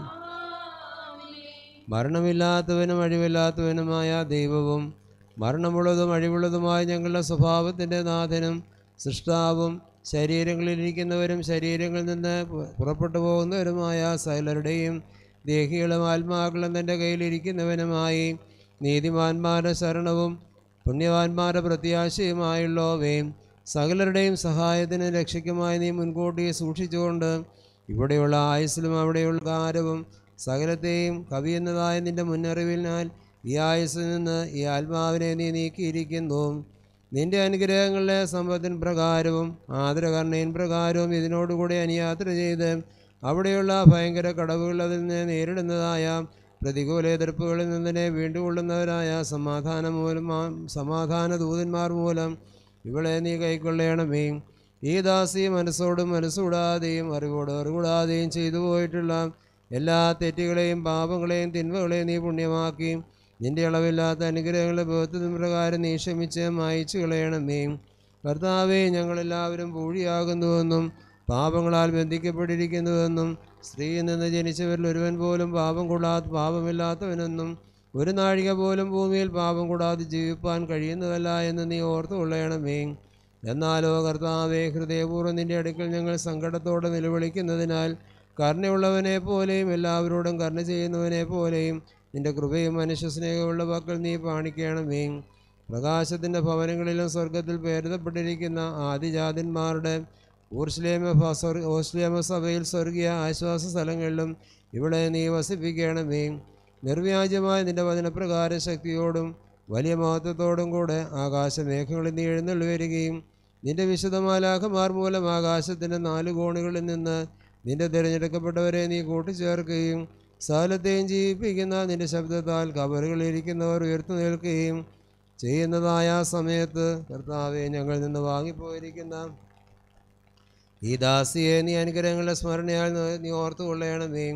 മരണമില്ലാത്തവനും അഴിവില്ലാത്തവനുമായ ദൈവവും മരണമുള്ളതും അഴിവുള്ളതുമായ ഞങ്ങളുടെ സ്വഭാവത്തിൻ്റെ നാഥനും സൃഷ്ടാവും ശരീരങ്ങളിലിരിക്കുന്നവരും ശരീരങ്ങളിൽ നിന്ന് പു- പുറപ്പെട്ടു പോകുന്നവരുമായ സകലരുടെയും ദേഹികളും ആത്മാക്കളും തൻ്റെ കയ്യിലിരിക്കുന്നവനുമായി നീതിമാന്മാരുടെ ശരണവും പുണ്യവാന്മാരുടെ പ്രത്യാശയുമായുള്ളവയും സകലരുടെയും സഹായത്തിന് രക്ഷയ്ക്കുമായി നീ മുൻകൂട്ടി സൂക്ഷിച്ചുകൊണ്ട് ഇവിടെയുള്ള ആയുസ്സിലും അവിടെയുള്ള കാരവും സകലത്തെയും കവിയുന്നതായ നിന്റെ മുന്നറിവിനാൽ ഈ ആയുസ്സിൽ നിന്ന് ഈ ആത്മാവിനെ നീ നീക്കിയിരിക്കുന്നു നിന്റെ അനുഗ്രഹങ്ങളുടെ സമ്പത്തിൻ പ്രകാരവും ആദരകർണയിൻ പ്രകാരവും ഇതിനോടുകൂടി അനുയാത്ര ചെയ്ത് അവിടെയുള്ള ഭയങ്കര കടവുകൾ അതിൽ നിന്ന് നേരിടുന്നതായ പ്രതികൂല എതിർപ്പുകളിൽ നിന്നെ വീണ്ടുകൊള്ളുന്നവരായ സമാധാന മൂലം സമാധാന ദൂതന്മാർ മൂലം ഇവളെ നീ കൈക്കൊള്ളണമേ ഈ ദാസി മനസ്സോടും മനസ്സുകൂടാതെയും അറിവോട് അറികൂടാതെയും ചെയ്തു പോയിട്ടുള്ള എല്ലാ തെറ്റുകളെയും പാപങ്ങളെയും തിന്മകളെയും നീ പുണ്യമാക്കി നിന്റെ അളവില്ലാത്ത അനുഗ്രഹങ്ങളെ ബോധത്തിൻ പ്രകാരം നീ ക്ഷമിച്ച് മായിച്ചു കളയണമേ കർത്താവെ ഞങ്ങളെല്ലാവരും പൂഴിയാകുന്നുവെന്നും പാപങ്ങളാൽ ബന്ധിക്കപ്പെട്ടിരിക്കുന്നുവെന്നും സ്ത്രീയിൽ നിന്ന് ജനിച്ചവരിൽ ഒരുവൻ പോലും പാപം കൂടാത്ത പാപമില്ലാത്തവനെന്നും ഒരു നാഴിക പോലും ഭൂമിയിൽ പാപം കൂടാതെ ജീവിപ്പാൻ കഴിയുന്നതല്ല എന്ന് നീ ഓർത്തു കൊള്ളണമേ എന്നാലോ കർത്താവെ ഹൃദയപൂർവ്വം നിന്റെ അടുക്കൽ ഞങ്ങൾ സങ്കടത്തോടെ നിലവിളിക്കുന്നതിനാൽ കരുണയുള്ളവനെ പോലെയും എല്ലാവരോടും കരുണ ചെയ്യുന്നവനെ പോലെയും നിന്റെ കൃപയും മനുഷ്യസ്നേഹമുള്ള പക്കൽ നീ പാണിക്കണമേ പ്രകാശത്തിൻ്റെ ഭവനങ്ങളിലും സ്വർഗത്തിൽ പേരുതപ്പെട്ടിരിക്കുന്ന ആദിജാതന്മാരുടെ ഊർസ്ലേമ ഭ- സ്വർ- ഓസ്ലേമ സഭയിൽ സ്വർഗീയ ആശ്വാസ സ്ഥലങ്ങളിലും ഇവിടെ നീ വസിപ്പിക്കണമേ നിർവ്യാജമായ നിന്റെ വചനപ്രകാര ശക്തിയോടും വലിയ മഹത്വത്തോടും കൂടെ ആകാശമേഘങ്ങളിൽ നീ എഴുന്നള്ളി വരികയും നിന്റെ വിശുദ്ധമാലാഖമാർ മൂലം ആകാശത്തിൻ്റെ നാല് കോണുകളിൽ നിന്ന് നിന്റെ തിരഞ്ഞെടുക്കപ്പെട്ടവരെ നീ കൂട്ടിച്ചേർക്കുകയും സകലത്തെയും ജീവിപ്പിക്കുന്ന നിന്റെ ശബ്ദത്താൽ കബറുകളിലിരിക്കുന്നവർ ഉയർത്തു നിൽക്കുകയും ചെയ്യുന്നതായ ആ സമയത്ത് കർത്താവെ ഞങ്ങളിൽ നിന്ന് വാങ്ങിപ്പോയിരിക്കുന്ന ഈ ദാസിയെ നീ അനുഗ്രഹങ്ങളുടെ സ്മരണയാൽ ന- നീ ഓർത്തു കൊള്ളണമേ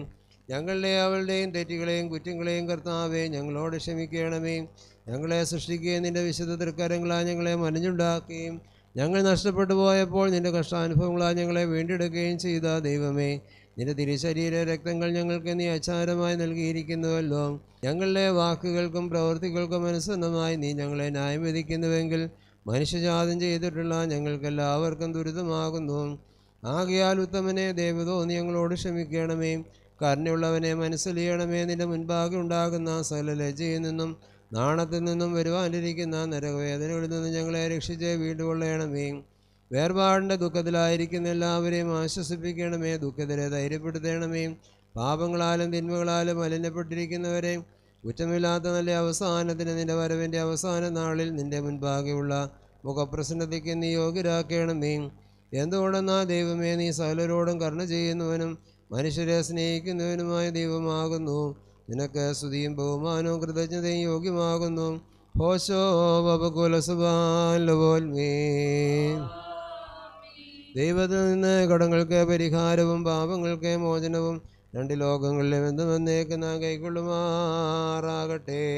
ഞങ്ങളുടെ അവളുടെയും തെറ്റുകളെയും കുറ്റങ്ങളെയും കർത്താവെ ഞങ്ങളോട് ക്ഷമിക്കണമേ ഞങ്ങളെ സൃഷ്ടിക്കുകയും നിന്റെ വിശുദ്ധ തൃക്കരങ്ങളാൽ ഞങ്ങളെ മനഞ്ഞുണ്ടാക്കുകയും ഞങ്ങൾ നഷ്ടപ്പെട്ടു പോയപ്പോൾ നിന്റെ കഷ്ടാനുഭവങ്ങളാൽ ഞങ്ങളെ വീണ്ടെടുക്കുകയും ചെയ്ത ദൈവമേ നിന്റെ തിരുശരീര രക്തങ്ങൾ ഞങ്ങൾക്ക് നീ അച്ചാരമായി നൽകിയിരിക്കുന്നുവല്ലോ ഞങ്ങളുടെ വാക്കുകൾക്കും പ്രവൃത്തികൾക്കും അനുസരണമായി നീ ഞങ്ങളെ ന്യായം വിധിക്കുന്നുവെങ്കിൽ മനുഷ്യജാതം ചെയ്തിട്ടുള്ള ഞങ്ങൾക്കെല്ലാവർക്കും ദുരിതമാകുന്നു ആകയാൽ ഉത്തമനെ ദേവതോ നീ ഞങ്ങളോട് ക്ഷമിക്കണമേ കരുണയുള്ളവനെ മനസ്സിലിയണമേ നിന്റെ മുൻപാകെ ഉണ്ടാകുന്ന സകല ലജ്ജയിൽ നിന്നും നാണത്തിൽ നിന്നും വരുവാനിരിക്കുന്ന നരകവേദനകളിൽ നിന്നും ഞങ്ങളെ രക്ഷിച്ച് വീണ്ടുകൊള്ളണമേ വേർപാടിൻ്റെ ദുഃഖത്തിലായിരിക്കുന്ന എല്ലാവരെയും ആശ്വസിപ്പിക്കണമേ ദുഃഖത്തിലെ ധൈര്യപ്പെടുത്തണമേ പാപങ്ങളാലും തിന്മകളാലും മലിനപ്പെട്ടിരിക്കുന്നവരെ കുറ്റമില്ലാത്ത നല്ല അവസാനത്തിന് നിന്റെ വരവിൻ്റെ അവസാന നാളിൽ നിന്റെ മുൻപാകെയുള്ള മുഖപ്രസന്നതയ്ക്ക് നീ യോഗ്യരാക്കണമേ എന്തുകൊണ്ടെന്നാ ദൈവമേ നീ സകലരോടും കരുണ ചെയ്യുന്നവനും മനുഷ്യരെ സ്നേഹിക്കുന്നവനുമായ ദൈവമാകുന്നു നിനക്ക് സ്തുതിയും ബഹുമാനവും കൃതജ്ഞതയും യോഗ്യമാകുന്നു ഹോശോ ബബകുലസുബാലോൽമേ ദൈവത്തിൽ നിന്ന് കടങ്ങൾക്ക് പരിഹാരവും പാപങ്ങൾക്ക് മോചനവും രണ്ട് ലോകങ്ങളിലും എന്തുമെന്നേക്ക് നാം കൈക്കൊള്ളുമാറാകട്ടെ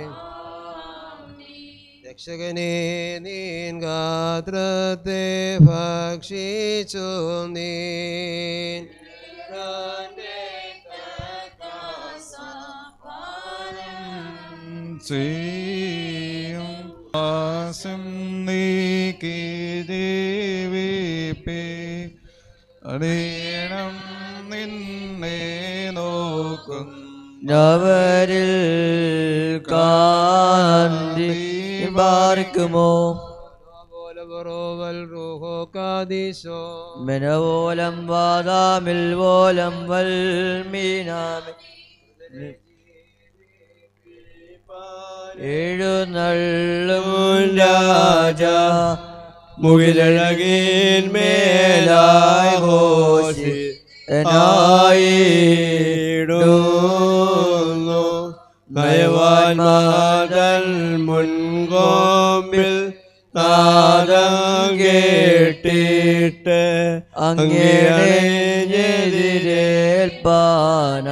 രക്ഷകനെ നീൻ ഗാത്രത്തെ ഭക്ഷിച്ചു നീൻ ചെയ്യും ആസം നീക്കി ദേവിപ്പേ അടേണം നിന്നെ നോക്കും ഞവരിൽ കാന്തി പാർക്കുമോ മെനവോലം വാദാമിൽ വോലം വൽമീനാമി എഴുന്നള്ളും രാജ മുകിലഴകിൻ മേലായി ഘോഷി എന്നായിടുന്നു നയവാൻ മാതൽ മുൻകോമ്പിൽ നാദം കേട്ടിട്ട് അങ്ങേതിരേൽപ്പാന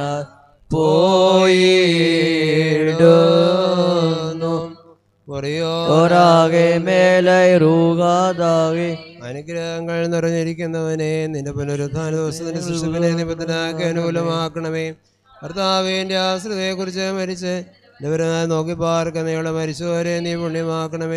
പോയിടുന്നു ഒരാകെ മേലെ റൂകാതാകെ അനുഗ്രഹങ്ങൾ നിറഞ്ഞിരിക്കുന്നവനെ നിന്റെ പുനരുദ്ധാന ദിവസത്തിന്റെ സൃഷ്ടിപ്പിനെ നിബന്ധനാക്കി അനുകൂലമാക്കണമേ കർത്താവിൻ്റെ ആശ്രിതയെക്കുറിച്ച് മരിച്ച് നിവരായി നോക്കി പാർക്കുന്നവളെ മരിച്ചവരെ നീ പുണ്യമാക്കണമേ